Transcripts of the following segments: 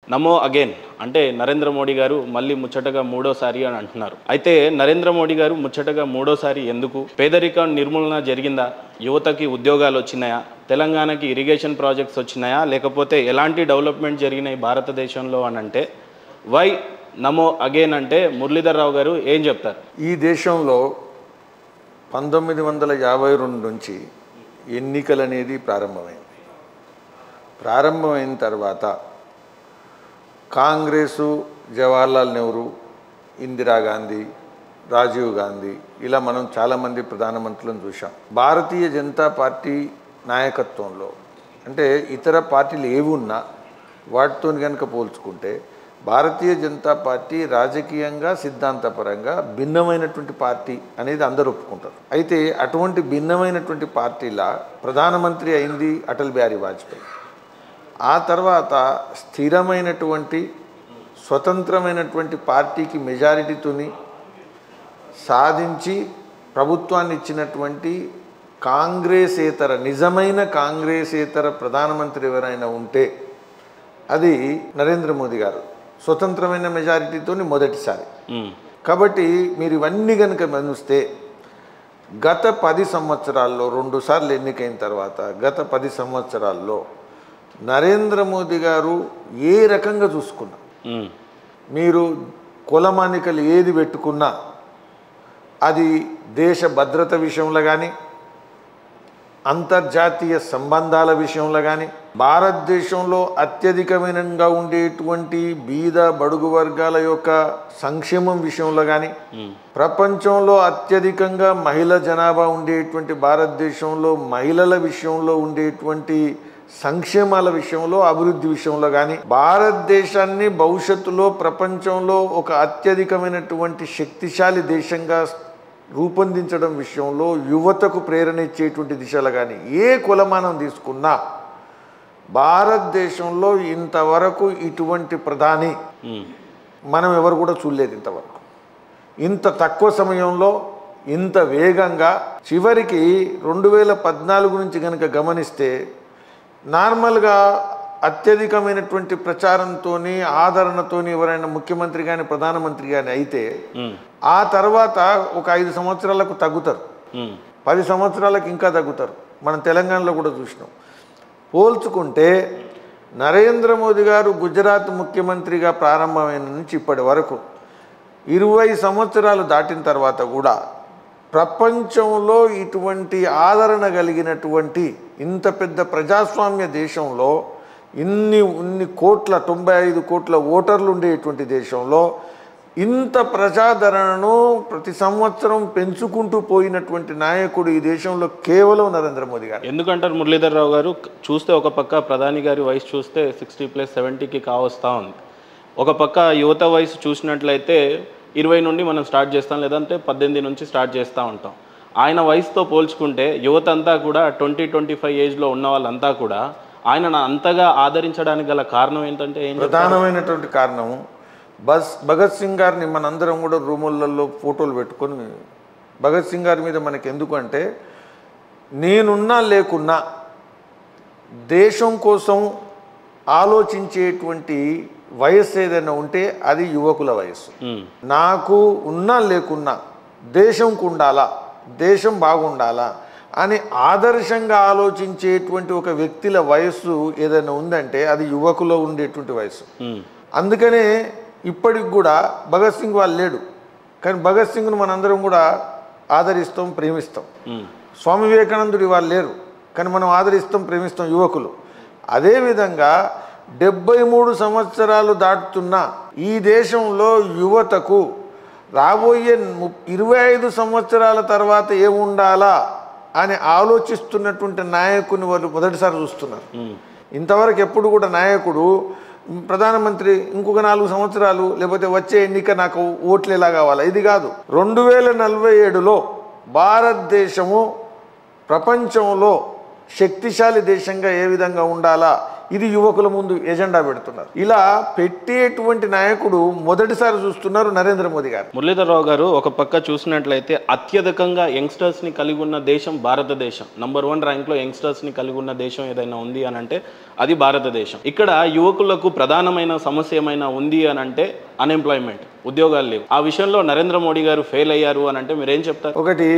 నమో అగైన్ అంటే నరేంద్ర మోడీ గారు మళ్ళీ ముచ్చటగా మూడోసారి అని అంటున్నారు అయితే నరేంద్ర మోడీ గారు ముచ్చటగా మూడోసారి ఎందుకు పేదరికం నిర్మూలన జరిగిందా యువతకి ఉద్యోగాలు వచ్చినాయా తెలంగాణకి ఇరిగేషన్ ప్రాజెక్ట్స్ వచ్చినాయా లేకపోతే ఎలాంటి డెవలప్మెంట్ జరిగినాయి భారతదేశంలో అని అంటే వై నమో అగైన్ అంటే మురళీధర్ రావు గారు ఏం చెప్తారు ఈ దేశంలో పంతొమ్మిది వందల యాభై రెండు నుంచి ఎన్నికలు అనేది ప్రారంభమైంది ప్రారంభమైన తర్వాత కాంగ్రెసు జవహర్లాల్ నెహ్రూ ఇందిరాగాంధీ రాజీవ్ గాంధీ ఇలా మనం చాలామంది ప్రధానమంత్రులను చూసాం భారతీయ జనతా పార్టీ నాయకత్వంలో అంటే ఇతర పార్టీలు ఏవి ఉన్నా వాటితో కనుక పోల్చుకుంటే భారతీయ జనతా పార్టీ రాజకీయంగా సిద్ధాంతపరంగా భిన్నమైనటువంటి పార్టీ అనేది అందరూ ఒప్పుకుంటారు అయితే అటువంటి భిన్నమైనటువంటి పార్టీలా ప్రధానమంత్రి అయింది అటల్ బిహారీ వాజ్పేయి ఆ తర్వాత స్థిరమైనటువంటి స్వతంత్రమైనటువంటి పార్టీకి మెజారిటీతోని సాధించి ప్రభుత్వాన్ని ఇచ్చినటువంటి కాంగ్రెసేతర నిజమైన కాంగ్రెసేతర ప్రధానమంత్రి ఎవరైనా ఉంటే అది నరేంద్ర మోదీ గారు స్వతంత్రమైన మెజారిటీతోని మొదటిసారి మ్మ్. కాబట్టి మీరు ఇవన్నీ కనుక మనుస్తే గత పది సంవత్సరాల్లో రెండుసార్లు ఎన్నికైన తర్వాత గత పది సంవత్సరాల్లో నరేంద్ర మోదీ గారు ఏ రకంగా చూసుకున్నా మ్మ్. మీరు కులమానికలు ఏది పెట్టుకున్నా అది దేశ భద్రత విషయంలో కానీ అంతర్జాతీయ సంబంధాల విషయంలో కానీ భారతదేశంలో అత్యధికమైనగా ఉండేటువంటి బీద బడుగు వర్గాల యొక్క సంక్షేమం విషయంలో కానీ ప్రపంచంలో అత్యధికంగా మహిళ జనాభా ఉండేటువంటి భారతదేశంలో మహిళల విషయంలో ఉండేటువంటి సంక్షేమాల విషయంలో అభివృద్ధి విషయంలో కానీ భారతదేశాన్ని భవిష్యత్తులో ప్రపంచంలో ఒక అత్యధికమైనటువంటి శక్తిశాలి దేశంగా రూపొందించడం విషయంలో యువతకు ప్రేరణ ఇచ్చేటువంటి దిశలు కానీ ఏ కులమానం తీసుకున్నా భారతదేశంలో ఇంతవరకు ఇటువంటి ప్రధాని మ్మ్. మనం ఎవరు కూడా చూడలేదు ఇంతవరకు ఇంత తక్కువ సమయంలో ఇంత వేగంగా చివరికి రెండు వేల పద్నాలుగు నుంచి కనుక గమనిస్తే నార్మల్గా అత్యధికమైనటువంటి ప్రచారంతో ఆదరణతోని ఎవరైనా ముఖ్యమంత్రి కానీ ప్రధానమంత్రి కానీ అయితే మ్మ్. ఆ తర్వాత ఒక ఐదు సంవత్సరాలకు తగ్గుతారు మ్మ్. పది సంవత్సరాలకు ఇంకా తగ్గుతారు మనం తెలంగాణలో కూడా చూసినాం పోల్చుకుంటే నరేంద్ర మోదీ గారు గుజరాత్ ముఖ్యమంత్రిగా ప్రారంభమైన నుంచి ఇప్పటి వరకు ఇరవై సంవత్సరాలు దాటిన తర్వాత కూడా ప్రపంచంలో ఇటువంటి ఆదరణ కలిగినటువంటి ఇంత పెద్ద ప్రజాస్వామ్య దేశంలో ఇన్ని ఇన్ని కోట్ల తొంభై ఐదు కోట్ల ఓటర్లు ఉండేటువంటి దేశంలో ఇంత ప్రజాదరణను ప్రతి సంవత్సరం పెంచుకుంటూ పోయినటువంటి నాయకుడు ఈ దేశంలో కేవలం నరేంద్ర మోదీ గారు ఎందుకంటారు మురళీధర్ రావు గారు చూస్తే ఒక పక్క ప్రధాని గారి వయసు చూస్తే సిక్స్టీ ప్లస్ సెవెంటీకి కావస్తా ఉంది ఒక పక్క యువత వయసు చూసినట్లయితే ఇరవై నుండి మనం స్టార్ట్ చేస్తాం లేదంటే పద్దెనిమిది నుంచి స్టార్ట్ చేస్తూ ఉంటాం ఆయన వయసుతో పోల్చుకుంటే యువత అంతా కూడా ట్వంటీ ట్వంటీ ఫైవ్ ఏజ్లో ఉన్న వాళ్ళంతా కూడా ఆయనను అంతగా ఆదరించడానికి గల కారణం ఏంటంటే ఏం చెప్తారు? ప్రధానమైనటువంటి కారణం బస్ భగత్ సింగ్ గారిని మనందరం కూడా రూములలో ఫోటోలు పెట్టుకొని భగత్ సింగ్ గారి మీద మనకి ఎందుకు అంటే నేనున్నా లేకున్నా దేశం కోసం ఆలోచించేటువంటి వయస్సు ఏదైనా ఉంటే అది యువకుల వయస్సు మ్మ్. నాకు ఉన్నా లేకున్నా దేశంకు ఉండాలా దేశం బాగుండాలా అని ఆదర్శంగా ఆలోచించేటువంటి ఒక వ్యక్తుల వయస్సు ఏదైనా ఉందంటే అది యువకులో ఉండేటువంటి వయస్సు మ్మ్. అందుకనే ఇప్పటికి కూడా భగత్ సింగ్ వాళ్ళు లేడు కానీ భగత్ సింగ్ను మనందరం కూడా ఆదరిస్తాం ప్రేమిస్తాం మ్మ్. స్వామి వివేకానందుడు వాళ్ళు లేరు కానీ మనం ఆదరిస్తాం ప్రేమిస్తాం యువకులు అదేవిధంగా డెబ్బై మూడు సంవత్సరాలు దాటుతున్న ఈ దేశంలో యువతకు రాబోయే ము- ఇరవై ఐదు సంవత్సరాల తర్వాత ఏముండాలా అని ఆలోచిస్తున్నటువంటి నాయకుని వాళ్ళు మొదటిసారి చూస్తున్నారు మ్మ్. ఇంతవరకు ఎప్పుడు కూడా నాయకుడు మ్, ప్రధానమంత్రి ఇంకొక నాలుగు సంవత్సరాలు లేకపోతే వచ్చే ఎన్నిక నాకు ఓట్లు ఎలా కావాలా ఇది కాదు రెండు వేల నలభై ఏడులో భారతదేశము ప్రపంచంలో శక్తిశాలి దేశంగా ఏ విధంగా ఉండాలా ఇది యువకుల ముందు ఎజెండా పెడుతున్నారు ఇలా పెట్టేటువంటి నాయకుడు మొదటిసారి చూస్తున్నారు నరేంద్ర మోదీ గారు మురళీధరరావు గారు ఒక పక్క చూసినట్లయితే అత్యధికంగా యంగ్స్టర్స్ ని కలిగి ఉన్న దేశం భారతదేశం నంబర్ వన్ ర్యాంక్ లో యంగ్స్టర్స్ ని కలిగి ఉన్న దేశం ఏదైనా ఉంది అని అంటే అది భారతదేశం ఇక్కడ యువకులకు ప్రధానమైన సమస్య ఏమైనా ఉంది అని అంటే అన్ఎంప్లాయ్మెంట్ ఉద్యోగాలు లేవు ఆ విషయంలో నరేంద్ర మోడీ గారు ఫెయిల్ అయ్యారు అని అంటే మీరేం చెప్తారు ఒకటి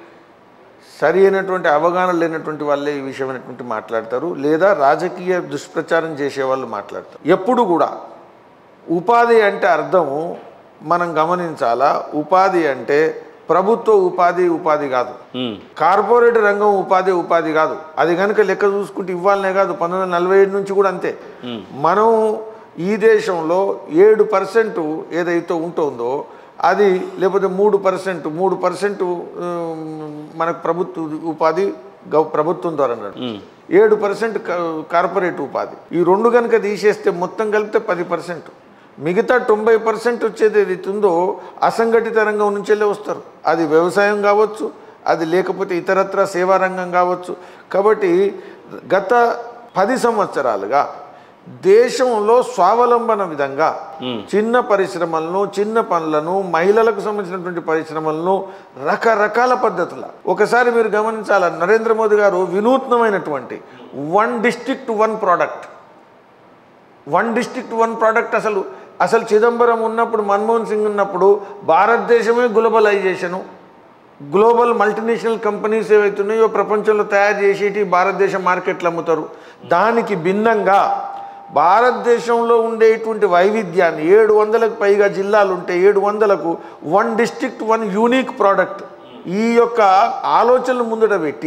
సరి అయినటువంటి అవగాహన లేనటువంటి వాళ్ళే ఈ విషయమైనటువంటి మాట్లాడతారు లేదా రాజకీయ దుష్ప్రచారం చేసే వాళ్ళు మాట్లాడతారు ఎప్పుడు కూడా ఉపాధి అంటే అర్థము మనం గమనించాలా ఉపాధి అంటే ప్రభుత్వ ఉపాధి ఉపాధి కాదు ఉమ్, కార్పొరేట్ రంగం ఉపాధి ఉపాధి కాదు అది కనుక లెక్క చూసుకుంటే ఇవ్వాలనే కాదు పంతొమ్మిది వందల నలభై ఏడు నుంచి కూడా అంతే మనం ఈ దేశంలో ఏడు పర్సెంట్ ఏదైతే ఉంటుందో అది లేకపోతే మూడు పర్సెంట్ మూడు పర్సెంట్ మనకు ప్రభుత్వ ఉపాధి గవ ప్రభుత్వం ద్వారా నడు ఉమ్, ఏడు పర్సెంట్ కార్పొరేట్ ఉపాధి ఈ రెండు కనుక తీసేస్తే మొత్తం కలిపితే పది పర్సెంట్ మిగతా తొంభై పర్సెంట్ వచ్చేది ఏదైతే ఉందో అసంఘటిత రంగం నుంచెల్లే వస్తారు అది వ్యవసాయం కావచ్చు అది లేకపోతే ఇతరత్ర సేవా రంగం కావచ్చు కాబట్టి గత పది సంవత్సరాలుగా దేశంలో స్వావలంబన విధంగా చిన్న పరిశ్రమలను చిన్న పనులను మహిళలకు సంబంధించినటువంటి పరిశ్రమలను రకరకాల పద్ధతుల ఒకసారి మీరు గమనించాల నరేంద్ర మోదీ గారు వినూత్నమైనటువంటి one district one product one district one product అసలు అసలు చిదంబరం ఉన్నప్పుడు మన్మోహన్ సింగ్ ఉన్నప్పుడు భారతదేశమే గ్లోబలైజేషను గ్లోబల్ మల్టీనేషనల్ కంపెనీస్ ఏవైతున్నాయో ప్రపంచంలో తయారు చేసేటి భారతదేశ మార్కెట్లు అమ్ముతారు దానికి భిన్నంగా భారతదేశంలో ఉండేటువంటి వైవిధ్యాన్ని ఏడు వందలకు పైగా జిల్లాలు ఉంటే ఏడు వందలకు one district one unique product ఈ యొక్క ఆలోచనలు ముందట పెట్టి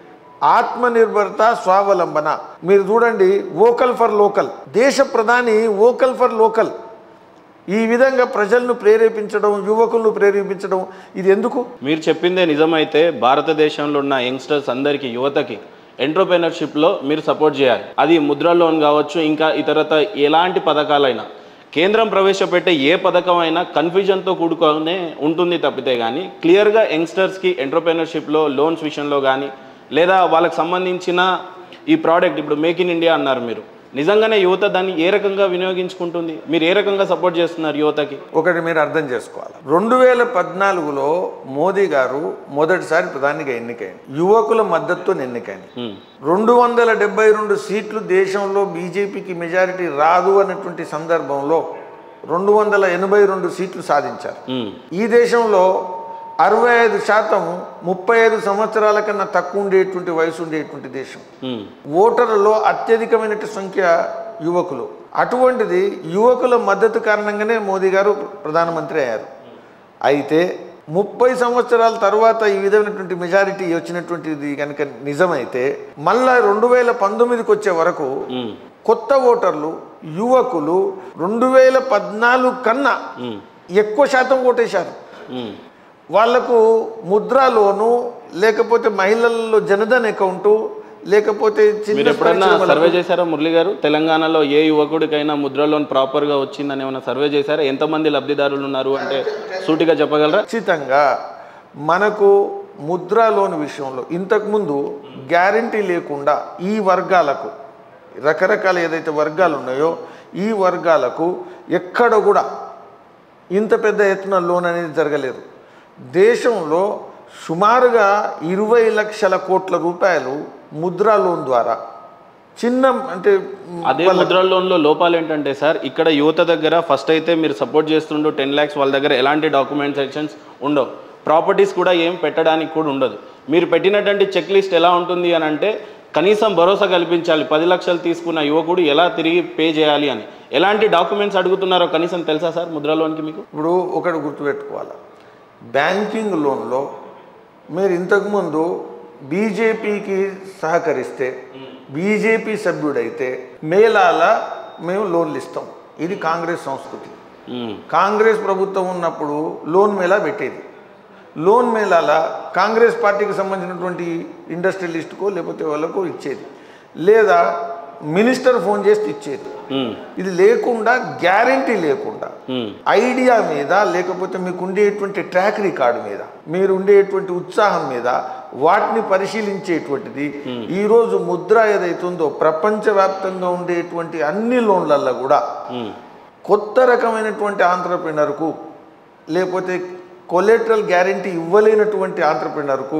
ఆత్మనిర్భరత స్వావలంబన మీరు చూడండి వోకల్ ఫర్ లోకల్ దేశ ప్రధాని వోకల్ ఫర్ లోకల్ ఈ విధంగా ప్రజలను ప్రేరేపించడం యువకులను ప్రేరేపించడం ఇది ఎందుకు మీరు చెప్పిందే నిజమైతే భారతదేశంలో ఉన్న యంగ్స్టర్స్ అందరికీ యువతకి ఎంటర్ప్రెనర్షిప్లో మీరు సపోర్ట్ చేయాలి అది ముద్ర లోన్ కావచ్చు ఇంకా ఇతరత ఎలాంటి పథకాలైనా కేంద్రం ప్రవేశపెట్టే ఏ పథకం అయినా కన్ఫ్యూజన్తో కూడుకొనే ఉంటుంది తప్పితే కానీ క్లియర్గా యంగ్స్టర్స్కి ఎంటర్ప్రెనర్షిప్లో లోన్స్ విషయంలో కానీ లేదా వాళ్ళకి సంబంధించిన ఈ ప్రోడక్ట్ ఇప్పుడు మేక్ ఇన్ ఇండియా అన్నారు మీరు నిజంగానే యువత దాన్ని ఏ రకంగా వినియోగించుకుంటుంది మీరు ఏ రకంగా సపోర్ట్ చేస్తున్నారు యువతకి ఒకటి మీరు అర్థం చేసుకోవాలి రెండు వేల పద్నాలుగులో మోదీ గారు మొదటిసారి ప్రధానిగా ఎన్నికైంది యువకుల మద్దతుతో ఎన్నికైంది ఉమ్, రెండు వందల డెబ్బై రెండు సీట్లు దేశంలో బీజేపీకి మెజారిటీ రాదు అన్నటువంటి సందర్భంలో రెండు వందల ఎనభై రెండు సీట్లు సాధించారు ఉమ్, ఈ దేశంలో అరవై ఐదు శాతం ముప్పై ఐదు సంవత్సరాల కన్నా తక్కువ ఉండేటువంటి వయసు ఉండేటువంటి దేశం ఉమ్, ఓటర్లలో అత్యధికమైన సంఖ్య యువకులు అటువంటిది యువకుల మద్దతు కారణంగానే మోదీ గారు ప్రధానమంత్రి అయ్యారు అయితే ముప్పై సంవత్సరాల తర్వాత ఈ విధమైనటువంటి మెజారిటీ వచ్చినటువంటిది కనుక నిజమైతే మళ్ళా రెండు వేల పంతొమ్మిదికి వచ్చే వరకు ఉమ్, కొత్త ఓటర్లు యువకులు రెండు వేల పద్నాలుగు కన్నా ఉమ్, ఎక్కువ శాతం ఓటేశారు ఉమ్. వాళ్లకు ముద్రా లోను లేకపోతే మహిళల్లో జనధన్ అకౌంటు లేకపోతే మీరు చిన్న ఎప్పుడన్నా పరిశ్రమలకు- సర్వే చేశారా మురళి గారు తెలంగాణలో ఏ యువకుడికైనా ముద్ర లోన్ ప్రాపర్ గా వచ్చిందని ఏమైనా సర్వే చేశారా ఎంతమంది లబ్ధిదారులు ఉన్నారు అంటే సూటిగా చెప్పగలరా ఖచ్చితంగా మనకు ముద్రా లోన్ విషయంలో ఇంతకుముందు గ్యారంటీ లేకుండా ఈ వర్గాలకు రకరకాల ఏదైతే వర్గాలు ఉన్నాయో ఈ వర్గాలకు ఎక్కడ కూడా ఇంత పెద్ద ఎత్తున లోన్ అనేది జరగలేదు దేశంలో సుమారుగా ఇరవై లక్షల కోట్ల రూపాయలు ముద్రా లోన్ ద్వారా చిన్న అంటే మ్, అదే ముద్ర లోన్లో లోపాలు ఏంటంటే సార్ ఇక్కడ యువత దగ్గర ఫస్ట్ అయితే మీరు సపోర్ట్ చేస్తుండో టెన్ ల్యాక్స్ వాళ్ళ దగ్గర ఎలాంటి డాక్యుమెంటేషన్స్ ఉండవు ప్రాపర్టీస్ కూడా ఏం పెట్టడానికి కూడా ఉండదు మీరు పెట్టినటువంటి చెక్ లిస్ట్ ఎలా ఉంటుంది అని అంటే కనీసం భరోసా కల్పించాలి పది లక్షలు తీసుకున్న యువకుడు ఎలా తిరిగి పే చేయాలి అని ఎలాంటి డాక్యుమెంట్స్ అడుగుతున్నారో కనీసం తెలుసా సార్ ముద్ర లోన్కి మీకు ఇప్పుడు ఒకటి గుర్తుపెట్టుకోవాలి బ్యాంకింగ్ లోన్లో మీరు ఇంతకుముందు బీజేపీకి సహకరిస్తే బీజేపీ సభ్యుడైతే మేళాల మేము లోన్లు ఇస్తాం ఇది కాంగ్రెస్ సంస్కృతి ఉమ్, కాంగ్రెస్ ప్రభుత్వం ఉన్నప్పుడు లోన్ మేళా పెట్టేది లోన్ మేళాల కాంగ్రెస్ పార్టీకి సంబంధించినటువంటి ఇండస్ట్రియలిస్ట్కో లేకపోతే వాళ్ళకో ఇచ్చేది లేదా మినిస్టర్ ఫోన్ చేసి ఇచ్చేది ఉమ్, ఇది లేకుండా గ్యారంటీ లేకుండా ఉమ్, ఐడియా మీద లేకపోతే మీకు ఉండేటువంటి ట్రాక్ రికార్డు మీద మీరు ఉండేటువంటి ఉత్సాహం మీద వాటిని పరిశీలించేటువంటిది ఈరోజు ముద్ర ఏదైతుందో ప్రపంచవ్యాప్తంగా ఉండేటువంటి అన్ని లోన్లల్లో కూడా ఉమ్, కొత్త రకమైనటువంటి ఆంటర్ప్రినర్కు లేకపోతే కొలెటరల్ గ్యారంటీ ఇవ్వలేనటువంటి ఆంటర్ప్రినర్కు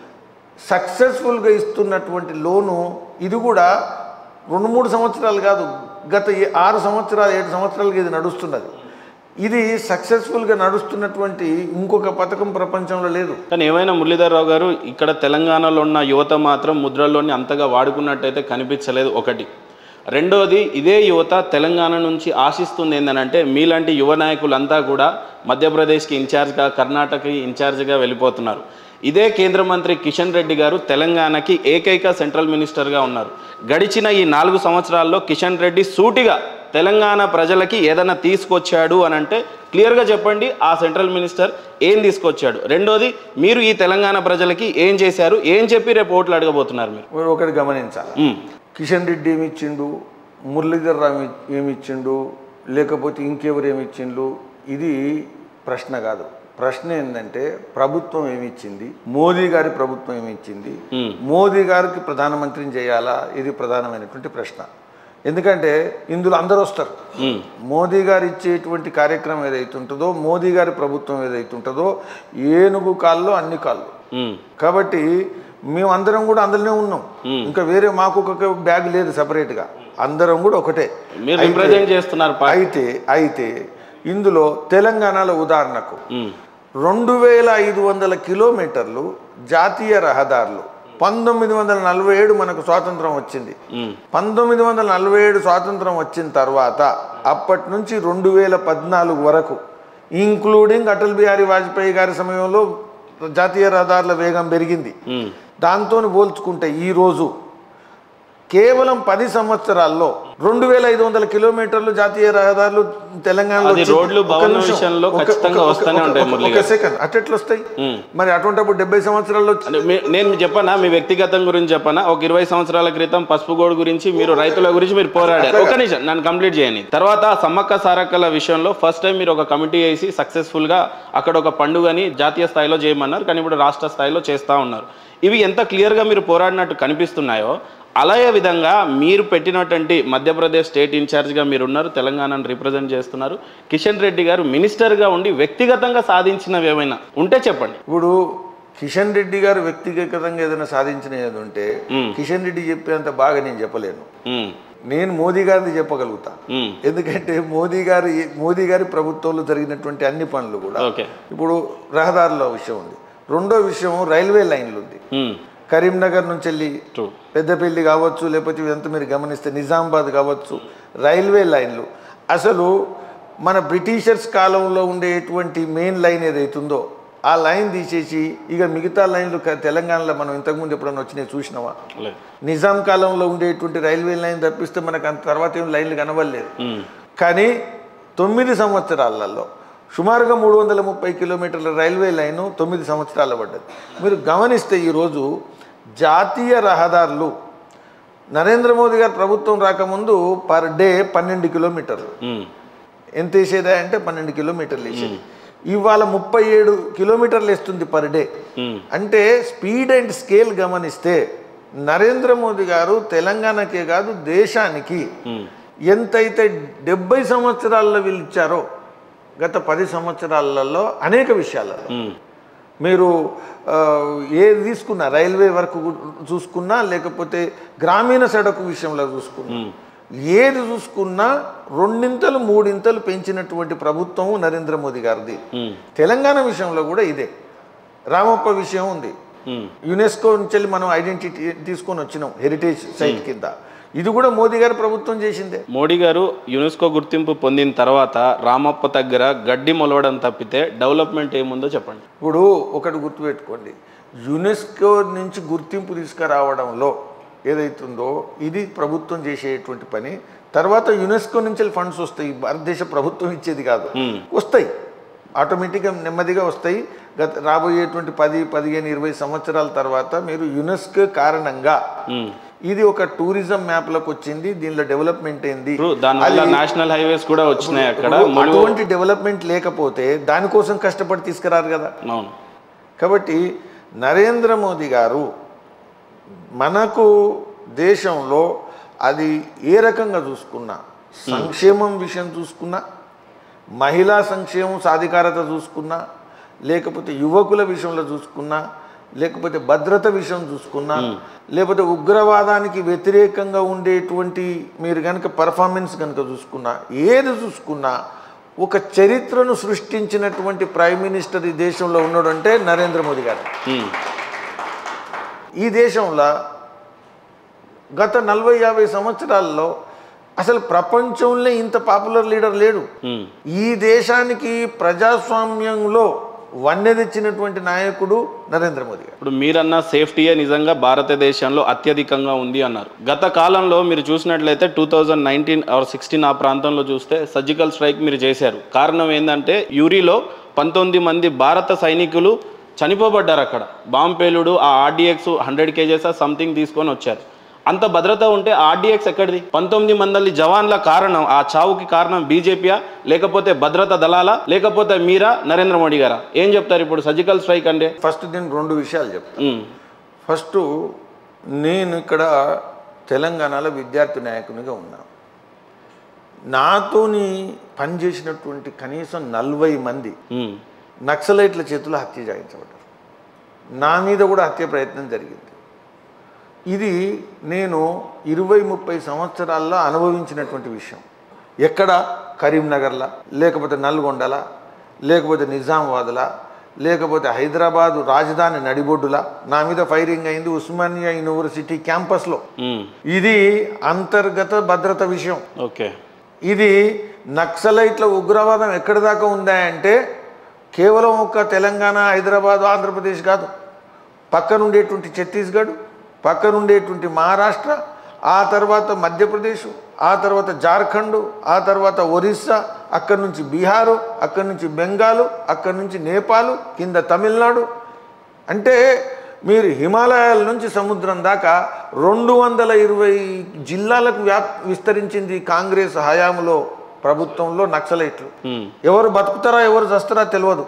సక్సెస్ఫుల్గా ఇస్తున్నటువంటి లోను ఇది కూడా రెండు మూడు సంవత్సరాలు కాదు గత ఏ- ఆరు సంవత్సరాలు ఏడు సంవత్సరాలుగా ఇది నడుస్తున్నది ఇది సక్సెస్ఫుల్గా నడుస్తున్నటువంటి ఇంకొక పథకం ప్రపంచంలో లేదు కానీ ఏమైనా మురళీధరరావు గారు ఇక్కడ తెలంగాణలో ఉన్న యువత మాత్రం ముద్రలోని అంతగా వాడుకున్నట్టయితే కనిపించలేదు ఒకటి రెండోది ఇదే యువత తెలంగాణ నుంచి ఆశిస్తుంది ఏంటంటే మీలాంటి యువ నాయకులంతా కూడా మధ్యప్రదేశ్కి ఇన్ఛార్జ్గా కర్ణాటకకి ఇన్ఛార్జ్గా వెళ్ళిపోతున్నారు ఇదే కేంద్ర మంత్రి కిషన్ రెడ్డి గారు తెలంగాణకి ఏకైక సెంట్రల్ మినిస్టర్గా ఉన్నారు గడిచిన ఈ నాలుగు సంవత్సరాల్లో కిషన్ రెడ్డి సూటిగా తెలంగాణ ప్రజలకి ఏదైనా తీసుకొచ్చాడు అని అంటే క్లియర్గా చెప్పండి ఆ సెంట్రల్ మినిస్టర్ ఏం తీసుకొచ్చాడు రెండోది మీరు ఈ తెలంగాణ ప్రజలకి ఏం చేశారు ఏం చెప్పి రేపు ఓట్లు అడగబోతున్నారు మీరు మీరు ఒకటి గమనించాలి ఉమ్, కిషన్ రెడ్డి ఏమి ఇచ్చిండు మురళీధర్ రావు ఏమి ఇచ్చిండు లేకపోతే ఇంకెవరు ఏమి ఇచ్చిండు ఇది ప్రశ్న కాదు ప్రశ్న ఏంటంటే ప్రభుత్వం ఏమి ఇచ్చింది మోదీ గారి ప్రభుత్వం ఏమి ఇచ్చింది ఉమ్, మోదీ గారికి ప్రధానమంత్రిని చేయాలా ఇది ప్రధానమైనటువంటి ప్రశ్న ఎందుకంటే ఇందులో అందరూ వస్తారు ఉమ్, మోదీ గారు ఇచ్చేటువంటి కార్యక్రమం ఏదైతే ఉంటుందో మోదీ గారి ప్రభుత్వం ఏదైతే ఉంటుందో ఏనుగు కాళ్ళు అన్ని కాళ్ళు ఉమ్, కాబట్టి మేము అందరం కూడా అందులోనే ఉన్నాం ఇంకా వేరే మాకు ఒక బ్యాగ్ లేదు సపరేట్గా అందరం కూడా ఒకటే మీరు రిప్రజెంట్ చేస్తున్నారు పా- అయితే అయితే ఇందులో తెలంగాణలో ఉదాహరణకు ఉమ్, రెండు వేల ఐదు వందల కిలోమీటర్లు జాతీయ రహదారులు పంతొమ్మిది వందల నలభై ఏడు మనకు స్వాతంత్రం వచ్చింది ఉమ్, పంతొమ్మిది వందల నలభై ఏడు స్వాతంత్రం వచ్చిన తర్వాత అప్పటి నుంచి రెండు వేల పద్నాలుగు వరకు ఇంక్లూడింగ్ అటల్ బిహారీ వాజ్పేయి గారి సమయంలో జాతీయ రహదారుల వేగం పెరిగింది ఉమ్, దాంతో పోల్చుకుంటే ఈరోజు కేవలం పది సంవత్సరాల్లో రెండు వేల ఐదు వందల కిలోమీటర్లు జాతీయ రహదారులు తెలంగాణలో అది వచ్చింది. రోడ్లు ఒక్క భవన నిమిషం. విషయంలో ఒక- ఖచ్చితంగా ఒక- వస్తూనే ఒక- ఉంటాయి ఒక- మురళి ఒక సెకండ్ అట్టెట్లు వస్తాయి ఉమ్. మరి అటువంటిప్పుడు డెబ్బై సంవత్సరాల్లో వచ్చి- అంటే మీ- నేను చెప్పనా మీ వ్యక్తిగతం గురించి చెప్పనా ఒక ఇరవై సంవత్సరాల క్రితం పసుపు గోడు గురించి మీరు రైతుల గురించి మీరు పోరాడారు ఒక నిమిషం నన్ను కంప్లీట్ చేయని తర్వాత సమ్మక్క సారక్కల విషయంలో ఫస్ట్ టైం మీరు ఒక కమిటీ వేసి సక్సెస్ఫుల్ గా అక్కడ ఒక పండుగని జాతీయ స్థాయిలో చేయమన్నారు కానీ ఇప్పుడు రాష్ట్ర స్థాయిలో చేస్తా ఉన్నారు ఇవి ఎంత క్లియర్ గా మీరు పోరాడినట్టు కనిపిస్తున్నాయో అలాగే విధంగా మీరు పెట్టినటువంటి మధ్యప్రదేశ్ స్టేట్ ఇన్ఛార్జ్గా మీరు ఉన్నారు తెలంగాణను రిప్రజెంట్ చేస్తున్నారు కిషన్ రెడ్డి గారు మినిస్టర్గా ఉండి వ్యక్తిగతంగా సాధించినవి ఏమైనా ఉంటే చెప్పండి ఇప్పుడు కిషన్ రెడ్డి గారు వ్యక్తిగతంగా ఏదైనా సాధించిన ఏది ఉంటే మ్మ్. కిషన్ రెడ్డి చెప్పేంత బాగా నేను చెప్పలేను ఉమ్, నేను మోదీ గారిది చెప్పగలుగుతా ఉమ్, ఎందుకంటే మోదీ గారి మోదీ గారి ప్రభుత్వంలో జరిగినటువంటి అన్ని పనులు కూడా ఓకే ఇప్పుడు రహదారుల విషయం ఉంది రెండో విషయం రైల్వే లైన్లు ఉంది ఉమ్, కరీంనగర్ నుంచి వెళ్ళి ట్రూ పెద్దపల్లి కావచ్చు లేకపోతే ఎంత మీరు గమనిస్తే నిజామాబాద్ కావచ్చు రైల్వే లైన్లు అసలు మన బ్రిటిషర్స్ కాలంలో ఉండేటువంటి మెయిన్ లైన్ ఏదైతుందో ఆ లైన్ తీసేసి ఇక మిగతా లైన్లు క- తెలంగాణలో మనం ఇంతకుముందు ఎప్పుడన్నా వచ్చినాయి చూసినావా లేదు నిజాం కాలంలో ఉండేటువంటి రైల్వే లైన్ తప్పిస్తే మనకు అంత తర్వాత ఏం లైన్లు కనవలేదు ఉమ్, కానీ తొమ్మిది సంవత్సరాలలో సుమారుగా మూడు వందల ముప్పై కిలోమీటర్ల రైల్వే లైను తొమ్మిది సంవత్సరాలు పడ్డది మీరు గమనిస్తే ఈరోజు జాతీయ రహదారులు నరేంద్ర మోదీ గారు ప్రభుత్వం రాకముందు పర్ డే పన్నెండు కిలోమీటర్లు ఉమ్, ఎంత వేసేదా అంటే పన్నెండు కిలోమీటర్లు వేసేది ఇవాళ ముప్పై ఏడు కిలోమీటర్లు వేస్తుంది పర్ డే ఉమ్, అంటే స్పీడ్ అండ్ స్కేల్ గమనిస్తే నరేంద్ర మోదీ గారు తెలంగాణకే కాదు దేశానికి ఉమ్, ఎంతైతే డెబ్బై సంవత్సరాల్లో వీళ్ళు ఇచ్చారో గత పది సంవత్సరాలలో అనేక విషయాలలో ఉమ్, మీరు ఆ, ఏది తీసుకున్నా రైల్వే వరకు చూసుకున్నా లేకపోతే గ్రామీణ సడకు విషయంలో చూసుకున్నా ఉమ్, ఏది చూసుకున్నా రెండింతలు మూడింతలు పెంచినటువంటి ప్రభుత్వం నరేంద్ర మోదీ గారిది ఉమ్, తెలంగాణ విషయంలో కూడా ఇదే రామప్ప విషయం ఉంది ఉమ్, యునెస్కో నుంచి వెళ్ళి మనం ఐడెంటిటీ తీసుకొని వచ్చినాం హెరిటేజ్ సైట్ కింద ఇది కూడా మోదీ గారి ప్రభుత్వం చేసిందే మోడీ గారు యునెస్కో గుర్తింపు పొందిన తర్వాత రామప్ప దగ్గర గడ్డి మొలవడం తప్పితే డెవలప్మెంట్ ఏముందో చెప్పండి ఇప్పుడు ఒకటి గుర్తుపెట్టుకోండి యునెస్కో నుంచి గుర్తింపు తీసుకురావడంలో ఏదైతుందో ఇది ప్రభుత్వం చేసేటువంటి పని తర్వాత యునెస్కో నుంచి ఫండ్స్ వస్తాయి భారతదేశ ప్రభుత్వం ఇచ్చేది కాదు ఉమ్, వస్తాయి ఆటోమేటిక్గా నెమ్మదిగా వస్తాయి గత రాబోయేటువంటి పది పదిహేను ఇరవై సంవత్సరాల తర్వాత మీరు యునెస్కో కారణంగా ఉమ్. ఇది ఒక టూరిజం మ్యాప్లోకి వచ్చింది దీనిలో డెవలప్మెంట్ అయింది ట్రూ దానివల్ల నేషనల్ హైవేస్ కూడా వచ్చినాయి అక్కడ ఇప్పుడు ములుగు అటువంటి డెవలప్మెంట్ లేకపోతే దానికోసం కష్టపడి తీసుకురారు కదా అవును కాబట్టి నరేంద్ర మోదీ గారు మనకు దేశంలో అది ఏ రకంగా చూసుకున్నా సంక్షేమం విషయం చూసుకున్నా మహిళా సంక్షేమం సాధికారత చూసుకున్నా లేకపోతే యువకుల విషయంలో చూసుకున్నా లేకపోతే భద్రత విషయం చూసుకున్నా లేకపోతే ఉగ్రవాదానికి వ్యతిరేకంగా ఉండేటువంటి మీరు కనుక పర్ఫార్మెన్స్ కనుక చూసుకున్నా ఏది చూసుకున్నా ఒక చరిత్రను సృష్టించినటువంటి ప్రైమ్ మినిస్టర్ ఈ దేశంలో ఉన్నాడు అంటే నరేంద్ర మోదీ గారు ఉమ్, ఈ దేశంలో గత నలభై యాభై సంవత్సరాల్లో అసలు ప్రపంచంలో ఇంత పాపులర్ లీడర్ లేడు ఉమ్, ఈ దేశానికి ప్రజాస్వామ్యంలో వన్నె తెచ్చినటువంటి నాయకుడు నరేంద్ర మోదీ గారు ఇప్పుడు మీరన్న సేఫ్టీయే నిజంగా భారతదేశంలో అత్యధికంగా ఉంది అన్నారు గత కాలంలో మీరు చూసినట్లయితే two thousand nineteen or sixteen ఆ ప్రాంతంలో చూస్తే సర్జికల్ స్ట్రైక్ మీరు చేశారు కారణం ఏంటంటే యూరిలో పంతొమ్మిది మంది భారత సైనికులు చనిపోబడ్డారు అక్కడ బాంబు పేలుడు ఆ ఆర్డీఎక్స్ హండ్రెడ్ కేజెస్ సంథింగ్ తీసుకొని వచ్చారు అంత భద్రత ఉంటే ఆర్డీఎక్స్ ఎక్కడిది పంతొమ్మిది మంది జవాన్ల కారణం ఆ చావుకి కారణం బీజేపీయా లేకపోతే భద్రతా దళాలా లేకపోతే మీరా నరేంద్ర మోడీ గారా ఏం చెప్తారు ఇప్పుడు సర్జికల్ స్ట్రైక్ అంటే ఫస్ట్ నేను రెండు విషయాలు చెప్తాను ఉమ్, ఫస్ట్ నేను ఇక్కడ తెలంగాణలో విద్యార్థి నాయకునిగా ఉన్నా నాతోని పనిచేసినటువంటి కనీసం నలభై మంది ఉమ్, నక్సలైట్ల చేతిలో హత్య చేయించబడ్డారు నా మీద కూడా హత్య ప్రయత్నం జరిగింది ఇది నేను ఇరవై ముప్పై సంవత్సరాల్లో అనుభవించినటువంటి విషయం ఎక్కడ కరీంనగర్లా లేకపోతే నల్గొండలా లేకపోతే నిజామాబాద్లా లేకపోతే హైదరాబాదు రాజధాని నడిబొడ్డులా నా మీద ఫైరింగ్ అయింది ఉస్మానియా యూనివర్సిటీ క్యాంపస్లో ఉమ్, ఇది అంతర్గత భద్రత విషయం ఓకే ఇది నక్సలైట్ల ఉగ్రవాదం ఎక్కడి దాకా ఉందా అంటే కేవలం ఒక్క తెలంగాణ హైదరాబాద్ ఆంధ్రప్రదేశ్ కాదు పక్కనుండేటువంటి ఛత్తీస్గఢ్ పక్కనుండేటువంటి మహారాష్ట్ర ఆ తర్వాత మధ్యప్రదేశ్ ఆ తర్వాత జార్ఖండ్ ఆ తర్వాత ఒరిస్సా అక్కడి నుంచి బీహారు అక్కడి నుంచి బెంగాలు అక్కడి నుంచి నేపాల్ కింద తమిళనాడు అంటే మీరు హిమాలయాల నుంచి సముద్రం దాకా రెండు వందల ఇరవై జిల్లాలకు వ్యాప్ విస్తరించింది కాంగ్రెస్ హయాంలో ప్రభుత్వంలో నక్సలైట్లు ఉమ్, ఎవరు బతుకుతారా ఎవరు చస్తారా తెలియదు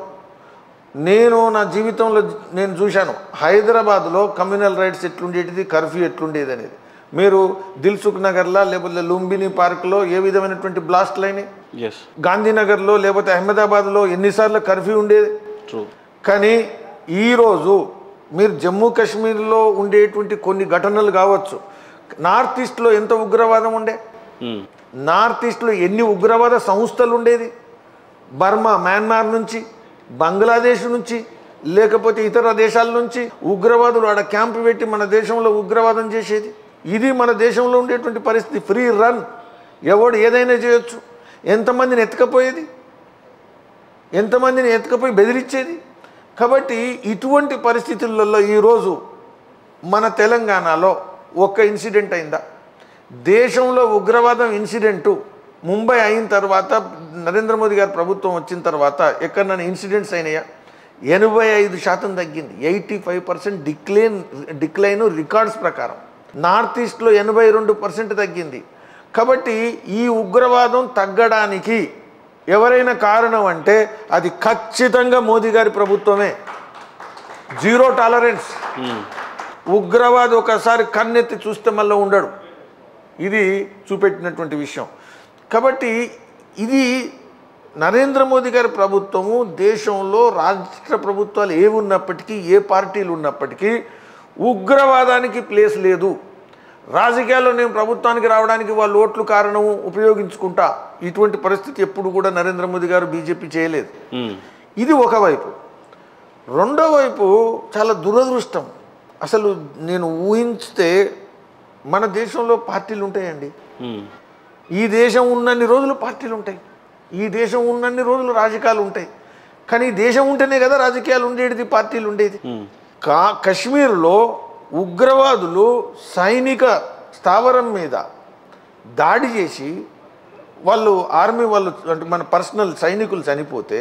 నేను నా జీవితంలో నేను చూశాను హైదరాబాద్లో కమ్యూనల్ రైట్స్ ఎట్లుండేటిది కర్ఫ్యూ ఎట్లుండేది అనేది మీరు దిల్సుఖ్ నగర్లా లేకపోతే లుంబిని పార్క్లో ఏ విధమైనటువంటి బ్లాస్ట్లు అయినాయి ఎస్ గాంధీనగర్లో లేకపోతే అహ్మదాబాద్లో ఎన్నిసార్లు కర్ఫ్యూ ఉండేది ట్రూ కానీ ఈరోజు మీరు జమ్మూ కాశ్మీర్లో ఉండేటువంటి కొన్ని ఘటనలు కావచ్చు నార్త్ ఈస్ట్లో ఎంత ఉగ్రవాదం ఉండే ఉమ్, నార్త్ ఈస్ట్లో ఎన్ని ఉగ్రవాద సంస్థలు ఉండేది బర్మా మయన్మార్ నుంచి బంగ్లాదేశ్ నుంచి లేకపోతే ఇతర దేశాల నుంచి ఉగ్రవాదులు ఆడ క్యాంపు పెట్టి మన దేశంలో ఉగ్రవాదం చేసేది ఇది మన దేశంలో ఉండేటువంటి పరిస్థితి ఫ్రీ రన్ ఎవడు ఏదైనా చేయొచ్చు ఎంతమందిని ఎత్తుకపోయేది ఎంతమందిని ఎత్తుకపోయి బెదిరించేది కాబట్టి ఇటువంటి పరిస్థితులలో ఈరోజు మన తెలంగాణలో ఒక్క ఇన్సిడెంట్ అయిందా దేశంలో ఉగ్రవాదం ఇన్సిడెంటు ముంబై అయిన తర్వాత నరేంద్ర మోదీ గారి ప్రభుత్వం వచ్చిన తర్వాత ఎక్కడన్నా ఇన్సిడెంట్స్ అయినాయా ఎనభై ఐదు శాతం తగ్గింది eighty five percent decline decline records ప్రకారం నార్త్ ఈస్ట్లో ఎనభై రెండు పర్సెంట్ తగ్గింది కాబట్టి ఈ ఉగ్రవాదం తగ్గడానికి ఎవరైనా కారణం అంటే అది ఖచ్చితంగా మోదీ గారి ప్రభుత్వమే జీరో టాలరెన్స్ ఉమ్, ఉగ్రవాది ఒకసారి కన్నెత్తి చూస్తే మళ్ళీ ఉండడు ఇది చూపెట్టినటువంటి విషయం కాబట్టి ఇది నరేంద్ర మోదీ గారి ప్రభుత్వము దేశంలో రాష్ట్ర ప్రభుత్వాలు ఏవి ఉన్నప్పటికీ ఏ పార్టీలు ఉన్నప్పటికీ ఉగ్రవాదానికి ప్లేస్ లేదు రాజకీయాల్లో నేను ప్రభుత్వానికి రావడానికి వాళ్ళ ఓట్లు కారణము ఉపయోగించుకుంటా ఇటువంటి పరిస్థితి ఎప్పుడు కూడా నరేంద్ర మోదీ గారు బీజేపీ చేయలేదు ఉమ్, ఇది ఒకవైపు రెండో వైపు చాలా దురదృష్టం అసలు నేను ఊహించితే మన దేశంలో పార్టీలు ఉంటాయండి ఉమ్, ఈ దేశం ఉన్నన్ని రోజులు పార్టీలు ఉంటాయి ఈ దేశం ఉన్నన్ని రోజులు రాజకీయాలు ఉంటాయి కానీ ఈ దేశం ఉంటేనే కదా రాజకీయాలు ఉండేది పార్టీలు ఉండేది ఉమ్, కా కశ్మీర్లో ఉగ్రవాదులు సైనిక స్థావరం మీద దాడి చేసి వాళ్ళు ఆర్మీ వాళ్ళు అంటే మన పర్సనల్ సైనికులు చనిపోతే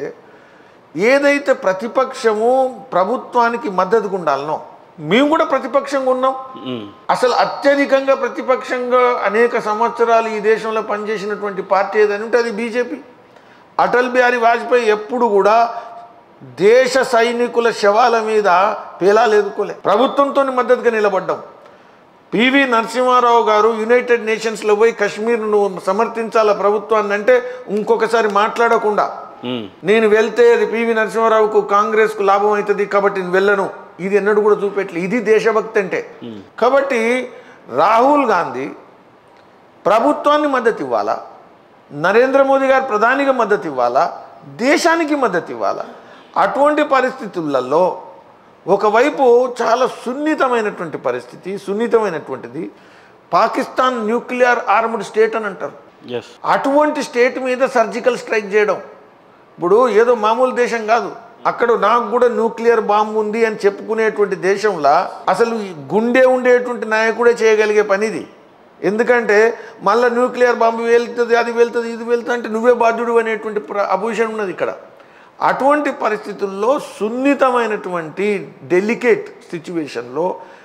ఏదైతే ప్రతిపక్షము ప్రభుత్వానికి మద్దతుగా ఉండాలనో మేము కూడా ప్రతిపక్షంగా ఉన్నాం ఉమ్, అసలు అత్యధికంగా ప్రతిపక్షంగా అనేక సంవత్సరాలు ఈ దేశంలో పనిచేసినటువంటి పార్టీ ఏదని ఉంటే అది బీజేపీ అటల్ బిహారీ వాజ్పేయి ఎప్పుడు కూడా దేశ సైనికుల శవాల మీద పేలాలు ఎదుర్కోలే ప్రభుత్వంతో మద్దతుగా నిలబడ్డాం పివి నరసింహారావు గారు యునైటెడ్ నేషన్స్లో పోయి కశ్మీర్ నువ్వు సమర్థించాల ప్రభుత్వాన్ని అంటే ఇంకొకసారి మాట్లాడకుండా ఉమ్, నేను వెళ్తే అది పివి నరసింహారావుకు కాంగ్రెస్కు లాభం అవుతుంది కాబట్టి నేను వెళ్ళను ఇది ఎన్నడూ కూడా చూపెట్టలే ఇది దేశభక్తి అంటే కాబట్టి రాహుల్ గాంధీ ప్రభుత్వాన్ని మద్దతు ఇవ్వాలా నరేంద్ర మోదీ గారు ప్రధానిగా మద్దతు ఇవ్వాలా దేశానికి మద్దతు ఇవ్వాలా అటువంటి పరిస్థితులలో ఒకవైపు చాలా సున్నితమైనటువంటి పరిస్థితి సున్నితమైనటువంటిది పాకిస్తాన్ న్యూక్లియర్ ఆర్మ్డ్ స్టేట్ అని అంటారు ఎస్ అటువంటి స్టేట్ మీద సర్జికల్ స్ట్రైక్ చేయడం ఇప్పుడు ఏదో మామూలు దేశం కాదు అక్కడ నాకు కూడా న్యూక్లియర్ బాంబు ఉంది అని చెప్పుకునేటువంటి దేశంలో అసలు ఈ గుండె ఉండేటువంటి నాయకుడే చేయగలిగే పనిది ఎందుకంటే మళ్ళీ న్యూక్లియర్ బాంబు వెళ్తుంది అది వెళ్తుంది ఇది వెళ్తుంది అంటే నువ్వే బాధ్యుడు అనేటువంటి ప్ర- అపోజిషన్ ఉన్నది ఇక్కడ అటువంటి పరిస్థితుల్లో సున్నితమైనటువంటి డెలికేట్ సిచ్యువేషన్లో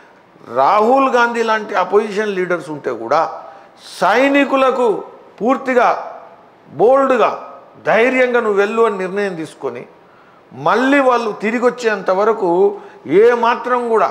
రాహుల్ గాంధీ లాంటి అపోజిషన్ లీడర్స్ ఉంటే కూడా సైనికులకు పూర్తిగా బోల్డ్గా ధైర్యంగా నువ్వు వెళ్ళు అని నిర్ణయం తీసుకొని మళ్ళీ వాళ్ళు తిరిగి వచ్చేంత వరకు ఏ మాత్రం కూడా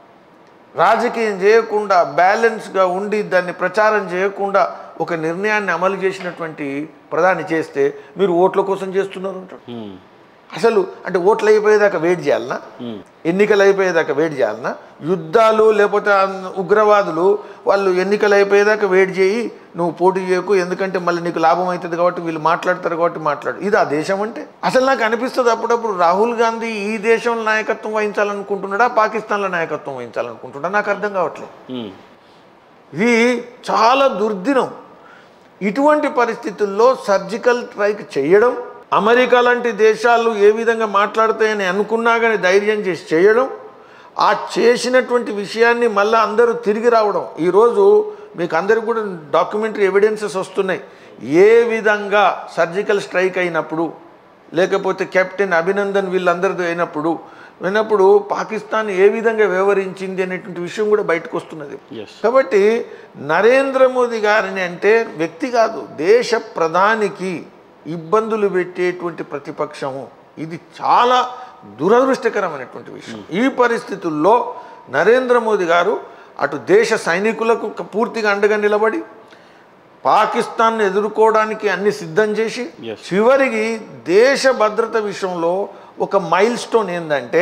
రాజకీయం చేయకుండా బ్యాలెన్స్గా ఉండి దాన్ని ప్రచారం చేయకుండా ఒక నిర్ణయాన్ని అమలు చేసినటువంటి ప్రధాని చేస్తే మీరు ఓట్ల కోసం చేస్తున్నారు అంటారు ఉమ్, అసలు అంటే ఓట్లు అయిపోయేదాకా వెయిట్ చేయాలనా ఉమ్, ఎన్నికలు అయిపోయేదాకా వెయిట్ చేయాలనా యుద్ధాలు లేకపోతే ఆ ఉగ్రవాదులు వాళ్ళు ఎన్నికలు అయిపోయేదాకా వెయిట్ చేయి నువ్వు పోటీ చేయకు ఎందుకంటే మళ్ళీ నీకు లాభం అవుతుంది కాబట్టి వీళ్ళు మాట్లాడతారు కాబట్టి మాట్లాడు ఇది ఆ దేశం అంటే అసలు నాకు అనిపిస్తుంది అప్పుడప్పుడు రాహుల్ గాంధీ ఈ దేశంలో నాయకత్వం వహించాలనుకుంటున్నాడా పాకిస్తాన్లో నాయకత్వం వహించాలనుకుంటున్నాడా నాకు అర్థం కావట్లేదు ఉమ్, ఇది చాలా దుర్దినం ఇటువంటి పరిస్థితుల్లో సర్జికల్ స్ట్రైక్ చేయడం అమెరికా లాంటి దేశాలు ఏ విధంగా మాట్లాడతాయని అనుకున్నా కానీ ధైర్యం చేసి చేయడం ఆ చేసినటువంటి విషయాన్ని మళ్ళీ అందరూ తిరిగి రావడం ఈరోజు మీకు అందరికి కూడా డాక్యుమెంటరీ ఎవిడెన్సెస్ వస్తున్నాయి ఏ విధంగా సర్జికల్ స్ట్రైక్ అయినప్పుడు లేకపోతే కెప్టెన్ అభినందన్ వీళ్ళందరిది అయినప్పుడు విన్నప్పుడు పాకిస్తాన్ ఏ విధంగా వ్యవహరించింది అనేటువంటి విషయం కూడా బయటకు వస్తున్నది ఎస్ కాబట్టి నరేంద్ర మోదీ గారిని అంటే వ్యక్తి కాదు దేశ ప్రధానికి ఇబ్బందులు పెట్టేటువంటి ప్రతిపక్షము ఇది చాలా దురదృష్టకరమైనటువంటి విషయం ఈ పరిస్థితుల్లో నరేంద్ర మోదీ గారు అటు దేశ సైనికులకు క- పూర్తిగా అండగా నిలబడి పాకిస్తాన్ను ఎదుర్కోవడానికి అన్ని సిద్ధం చేసి Yes. చివరికి దేశ భద్రత విషయంలో ఒక మైల్ స్టోన్ ఏంటంటే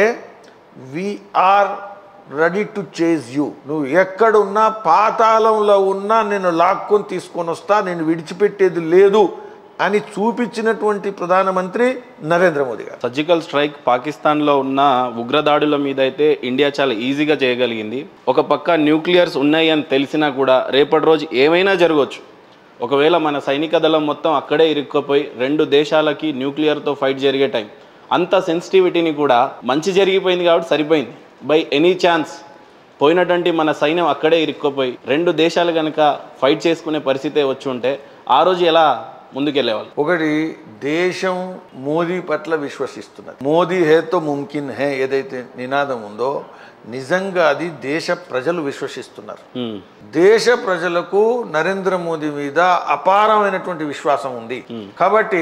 we are ready to chase you నువ్వు ఎక్కడున్నా పాతాళంలో ఉన్నా నేను లాక్కొని తీసుకొని వస్తా నేను విడిచిపెట్టేది లేదు అని చూపించినటువంటి ప్రధానమంత్రి నరేంద్ర మోదీ గారు సర్జికల్ స్ట్రైక్ పాకిస్తాన్లో ఉన్న ఉగ్రదాడుల మీద అయితే ఇండియా చాలా ఈజీగా చేయగలిగింది ఒక పక్క న్యూక్లియర్స్ ఉన్నాయి అని తెలిసినా కూడా రేపటి రోజు ఏమైనా జరగవచ్చు ఒకవేళ మన సైనిక దళం మొత్తం అక్కడే ఇరుక్కుపోయి రెండు దేశాలకి న్యూక్లియర్తో ఫైట్ జరిగే టైం అంత సెన్సిటివిటీని కూడా మంచి జరిగిపోయింది కాబట్టి సరిపోయింది బై ఎనీ ఛాన్స్ పోయినటువంటి మన సైన్యం అక్కడే ఇరుక్కుపోయి రెండు దేశాలు కనుక ఫైట్ చేసుకునే పరిస్థితే వచ్చి ఉంటే ఆ రోజు ఎలా ముందుకెళ్ళేవాళ్ళు ఒకటి దేశం మోదీ పట్ల విశ్వసిస్తున్నది మోదీ హేతో ముమ్కిన్ హే ఏదైతే నినాదం ఉందో నిజంగా అది దేశ ప్రజలు విశ్వసిస్తున్నారు హ్మ్. దేశ ప్రజలకు నరేంద్ర మోదీ మీద అపారమైనటువంటి విశ్వాసం ఉంది కాబట్టి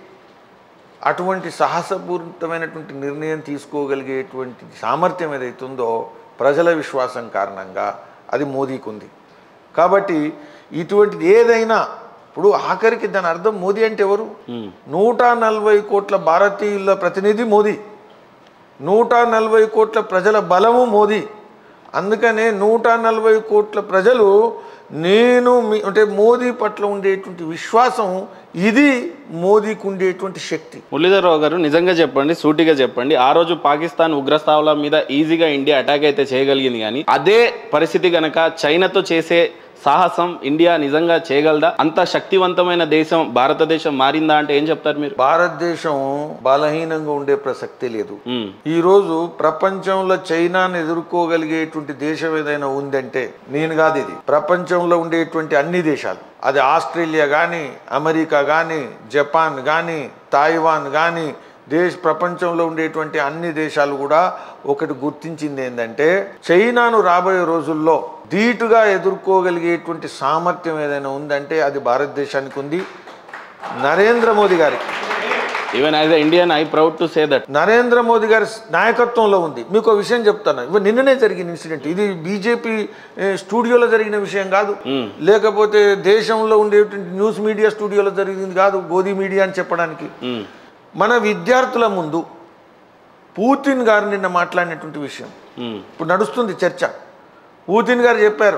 అటువంటి సాహసపూరితమైనటువంటి నిర్ణయం తీసుకోగలిగేటువంటి సామర్థ్యం ఏదైతే ఉందో ప్రజల విశ్వాసం కారణంగా అది మోదీకి ఉంది కాబట్టి ఇటువంటిది ఏదైనా ఇప్పుడు ఆఖరికి దాని అర్థం మోదీ అంటే ఎవరు హ్మ్. నూట నలభై కోట్ల భారతీయుల ప్రతినిధి మోదీ నూట నలభై కోట్ల ప్రజల బలము మోదీ అందుకనే నూట నలభై కోట్ల ప్రజలు నేను మీ- అంటే మోదీ పట్ల ఉండేటువంటి విశ్వాసం ఇది మోదీకి ఉండేటువంటి శక్తి మురళీధరరావు గారు నిజంగా చెప్పండి సూటిగా చెప్పండి ఆ రోజు పాకిస్తాన్ ఉగ్రస్థావల మీద ఈజీగా ఇండియా అటాక్ అయితే చేయగలిగింది కానీ అదే పరిస్థితి గనక చైనాతో చేసే సాహసం ఇండియా నిజంగా చేయగలదా అంత శక్తివంతమైన దేశం భారతదేశం మారిందా అంటే ఏం చెప్తారు మీరు భారతదేశం బలహీనంగా ఉండే ప్రసక్తి లేదు ఉమ్, ఈరోజు ప్రపంచంలో చైనాను ఎదుర్కోగలిగేటువంటి దేశం ఏదైనా ఉందంటే నేను కాదు ఇది ప్రపంచంలో ఉండేటువంటి అన్ని దేశాలు అది ఆస్ట్రేలియా కానీ అమెరికా కానీ జపాన్ కానీ తాయివాన్ కానీ దేశ ప్రపంచంలో ఉండేటువంటి అన్ని దేశాలు కూడా ఒకటి గుర్తించింది ఏంటంటే చైనాను రాబోయే రోజుల్లో ధీటుగా ఎదుర్కోగలిగేటువంటి సామర్థ్యం ఏదైనా ఉందంటే అది భారతదేశానికి ఉంది నరేంద్ర మోదీ గారికి even as a Indian I proud to say that Narendra Modi గారి నాయకత్వంలో ఉంది మీకు ఒక విషయం చెప్తాను ఇవి నిన్ననే జరిగిన ఇన్సిడెంట్ ఇది బీజేపీ స్టూడియోలో జరిగిన విషయం కాదు లేకపోతే దేశంలో ఉండేటువంటి న్యూస్ మీడియా స్టూడియోలో జరిగింది కాదు గోధి మీడియా అని చెప్పడానికి మన విద్యార్థుల ముందు పూతిన్ గారు నిన్న మాట్లాడినటువంటి విషయం ఇప్పుడు నడుస్తుంది చర్చ పూతిన్ గారు చెప్పారు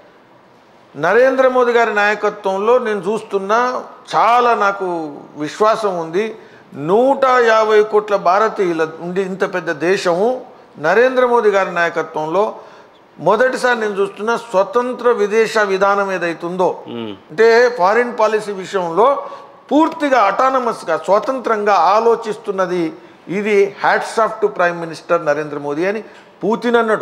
నరేంద్ర మోదీ గారి నాయకత్వంలో నేను చూస్తున్నా చాలా నాకు విశ్వాసం ఉంది నూట యాభై కోట్ల భారతీయుల ఉండి ఇంత పెద్ద దేశము నరేంద్ర మోదీ గారి నాయకత్వంలో మొదటిసారి నేను చూస్తున్న స్వతంత్ర విదేశ విధానం ఏదైతుందో అంటే ఫారిన్ పాలసీ విషయంలో పూర్తిగా అటానమస్గా స్వతంత్రంగా ఆలోచిస్తున్నది ఇది hats off to prime minister Narendra Modi అని పూతిన్ అన్నాడు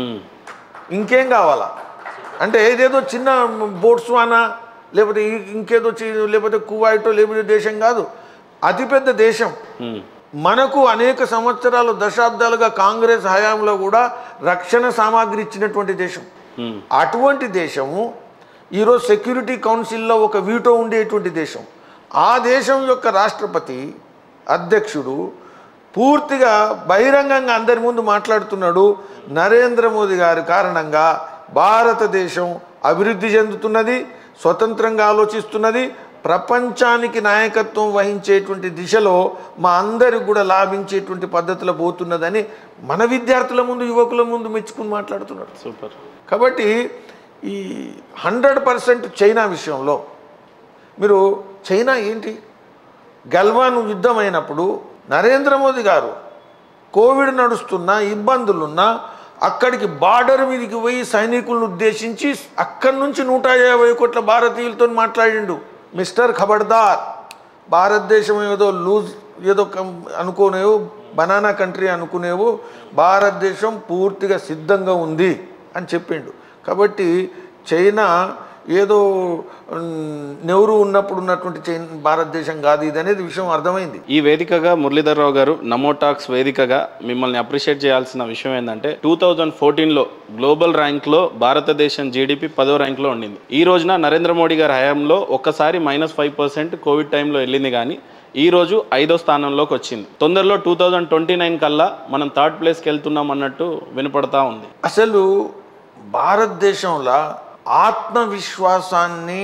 ఇంకేం కావాలా అంటే ఏదేదో చిన్న బోట్స్వానా లేకపోతే ఈ- ఇంకేదో చి- లేకపోతే కువైటో లేకపోతే దేశం కాదు అతిపెద్ద దేశం మనకు అనేక సంవత్సరాలు దశాబ్దాలుగా కాంగ్రెస్ హయాంలో కూడా రక్షణ సామాగ్రి ఇచ్చినటువంటి దేశం అటువంటి దేశము ఈరోజు సెక్యూరిటీ కౌన్సిల్లో ఒక వీటో ఉండేటువంటి దేశం ఆ దేశం యొక్క రాష్ట్రపతి అధ్యక్షుడు పూర్తిగా బహిరంగంగా అందరి ముందు మాట్లాడుతున్నాడు నరేంద్ర మోదీ గారి కారణంగా భారతదేశం అభివృద్ధి చెందుతున్నది స్వతంత్రంగా ఆలోచిస్తున్నది ప్రపంచానికి నాయకత్వం వహించేటువంటి దిశలో మా అందరికి కూడా లాభించేటువంటి పద్ధతిలో పోతున్నదని మన విద్యార్థుల ముందు యువకుల ముందు మెచ్చుకుని మాట్లాడుతున్నాడు సూపర్ కాబట్టి ఈ హండ్రెడ్ పర్సెంట్ చైనా విషయంలో మీరు చైనా ఏంటి గల్వాన్ యుద్ధం అయినప్పుడు నరేంద్ర మోదీ గారు కోవిడ్ నడుస్తున్నా ఇబ్బందులున్నా అక్కడికి బార్డర్ మీదకి పోయి సైనికులను ఉద్దేశించి అక్కడి నుంచి నూట యాభై కోట్ల భారతీయులతో మాట్లాడిండు మిస్టర్ ఖబర్దార్ భారతదేశం ఏదో లూజ్ ఏదో కం- అనుకునేవో బనానా కంట్రీ అనుకునేవో భారతదేశం పూర్తిగా సిద్ధంగా ఉంది అని చెప్పిండు కాబట్టి చైనా ఏదో ఉమ్, నెహ్రూ ఉన్నప్పుడు ఉన్నటువంటి చైనా భారతదేశం కాదు ఇది అనేది విషయం అర్థమైంది ఈ వేదికగా మురళీధర్ రావు గారు నమోటాక్స్ వేదికగా మిమ్మల్ని అప్రిషియేట్ చేయాల్సిన విషయం ఏంటంటే టూ థౌజండ్ ఫోర్టీన్లో గ్లోబల్ ర్యాంక్లో భారతదేశం జీడిపి పదో ర్యాంక్లో ఉండింది ఈ రోజున నరేంద్ర మోడీ గారి హయాంలో ఒక్కసారి మైనస్ ఫైవ్ పర్సెంట్ కోవిడ్ టైంలో వెళ్ళింది కానీ ఈ రోజు ఐదో స్థానంలోకి వచ్చింది తొందరలో టూ థౌజండ్ ట్వంటీ నైన్ కల్లా మనం థర్డ్ ప్లేస్కి వెళ్తున్నాం అన్నట్టు వినపడతా ఉంది అసలు భారతదేశంలో ఆత్మవిశ్వాసాన్ని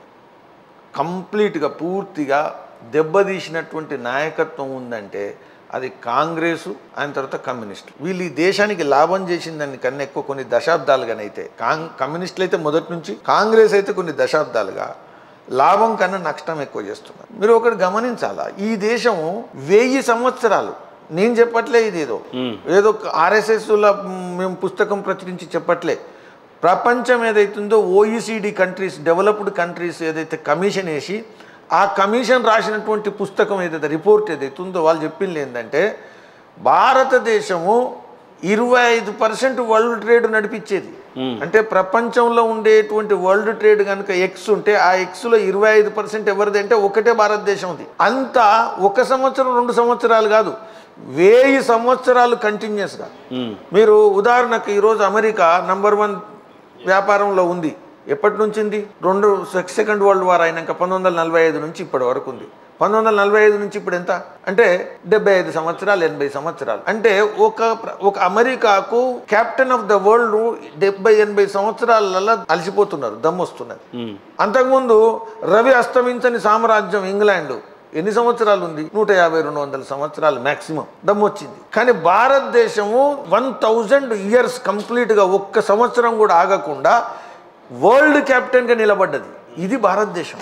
కంప్లీట్గా పూర్తిగా దెబ్బతీసినటువంటి నాయకత్వం ఉందంటే అది కాంగ్రెసు ఆయన తర్వాత కమ్యూనిస్టులు వీళ్ళు ఈ దేశానికి లాభం చేసిందని కన్నా ఎక్కువ కొన్ని దశాబ్దాలుగానైతే కాంగ్ కమ్యూనిస్టులు అయితే మొదటి నుంచి కాంగ్రెస్ అయితే కొన్ని దశాబ్దాలుగా లాభం కన్నా నష్టం ఎక్కువ చేస్తున్నారు మీరు ఒకటి గమనించాలా ఈ దేశము వెయ్యి సంవత్సరాలు నేను చెప్పట్లే ఇదేదో ఏదో ఆర్ఎస్ఎస్లో మేము పుస్తకం ప్రచురించి చెప్పట్లే ప్రపంచం ఏదైతుందో ఓఈసీడీ కంట్రీస్ డెవలప్డ్ కంట్రీస్ ఏదైతే కమిషన్ వేసి ఆ కమిషన్ రాసినటువంటి పుస్తకం ఏదైతే రిపోర్ట్ ఏదైతే ఉందో వాళ్ళు చెప్పింది ఏంటంటే భారతదేశము ఇరవై ఐదు పర్సెంట్ వరల్డ్ ట్రేడ్ నడిపించేది అంటే ప్రపంచంలో ఉండేటువంటి వరల్డ్ ట్రేడ్ కనుక ఎక్స్ ఉంటే ఆ ఎక్స్లో ఇరవై ఐదు పర్సెంట్ ఎవరిది అంటే ఒకటే భారతదేశం ఉంది అంతా ఒక సంవత్సరం రెండు సంవత్సరాలు కాదు వెయ్యి సంవత్సరాలు కంటిన్యూస్గా మీరు ఉదాహరణకు ఈరోజు అమెరికా నంబర్ వన్ వ్యాపారంలో ఉంది ఎప్పటి నుంచి ఉంది రెండు సెక్- సెకండ్ వరల్డ్ వార్ అయినాక పంతొమ్మిది వందల నలభై ఐదు నుంచి ఇప్పటి వరకు ఉంది పంతొమ్మిది వందల నలభై ఐదు నుంచి ఇప్పుడు ఎంత అంటే డెబ్బై ఐదు సంవత్సరాలు ఎనభై సంవత్సరాలు అంటే ఒక ప్ర- ఒక అమెరికాకు కెప్టెన్ ఆఫ్ ద వరల్డ్ డెబ్బై ఎనభై సంవత్సరాలలో అలసిపోతున్నారు దమ్మొస్తున్నది అంతకుముందు రవి అస్తమించని సామ్రాజ్యం ఇంగ్లాండ్ ఎన్ని సంవత్సరాలు ఉంది నూట యాభై రెండు వందల సంవత్సరాలు మాక్సిమం దమ్మొచ్చింది కానీ భారతదేశము వన్ థౌజండ్ ఇయర్స్ కంప్లీట్గా ఒక్క సంవత్సరం కూడా ఆగకుండా వరల్డ్ కెప్టెన్గా నిలబడ్డది ఇది భారతదేశం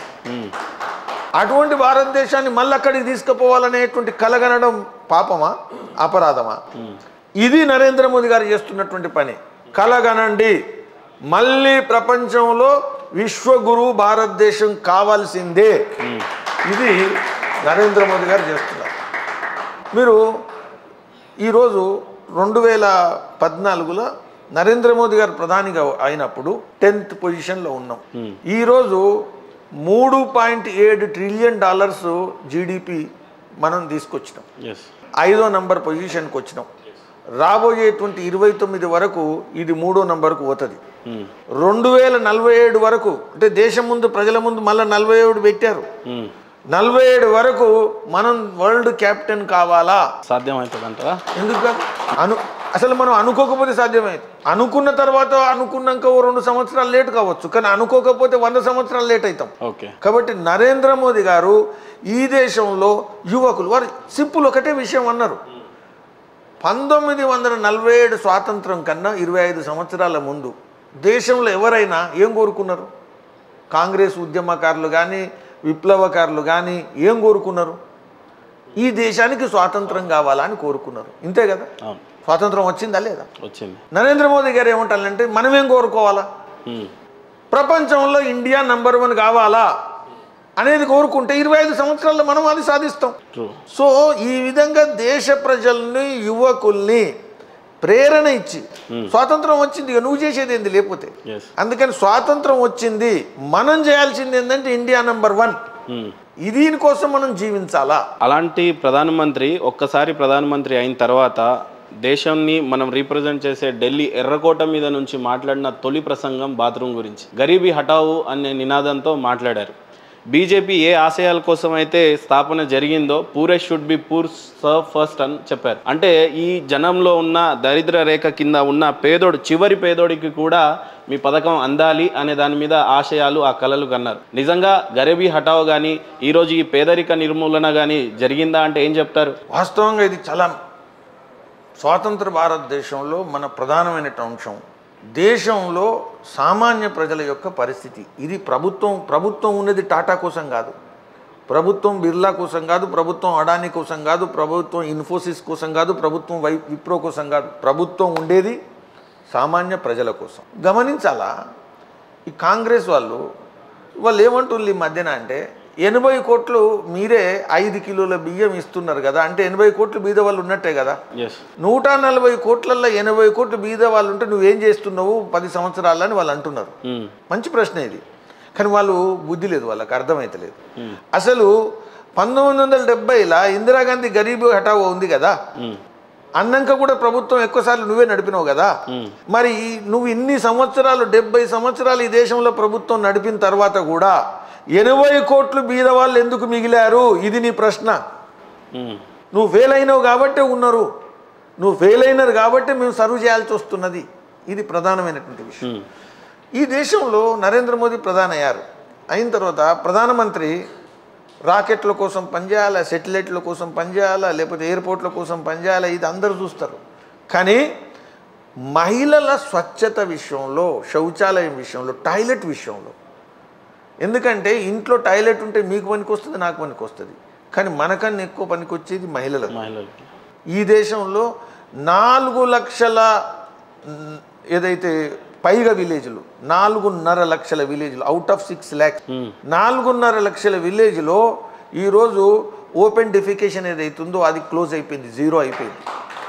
అటువంటి భారతదేశాన్ని మళ్ళీ అక్కడికి తీసుకుపోవాలనేటువంటి కలగనడం పాపమా అపరాధమా ఇది నరేంద్ర మోదీ గారు చేస్తున్నటువంటి పని కలగనండి మళ్ళీ ప్రపంచంలో విశ్వగురు భారతదేశం కావాల్సిందే ఇది నరేంద్ర మోదీ గారు చేస్తున్నారు మీరు ఈరోజు రెండు వేల పద్నాలుగులో నరేంద్ర మోదీ గారు ప్రధానిగా అయినప్పుడు టెన్త్ పొజిషన్లో ఉన్నాం ఈరోజు మూడు పాయింట్ ఏడు ట్రిలియన్ డాలర్స్ జీడిపి మనం తీసుకొచ్చినాం ఎస్ ఐదో నంబర్ పొజిషన్కి వచ్చినాం రాబోయేటువంటి ఇరవై తొమ్మిది వరకు ఇది మూడో నంబర్కు పోతుంది రెండు వేల నలభై ఏడు వరకు అంటే దేశం ముందు ప్రజల ముందు మళ్ళీ నలభై ఏడు పెట్టారు నలభై ఏడు వరకు మనం వరల్డ్ కెప్టెన్ కావాలా సాధ్యమవుతుందంటారా ఎందుకు కాదు? అను అసలు మనం అనుకోకపోతే సాధ్యమైంది అనుకున్న తర్వాత అనుకున్నాక ఓ రెండు సంవత్సరాలు లేట్ కావచ్చు కానీ అనుకోకపోతే వంద సంవత్సరాలు లేట్ అవుతాం ఓకే కాబట్టి నరేంద్ర మోదీ గారు ఈ దేశంలో యువకులు వారు సింపుల్ ఒకటే విషయం అన్నారు పంతొమ్మిది వందల నలభై ఏడు స్వాతంత్రం కన్నా ఇరవై ఐదు సంవత్సరాల ముందు దేశంలో ఎవరైనా ఏం కోరుకున్నారు కాంగ్రెస్ ఉద్యమకారులు కానీ విప్లవకారులు కానీ ఏం కోరుకున్నారు ఈ దేశానికి స్వాతంత్రం కావాలా అని కోరుకున్నారు ఇంతే కదా అవును స్వాతంత్రం వచ్చిందా లేదా వచ్చింది నరేంద్ర మోదీ గారు ఏమంటారంటే మనమేం కోరుకోవాలా ఉమ్. ప్రపంచంలో ఇండియా నంబర్ వన్ కావాలా అనేది కోరుకుంటే ఇరవై ఐదు సంవత్సరాల్లో మనం అది సాధిస్తాం ట్రూ సో ఈ విధంగా దేశ ప్రజల్ని యువకుల్ని ప్రేరణ ఇచ్చి స్వాతంత్రం వచ్చింది ఇక నువ్వు చేసేది ఏంది లేకపోతే ఎస్ అందుకని స్వాతంత్రం వచ్చింది మనం చేయాల్సింది ఏంటంటే ఇండియా నంబర్ వన్ ఈ దీనికోసం మనం జీవించాలా అలాంటి ప్రధానమంత్రి ఒక్కసారి ప్రధానమంత్రి అయిన తర్వాత దేశాన్ని మనం రీప్రజెంట్ చేసే ఢిల్లీ ఎర్రకోట మీద నుంచి మాట్లాడిన తొలి ప్రసంగం బాత్రూమ్ గురించి గరీబీ హటావు అనే నినాదంతో మాట్లాడారు బీజేపీ ఏ ఆశయాల కోసం అయితే స్థాపన జరిగిందో poorer should be poor serve first అని చెప్పారు అంటే ఈ జనంలో ఉన్న దరిద్ర రేఖ కింద ఉన్న పేదోడు చివరి పేదోడికి కూడా మీ పథకం అందాలి అనే దాని మీద ఆశయాలు ఆ కళలు కన్నారు నిజంగా గరీబీ హటావ్ కానీ ఈరోజు ఈ పేదరిక నిర్మూలన కానీ జరిగిందా అంటే ఏం చెప్తారు వాస్తవంగా ఇది చాలా స్వాతంత్ర భారతదేశంలో మన ప్రధానమైన అంశం దేశంలో సామాన్య ప్రజల యొక్క పరిస్థితి ఇది ప్రభుత్వం ప్రభుత్వం ఉన్నది టాటా కోసం కాదు ప్రభుత్వం బిర్లా కోసం కాదు ప్రభుత్వం అడానీ కోసం కాదు ప్రభుత్వం ఇన్ఫోసిస్ కోసం కాదు ప్రభుత్వం వై విప్రో కోసం కాదు ప్రభుత్వం ఉండేది సామాన్య ప్రజల కోసం గమనించాలా ఈ కాంగ్రెస్ వాళ్ళు వాళ్ళు ఏమంటుంది ఈ మధ్యన అంటే ఎనభై కోట్లు మీరే ఐదు కిలోల బియ్యం ఇస్తున్నారు కదా అంటే ఎనభై కోట్లు బీద వాళ్ళు ఉన్నట్టే కదా ఎస్ నూట నలభై కోట్లల్లో ఎనభై కోట్లు బీద వాళ్ళు ఉంటే నువ్వేం చేస్తున్నావు పది సంవత్సరాలని వాళ్ళు అంటున్నారు మంచి ప్రశ్న ఇది కానీ వాళ్ళు బుద్ధి లేదు వాళ్ళకి అర్థమైతలేదు అసలు పంతొమ్మిది వందల డెబ్బైలా ఇందిరాగాంధీ గరీబ్ హఠావో ఉంది కదా అన్నాక కూడా ప్రభుత్వం ఎక్కువసార్లు నువ్వే నడిపినావు కదా మరి ఈ- నువ్వు ఇన్ని సంవత్సరాలు డెబ్బై సంవత్సరాలు ఈ దేశంలో ప్రభుత్వం నడిపిన తర్వాత కూడా ఎనభై కోట్లు బీద వాళ్ళు ఎందుకు మిగిలారు ఇది నీ ప్రశ్న నువ్వు ఫెయిల్ అయినావు కాబట్టే ఉన్నారు నువ్వు ఫెయిల్ అయినారు కాబట్టి మేము సర్వ్ చేయాల్సి వస్తున్నది ఇది ప్రధానమైనటువంటి విషయం ఈ దేశంలో నరేంద్ర మోదీ ప్రధాని అయ్యారు అయిన తర్వాత ప్రధానమంత్రి రాకెట్ల కోసం పనిచేయాలా సెటిలైట్ల కోసం పనిచేయాలా లేకపోతే ఎయిర్పోర్ట్ల కోసం పనిచేయాలా ఇది అందరూ చూస్తారు కానీ మహిళల స్వచ్ఛత విషయంలో శౌచాలయం విషయంలో టాయిలెట్ విషయంలో ఎందుకంటే ఇంట్లో టాయిలెట్ ఉంటే మీకు పనికి వస్తుంది నాకు పనికి వస్తుంది కానీ మనకన్నా ఎక్కువ పనికి వచ్చేది మహిళలకు మహిళలకి ఈ దేశంలో నాలుగు లక్షల మ్, ఏదైతే పైగా విలేజ్లు నాలుగున్నర లక్షల విలేజ్లు అవుట్ ఆఫ్ సిక్స్ ల్యాక్స్ నాలుగున్నర లక్షల విలేజ్లో ఈరోజు ఓపెన్ డెఫికేషన్ ఏదైతుందో అది క్లోజ్ అయిపోయింది జీరో అయిపోయింది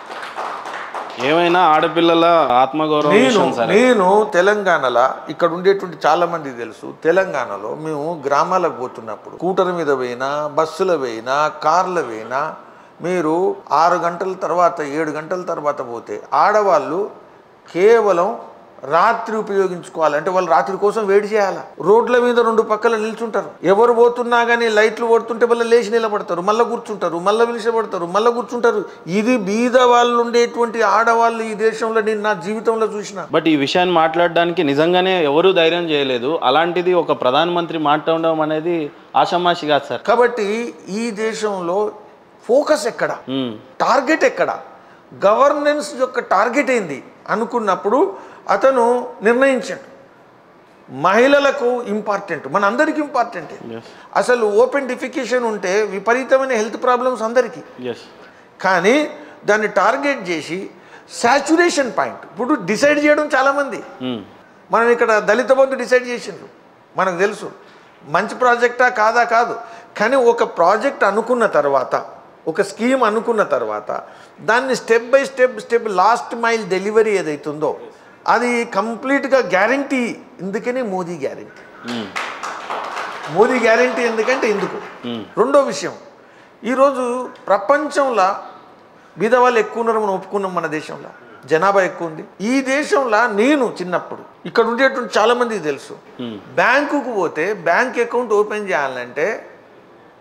ఏమైనా ఆడపిల్లల ఆత్మగౌరవం నేను విషయం సరే నేను తెలంగాణలో ఇక్కడ ఉండేటువంటి చాలా మంది తెలుసు తెలంగాణలో మేము గ్రామాలకు పోతున్నప్పుడు స్కూటర్ మీద పోయినా బస్సుల పోయినా కార్ల పోయినా మీరు ఆరు గంటల తర్వాత ఏడు గంటల తర్వాత పోతే ఆడవాళ్ళు కేవలం రాత్రి ఉపయోగించుకోవాలి వాళ్ళు రాత్రి కోసం వేడి చేయాలి రోడ్ల మీద రెండు పక్కల నిల్చుంటారు ఎవరు పోతున్నా కానీ లైట్లు కొడుతుంటే మళ్ళీ లేచి నిలబడతారు మళ్ళీ కూర్చుంటారు మళ్ళీ పిలిచబడతారు మళ్ళీ కూర్చుంటారు ఇది బీద వాళ్ళు ఉండేటువంటి ఆడవాళ్ళు ఈ దేశంలో నేను నా జీవితంలో చూసిన బట్ ఈ విషయాన్ని మాట్లాడడానికి నిజంగానే ఎవరూ ధైర్యం చేయలేదు అలాంటిది ఒక ప్రధానమంత్రి మాట్లాడడం అనేది ఆషామాషి కాదు సార్ కాబట్టి ఈ దేశంలో ఫోకస్ ఎక్కడ మ్మ్. టార్గెట్ ఎక్కడ గవర్నెన్స్ యొక్క టార్గెట్ ఏంది అనుకున్నప్పుడు అతను నిర్ణయించాడు మహిళలకు ఇంపార్టెంట్ మన అందరికీ ఇంపార్టెంట్ ఎస్ అసలు ఓపెన్ డిఫికేషన్ ఉంటే విపరీతమైన హెల్త్ ప్రాబ్లమ్స్ అందరికీ ఎస్ కానీ దాన్ని టార్గెట్ చేసి సాచురేషన్ పాయింట్ ఇప్పుడు డిసైడ్ చేయడం చాలామంది మనం ఇక్కడ దళిత బంధు డిసైడ్ చేసిండ్రు మనకు తెలుసు మంచి ప్రాజెక్టా కాదా కాదు కానీ ఒక ప్రాజెక్ట్ అనుకున్న తర్వాత ఒక స్కీమ్ అనుకున్న తర్వాత దాన్ని step by step step last mile delivery ఏదైతుందో అది కంప్లీట్గా గ్యారంటీ ఎందుకని మోదీ గ్యారంటీ మోదీ గ్యారంటీ ఎందుకంటే ఎందుకు రెండో విషయం ఈరోజు ప్రపంచంలో బీదవాళ్ళు ఎక్కువ ఉన్నారు మనం ఒప్పుకున్నాం మన దేశంలో జనాభా ఎక్కువ ఉంది ఈ దేశంలో నేను చిన్నప్పుడు ఇక్కడ ఉండేటువంటి చాలా మందికి తెలుసు బ్యాంకుకు పోతే బ్యాంక్ అకౌంట్ ఓపెన్ చేయాలంటే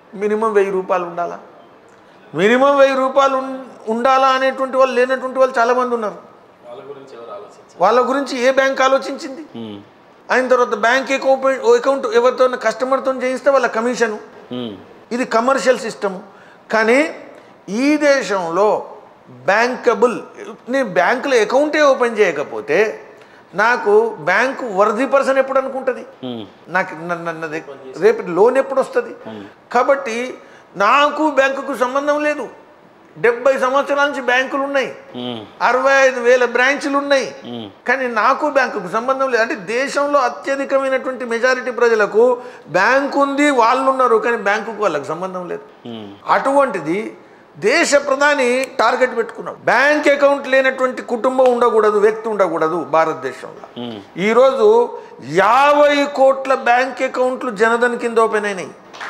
మినిమం వెయ్యి రూపాయలు ఉండాలా మినిమం వెయ్యి రూపాయలు ఉన్- ఉండాలా అనేటువంటి వాళ్ళు లేనటువంటి వాళ్ళు చాలామంది ఉన్నారు వాళ్ళ గురించి ఏ బ్యాంక్ ఆలోచించింది ఉమ్, అయిన తర్వాత బ్యాంక్ అకౌంట్ అకౌంట్ ఎవరితో కస్టమర్తో చేయిస్తే వాళ్ళ కమిషను ఉమ్, ఇది కమర్షియల్ సిస్టమ్ కానీ ఈ దేశంలో బ్యాంకబుల్ నేను బ్యాంకులో అకౌంటే ఓపెన్ చేయకపోతే నాకు బ్యాంకు వర్ది పర్సన్ ఎప్పుడు అనుకుంటుంది ఉమ్, నాకు న- న- నది రేపు లోన్ ఎప్పుడు వస్తుంది కాబట్టి నాకు బ్యాంకుకు సంబంధం లేదు డెబ్బై సంవత్సరాల నుంచి బ్యాంకులు ఉన్నాయి ఉమ్, అరవై ఐదు వేల బ్రాంచులు ఉన్నాయి ఉమ్, కానీ నాకు బ్యాంకుకు సంబంధం లేదు అంటే దేశంలో అత్యధికమైనటువంటి మెజారిటీ ప్రజలకు బ్యాంకు ఉంది వాళ్ళు ఉన్నారు కానీ బ్యాంకుకు వాళ్ళకి సంబంధం లేదు ఉమ్, అటువంటిది దేశ ప్రధాని టార్గెట్ పెట్టుకున్నాడు బ్యాంక్ అకౌంట్ లేనటువంటి కుటుంబం ఉండకూడదు వ్యక్తి ఉండకూడదు భారతదేశంలో ఉమ్. ఈరోజు యాభై కోట్ల బ్యాంక్ అకౌంట్లు జనధన్ కింద ఓపెన్ అయినాయి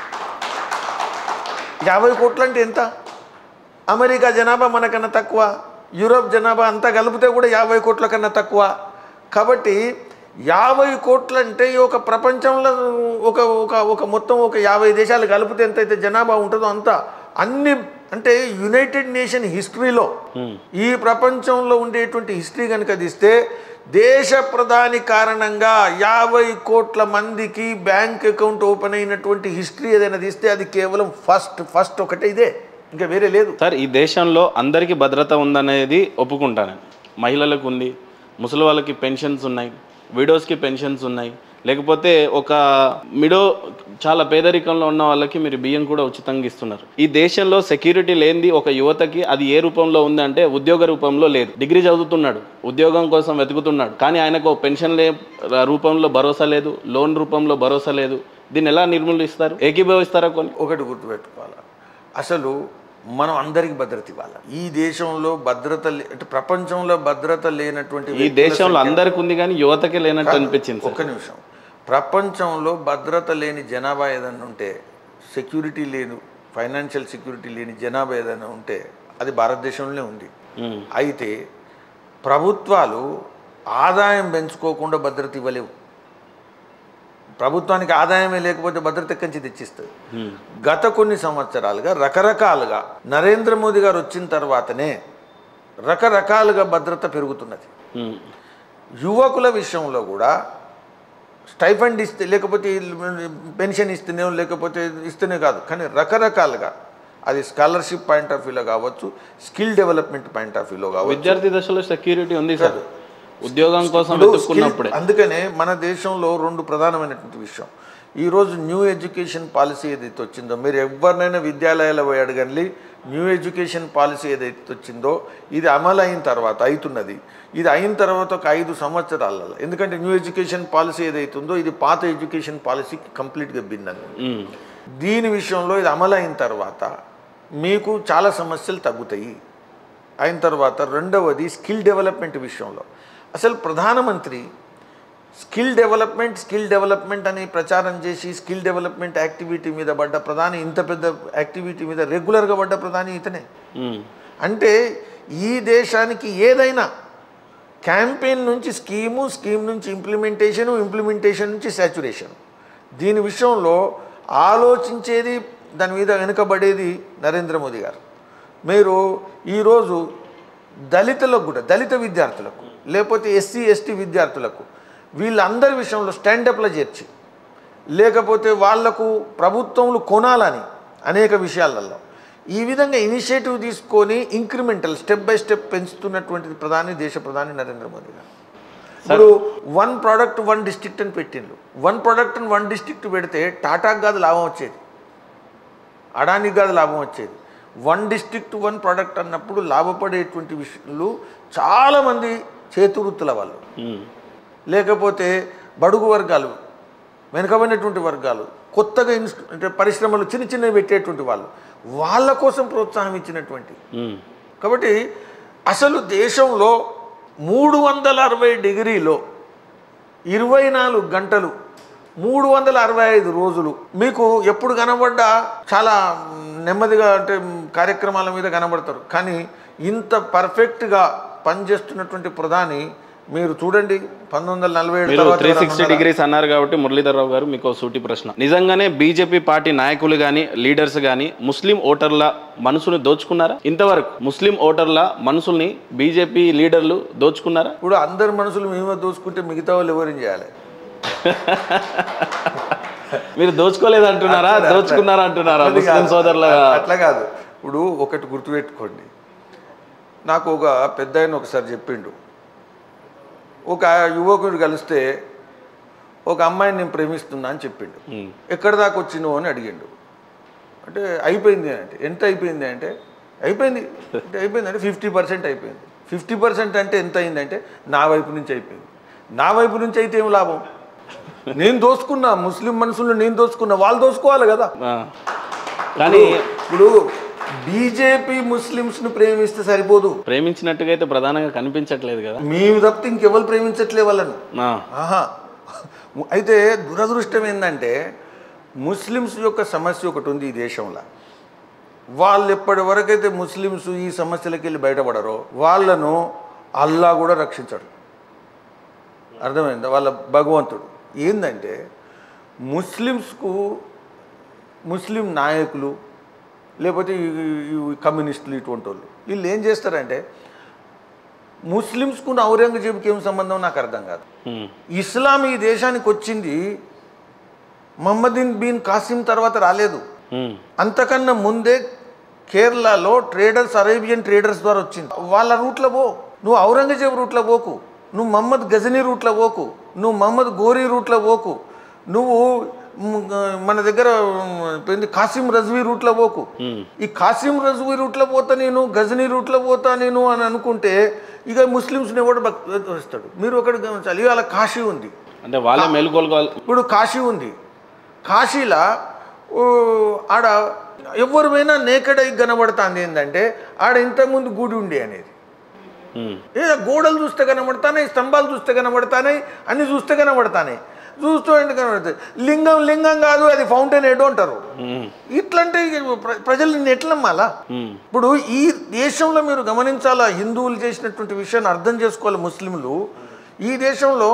యాభై కోట్లు అంటే ఎంత అమెరికా జనాభా మనకన్నా తక్కువ యూరోప్ జనాభా అంతా కలిపితే కూడా యాభై కోట్ల కన్నా తక్కువ కాబట్టి యాభై కోట్లు అంటే ఈ ఒక ప్రపంచంలో ఒక ఒక ఒక మొత్తం ఒక యాభై దేశాలు కలిపితే ఎంతైతే జనాభా ఉంటుందో అంత అన్ని అంటే యునైటెడ్ నేషన్ హిస్టరీలో ఈ ప్రపంచంలో ఉండేటువంటి హిస్టరీ కనుక తీస్తే దేశ ప్రధాని కారణంగా యాభై కోట్ల మందికి బ్యాంక్ అకౌంట్ ఓపెన్ అయినటువంటి హిస్టరీ ఏదైనా తీస్తే అది కేవలం ఫస్ట్ ఫస్ట్ ఒకటే ఇదే ఇంకా వేరే లేదు సార్ ఈ దేశంలో అందరికీ భద్రత ఉందనేది ఒప్పుకుంటాను మహిళలకు ఉంది ముసలి వాళ్ళకి పెన్షన్స్ ఉన్నాయి విడోస్కి పెన్షన్స్ ఉన్నాయి లేకపోతే ఒక మిడో చాలా పేదరికంలో ఉన్న వాళ్ళకి మీరు బియ్యం కూడా ఉచితంగా ఇస్తున్నారు ఈ దేశంలో సెక్యూరిటీ లేనిది ఒక యువతకి అది ఏ రూపంలో ఉంది అంటే ఉద్యోగ రూపంలో లేదు డిగ్రీ చదువుతున్నాడు ఉద్యోగం కోసం వెతుకుతున్నాడు కానీ ఆయనకు పెన్షన్ లే రూపంలో భరోసా లేదు లోన్ రూపంలో భరోసా లేదు దీన్ని ఎలా నిర్మూలిస్తారు ఏకీభవిస్తారా కొన్ని ఒకటి గుర్తుపెట్టుకోవాలి అసలు మనం అందరికి భద్రత ఇవ్వాలి ఈ దేశంలో భద్రత లే- అంటే ప్రపంచంలో భద్రత లేనటువంటి ఈ వ్యక్తుల దేశంలో అందరికి ఉంది కానీ యువతకే లేనట్టు అనిపించింది సార్ ఒక్క నిమిషం ప్రపంచంలో భద్రత లేని జనాభా ఏదైనా ఉంటే సెక్యూరిటీ లేదు ఫైనాన్షియల్ సెక్యూరిటీ లేని జనాభా ఏదైనా ఉంటే అది భారతదేశంలోనే ఉంది ఉమ్, అయితే ప్రభుత్వాలు ఆదాయం పెంచుకోకుండా భద్రత ఇవ్వలేవు ప్రభుత్వానికి ఆదాయమే లేకపోతే భద్రత ఎక్కడి నుంచి తెచ్చిస్తుంది ఉమ్, గత కొన్ని సంవత్సరాలుగా రకరకాలుగా నరేంద్ర మోదీ గారు వచ్చిన తర్వాతనే రకరకాలుగా భద్రత పెరుగుతున్నది ఉమ్, యువకుల విషయంలో కూడా స్టైఫండ్ ఇస్తే లేకపోతే పెన్షన్ ఇస్తేనే లేకపోతే ఇస్తేనే కాదు కానీ రకరకాలుగా అది స్కాలర్షిప్ పాయింట్ ఆఫ్ వ్యూలో కావచ్చు స్కిల్ డెవలప్మెంట్ పాయింట్ ఆఫ్ వ్యూలో కావచ్చు విద్యార్థి దశలో సెక్యూరిటీ ఉంది సార్ ఉద్యోగం కోసం ఇప్పుడు వెతుక్కున్నప్పుడే skill- అందుకనే మన దేశంలో రెండు ప్రధానమైనటువంటి విషయం ఈరోజు న్యూ ఎడ్యుకేషన్ పాలసీ ఏదైతే వచ్చిందో మీరు ఎవరినైనా విద్యాలయాలు పోయి అడగండి న్యూ ఎడ్యుకేషన్ పాలసీ ఏదైతే వచ్చిందో ఇది అమలు అయిన తర్వాత అవుతున్నది ఇది అయిన తర్వాత ఒక ఐదు సంవత్సరాలలో ఎందుకంటే న్యూ ఎడ్యుకేషన్ పాలసీ ఏదైతే ఉందో ఇది పాత ఎడ్యుకేషన్ పాలసీకి కంప్లీట్గా భిన్నంగా ఉంది. ఉమ్, దీని విషయంలో ఇది అమలు అయిన తర్వాత మీకు చాలా సమస్యలు తగ్గుతాయి అయిన తర్వాత రెండవది స్కిల్ డెవలప్మెంట్ విషయంలో అసలు ప్రధానమంత్రి స్కిల్ డెవలప్మెంట్ స్కిల్ డెవలప్మెంట్ అని ప్రచారం చేసి స్కిల్ డెవలప్మెంట్ యాక్టివిటీ మీద పడ్డ ప్రధాని ఇంత పెద్ద యాక్టివిటీ మీద రెగ్యులర్గా పడ్డ ప్రధాని ఇతనే ఉమ్, అంటే ఈ దేశానికి ఏదైనా క్యాంపెయిన్ నుంచి స్కీము స్కీమ్ నుంచి ఇంప్లిమెంటేషను ఇంప్లిమెంటేషన్ నుంచి సాచురేషన్ దీని విషయంలో ఆలోచించేది దాని మీద వెనుకబడేది నరేంద్ర మోదీ గారు మీరు ఈరోజు దళితులకు కూడా దళిత విద్యార్థులకు లేకపోతే ఎస్సీ ఎస్టీ విద్యార్థులకు వీళ్ళందరి విషయంలో స్టాండప్లో చేర్చి లేకపోతే వాళ్లకు ప్రభుత్వములు కొనాలని అనేక విషయాలలో ఈ విధంగా ఇనిషియేటివ్ తీసుకొని ఇంక్రిమెంటల్ స్టెప్ బై స్టెప్ పెంచుతున్నటువంటి ప్రధాని దేశ ప్రధాని నరేంద్ర మోదీ గారు ఇప్పుడు వన్ ప్రోడక్ట్ వన్ డిస్ట్రిక్ట్ అని పెట్టిండ్రు వన్ ప్రోడక్ట్ వన్ డిస్ట్రిక్ట్ పెడితే టాటాకు కాదు లాభం వచ్చేది అడానికి కాదు లాభం వచ్చేది వన్ డిస్ట్రిక్ట్ వన్ ప్రోడక్ట్ అన్నప్పుడు లాభపడేటువంటి విషయాలు చాలామంది చేతివృత్తుల వాళ్ళు ఉమ్, లేకపోతే బడుగు వర్గాలు వెనుకబడినటువంటి వర్గాలు కొత్తగా ఇన్స్టి అంటే పరిశ్రమలు చిన్న చిన్నవి పెట్టేటువంటి వాళ్ళు వాళ్ళ కోసం ప్రోత్సాహం ఇచ్చినటువంటి ఉమ్, కాబట్టి అసలు దేశంలో మూడు వందల అరవై డిగ్రీలో ఇరవై నాలుగు గంటలు మూడు వందల అరవై ఐదు రోజులు మీకు ఎప్పుడు కనబడ్డా చాలా నెమ్మదిగా అంటే కార్యక్రమాల మీద కనబడతారు కానీ ఇంత పర్ఫెక్ట్గా పనిచేస్తున్నటువంటి ప్రధాని మీరు చూడండి పంతొమ్మిది వందల నలభై ఏడు మీరు తర్వాత త్రీ ఎవరైనా సిక్స్టీ ఉన్నారా? డిగ్రీస్ అన్నారు కాబట్టి మురళీధర్ రావు గారు మీకు ఒక సూటి ప్రశ్న నిజంగానే బీజేపీ పార్టీ నాయకులు కానీ లీడర్స్ కానీ ముస్లిం ఓటర్ల మనసుని దోచుకున్నారా ఇంతవరకు ముస్లిం ఓటర్ల మనసుల్ని బీజేపీ లీడర్లు దోచుకున్నారా ఇప్పుడు అందరి మనుషులు మేమే దోసుకుంటే మిగతా వాళ్ళు ఎవరేం చేయాలి మీరు దోచుకోలేదు అంటున్నారా దోచుకున్నారా అంటున్నారా అది ముస్లిం కాదు. సోదరుల అట్లా కాదు ఇప్పుడు ఒకటి గుర్తుపెట్టుకోండి నాకు ఒక పెద్ద ఆయన ఒకసారి చెప్పిండు ఒక యువకుడు కలిస్తే ఒక అమ్మాయిని నేను ప్రేమిస్తున్నా అని చెప్పిండు ఉమ్, ఎక్కడి దాకా వచ్చినావు అని అడిగిండు అంటే అయిపోయింది అంటే ఎంత అయిపోయింది అంటే అయిపోయింది అంటే అయిపోయింది అంటే ఫిఫ్టీ పర్సెంట్ అయిపోయింది ఫిఫ్టీ పర్సెంట్ అంటే ఎంత అయిందంటే నా వైపు నుంచి అయిపోయింది నా వైపు నుంచి అయితే ఏం లాభం నేను దోసుకున్నా ముస్లిం మనుషులను నేను దోసుకున్నా వాళ్ళు దోసుకోవాలి కదా ఆ. కానీ ఇప్పుడు బీజేపీ ముస్లిమ్స్ను ప్రేమిస్తే సరిపోదు ప్రేమించినట్టుగా అయితే ప్రధానంగా కనిపించట్లేదు కదా మేము తప్పితే ఇంకెవరు ప్రేమించట్లే వాళ్ళను ఆ, ఆహా అయితే దురదృష్టం ఏంటంటే ముస్లిమ్స్ యొక్క సమస్య ఒకటి ఉంది ఈ దేశంలో వాళ్ళు ఎప్పటి వరకైతే ముస్లిమ్స్ ఈ సమస్యలకి వెళ్ళి బయటపడరో వాళ్ళను అల్లా కూడా రక్షించడు అర్థమైందా వాళ్ళ భగవంతుడు ఏంటంటే ముస్లిమ్స్కు ముస్లిం నాయకులు లేకపోతే ఈ ఈ కమ్యూనిస్టులు ఇటువంటి వాళ్ళు వీళ్ళు ఏం చేస్తారంటే ముస్లిమ్స్కు ఔరంగజేబుకి ఏం సంబంధం నాకు అర్థం కాదు ఉమ్, ఇస్లాం ఈ దేశానికి వచ్చింది మహమ్మదీన్ బిన్ కాసిం తర్వాత రాలేదు ఉమ్, అంతకన్నా ముందే కేరళలో ట్రేడర్స్ అరేబియన్ ట్రేడర్స్ ద్వారా వచ్చింది వాళ్ళ రూట్లో పో నువ్వు ఔరంగజేబ్ రూట్లో పోకు నువ్వు మహమ్మద్ గజనీ రూట్లో పోకు నువ్వు మహమ్మద్ గోరీ రూట్లో పోకు నువ్వు మ్, మన దగ్గర మ్, ఏంది కాసిం రజ్వీ రూట్లో పోకు ఉమ్. ఈ కాసిం రజ్వీ రూట్లో పోతా నేను గజనీ రూట్లో పోతా నేను అని అనుకుంటే ఇక ముస్లిమ్స్ని ఎవడు భక్- వస్తాడు మీరు ఒకటి గమనించాలి ఇవాళ కాశీ ఉంది అంటే వాళ్ళే మేలుకోలుకోవాలి ఇప్పుడు కాశీ ఉంది కాశీలో ఓ, ఆడ ఎవరు పోయినా నేకడై కనబడుతుంది ఏంటంటే ఆడ ఇంతకుముందు గుడి ఉండే అనేది ఉమ్, ఏదో గోడలు చూస్తే కనబడతాయి స్తంభాలు చూస్తే కనబడతాయి అన్ని చూస్తే కనబడతాయి చూస్తూ ఏంటి కనబడతాయి లింగం లింగం కాదు అది ఫౌంటైన్ హెడ్ అంటారు ఉమ్, ఇట్లంటే ఇక ప్ర- ప్రజలు నిన్ను ఎట్లా నమ్మాలా ఉమ్, ఇప్పుడు ఈ దేశంలో మీరు గమనించాలా హిందువులు చేసినటువంటి విషయాన్ని అర్థం చేసుకోవాలి ముస్లింలు ఈ దేశంలో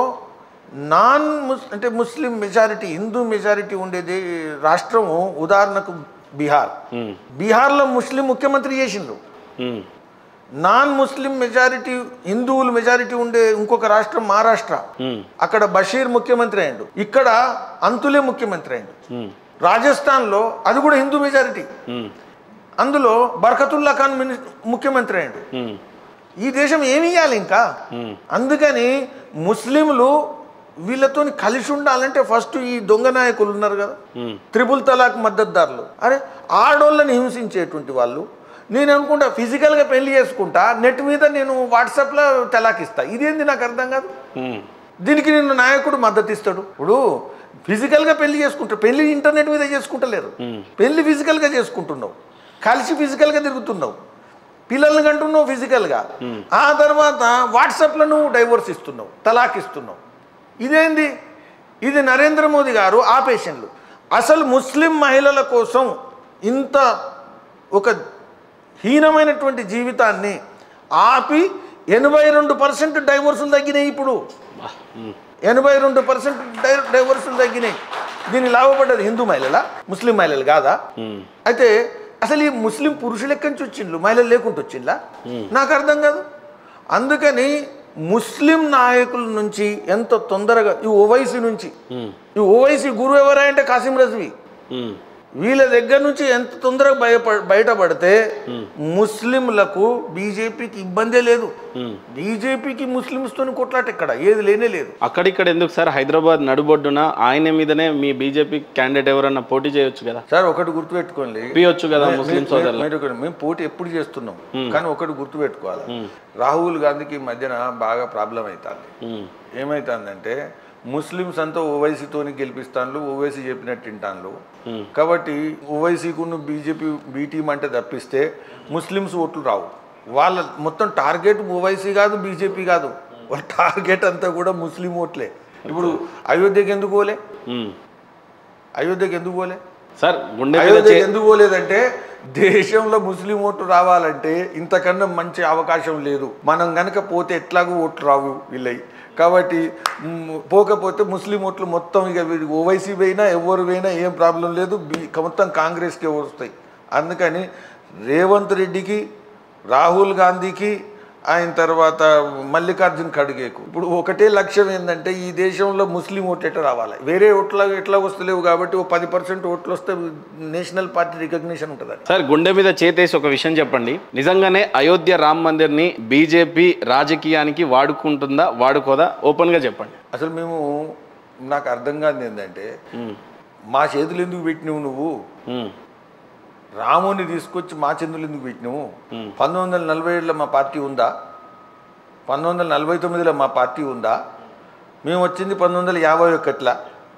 నాన్ ముస్ అంటే ముస్లిం మెజారిటీ హిందూ మెజారిటీ ఉండేది రాష్ట్రము ఉదాహరణకు బీహార్ ఉమ్, బీహార్లో ముస్లిం ముఖ్యమంత్రి చేసిండ్రు ఉమ్, నాన్ ముస్లిం మెజారిటీ హిందువులు మెజారిటీ ఉండే ఇంకొక రాష్ట్రం మహారాష్ట్ర ఉమ్, అక్కడ బషీర్ ముఖ్యమంత్రి అయ్యిండు ఇక్కడ అంతులే ముఖ్యమంత్రి అయ్యిండు ఉమ్, రాజస్థాన్లో అది కూడా హిందూ మెజారిటీ ఉమ్, అందులో బర్కతుల్లా ఖాన్ మిని ముఖ్యమంత్రి అయ్యిండు ఉమ్, ఈ దేశం ఏమి ఇవ్వాలి ఇంకా ఉమ్, అందుకని ముస్లింలు వీళ్ళతో కలిసి ఉండాలంటే ఫస్ట్ ఈ దొంగ నాయకులు ఉన్నారు కదా ఉమ్, త్రిపుల్ తలాక్ మద్దతుదారులు అరే ఆడోళ్ళని హింసించేటువంటి వాళ్ళు నేను అనుకుంటా ఫిజికల్గా పెళ్లి చేసుకుంటా నెట్ మీద నేను వాట్సాప్లో తలాక్ ఇస్తా ఇదేంది నాకు అర్థం కాదు ఉమ్, దీనికి నిన్ను నాయకుడు మద్దతు ఇస్తాడు ఇప్పుడు ఫిజికల్గా పెళ్లి చేసుకుంటా పెళ్లి ఇంటర్నెట్ మీద చేసుకుంటలేరు ఉమ్. పెళ్లి ఫిజికల్గా చేసుకుంటున్నావు కలిసి ఫిజికల్గా తిరుగుతున్నావు పిల్లల్ని కంటున్నావు ఫిజికల్గా ఆ తర్వాత వాట్సాప్లో నువ్వు డైవోర్స్ ఇస్తున్నావు తలాక్ ఇస్తున్నావు ఇదేంది ఇది నరేంద్ర మోదీ గారు ఆపేషన్లు అసలు ముస్లిం మహిళల కోసం ఇంత ఒక హీనమైనటువంటి జీవితాన్ని ఆపి ఎనభై రెండు పర్సెంట్ డైవోర్సులు తగ్గినాయి ఇప్పుడు బా, ఉమ్, ఎనభై రెండు పర్సెంట్ డై డైవర్సులు తగ్గినాయి దీన్ని లాభపడ్డది హిందూ మహిళల ముస్లిం మహిళలు కాదా ఉమ్, అయితే అసలు ఈ ముస్లిం పురుషులు ఎక్కడి నుంచి వచ్చిండ్రు మహిళలు లేకుండా వచ్చిండ్లా నాకు అర్థం కాదు అందుకని ముస్లిం నాయకుల నుంచి ఎంత తొందరగా ఈ ఓవైసీ నుంచి ఉమ్, ఈ ఓవైసీ గురువు ఎవరా అంటే కాసిం రజ్వీ ఉమ్, వీళ్ళ దగ్గర నుంచి ఎంత తొందరగా బయప బయటపడితే ముస్లింలకు బీజేపీకి ఇబ్బందే లేదు ఉమ్. బీజేపీకి ముస్లిమ్స్తో కొట్లాట ఇక్కడ ఏది లేనే లేదు అక్కడిక్కడ ఎందుకు సార్ హైదరాబాద్ నడుబొడ్డున ఆయన మీదనే మీ బీజేపీ క్యాండిడేట్ ఎవరన్నా పోటీ చేయొచ్చు కదా సార్ ఒకటి గుర్తుపెట్టుకోండి పియొచ్చు కదా మే- ముస్లిం మే- సోదరులు మీరు ఒకటి- మేము పోటీ ఎప్పుడు చేస్తున్నాం కానీ ఒకటి గుర్తుపెట్టుకోవాలి రాహుల్ గాంధీకి ఈ మధ్యన బాగా ప్రాబ్లం అవుతుంది ఉమ్, ఏమవుతుందంటే ముస్లిమ్స్ అంతా ఓవైసీతోని గెలిపిస్తాను ఓవైసీ చెప్పినట్టు వింటాను ఉమ్, కాబట్టి ఓవైసీకును బీజేపీ బీ టీం అంటే తప్పిస్తే ముస్లిమ్స్ ఓట్లు రావు వాళ్ళ మొత్తం టార్గెట్ ఓవైసీ కాదు బీజేపీ కాదు వాళ్ళ టార్గెట్ అంతా కూడా ముస్లిం ఓట్లే ఇప్పుడు అయోధ్యకి ఎందుకు పోలే ఉమ్. అయోధ్యకి ఎందుకు పోలే సార్ గుండె మీద అయోధ్యకి చే- ఎందుకు పోలేదంటే దేశంలో ముస్లిం ఓటు రావాలంటే ఇంతకన్నా మంచి అవకాశం లేదు మనం గనక పోతే ఎట్లాగూ ఓట్లు రావు వీళ్ళవి కాబట్టి మ్, పోకపోతే ముస్లిం ఓట్లు మొత్తం ఇక వీడి ఓవైసీ పోయినా ఎవరు పోయినా ఏం ప్రాబ్లం లేదు బి- మొత్తం కాంగ్రెస్కే వస్తాయి అందుకని రేవంత్ రెడ్డికి రాహుల్ గాంధీకి ఆయన తర్వాత మల్లికార్జున్ ఖడ్గేకు ఇప్పుడు ఒకటే లక్ష్యం ఏంటంటే ఈ దేశంలో ముస్లిం ఓట్లు ఎట్లా రావాలి వేరే ఓట్ల ఎట్లా వస్తలేవు కాబట్టి ఓ పది పర్సెంట్ ఓట్లు వస్తే నేషనల్ పార్టీ రికగ్నిషన్ ఉంటుంది సార్ గుండె మీద చేతేసి ఒక విషయం చెప్పండి నిజంగానే అయోధ్య రామ్ మందిర్ని బీజేపీ రాజకీయానికి వాడుకుంటుందా వాడుకోదా ఓపెన్గా చెప్పండి అసలు మేము నాకు అర్థం కాదు ఏంటంటే ఉమ్, మా చేతులు ఎందుకు పెట్టినవు నువ్వు ఉమ్, రాముని తీసుకొచ్చి మా చేతులు ఎందుకు పెట్టినవు Hmm. పంతొమ్మిది వందల నలభై ఏడులో మా పార్టీ ఉందా పంతొమ్మిది వందల నలభై తొమ్మిదిలో మా పార్టీ ఉందా మేము వచ్చింది పంతొమ్మిది వందల యాభై ఒకటిలా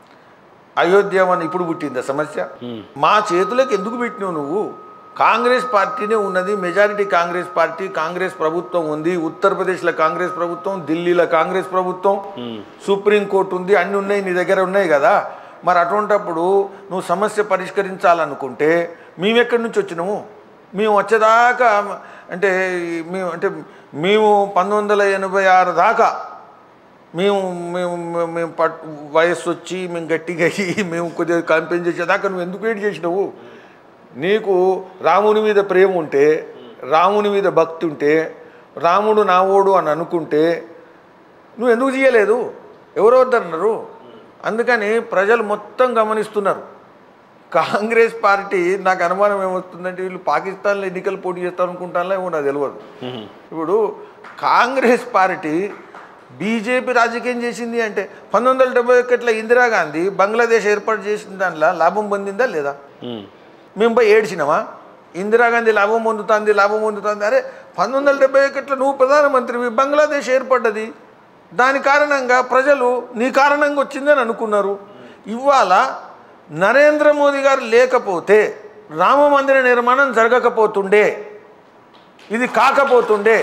అయోధ్య అని ఇప్పుడు పుట్టిందా సమస్య ఉమ్, మా చేతులకు ఎందుకు పెట్టినావు నువ్వు కాంగ్రెస్ పార్టీనే ఉన్నది మెజారిటీ కాంగ్రెస్ పార్టీ కాంగ్రెస్ ప్రభుత్వం ఉంది ఉత్తరప్రదేశ్లో కాంగ్రెస్ ప్రభుత్వం ఢిల్లీలో కాంగ్రెస్ ప్రభుత్వం ఉమ్, సుప్రీంకోర్టు ఉంది అన్నీ ఉన్నాయి నీ దగ్గర ఉన్నాయి కదా మరి అటువంటప్పుడు నువ్వు సమస్య పరిష్కరించాలనుకుంటే మేము ఎక్కడి నుంచి వచ్చినాము మేము వచ్చేదాకా అంటే మేము అంటే మేము పంతొమ్మిది వందల ఎనభై ఆరు దాకా మేము మేము మేము- మేము పట్ వయస్సు వచ్చి మేము గట్టిగా అయ్యి మేము కొద్దిగా కంపెనీ చేసేదాకా నువ్వు ఎందుకు వెయిట్ చేసినావు నీకు రాముని మీద ప్రేమ ఉంటే రాముని మీద భక్తి ఉంటే రాముడు నావోడు అని అనుకుంటే నువ్వు ఎందుకు చేయలేదు ఎవరు వద్దన్నారు అందుకని ప్రజలు మొత్తం గమనిస్తున్నారు కాంగ్రెస్ పార్టీ నాకు అనుమానం ఏమొస్తుందంటే వీళ్ళు పాకిస్తాన్లో ఎన్నికలు పోటీ చేస్తారు అనుకుంటానో ఏమో నాకు తెలియదు ఉమ్, ఇప్పుడు కాంగ్రెస్ పార్టీ బీజేపీ రాజకీయం చేసింది అంటే పంతొమ్మిది వందల డెబ్బై ఒకటిలో ఇందిరాగాంధీ బంగ్లాదేశ్ ఏర్పాటు చేసిన దానిలో లాభం పొందిందా లేదా ఉమ్, మేము పోయి ఏడ్చినామా ఇందిరాగాంధీ లాభం పొందుతుంది లాభం పొందుతుంది అరే పంతొమ్మిది వందల డెబ్బై ఒకటిలో నువ్వు ప్రధానమంత్రివి బంగ్లాదేశ్ ఏర్పడ్డది దాని కారణంగా ప్రజలు నీ కారణంగా వచ్చిందని అనుకున్నారు ఇవాళ నరేంద్ర మోదీ గారు లేకపోతే రామ మందిర నిర్మాణం జరగకపోతుండే ఇది కాకపోతుండే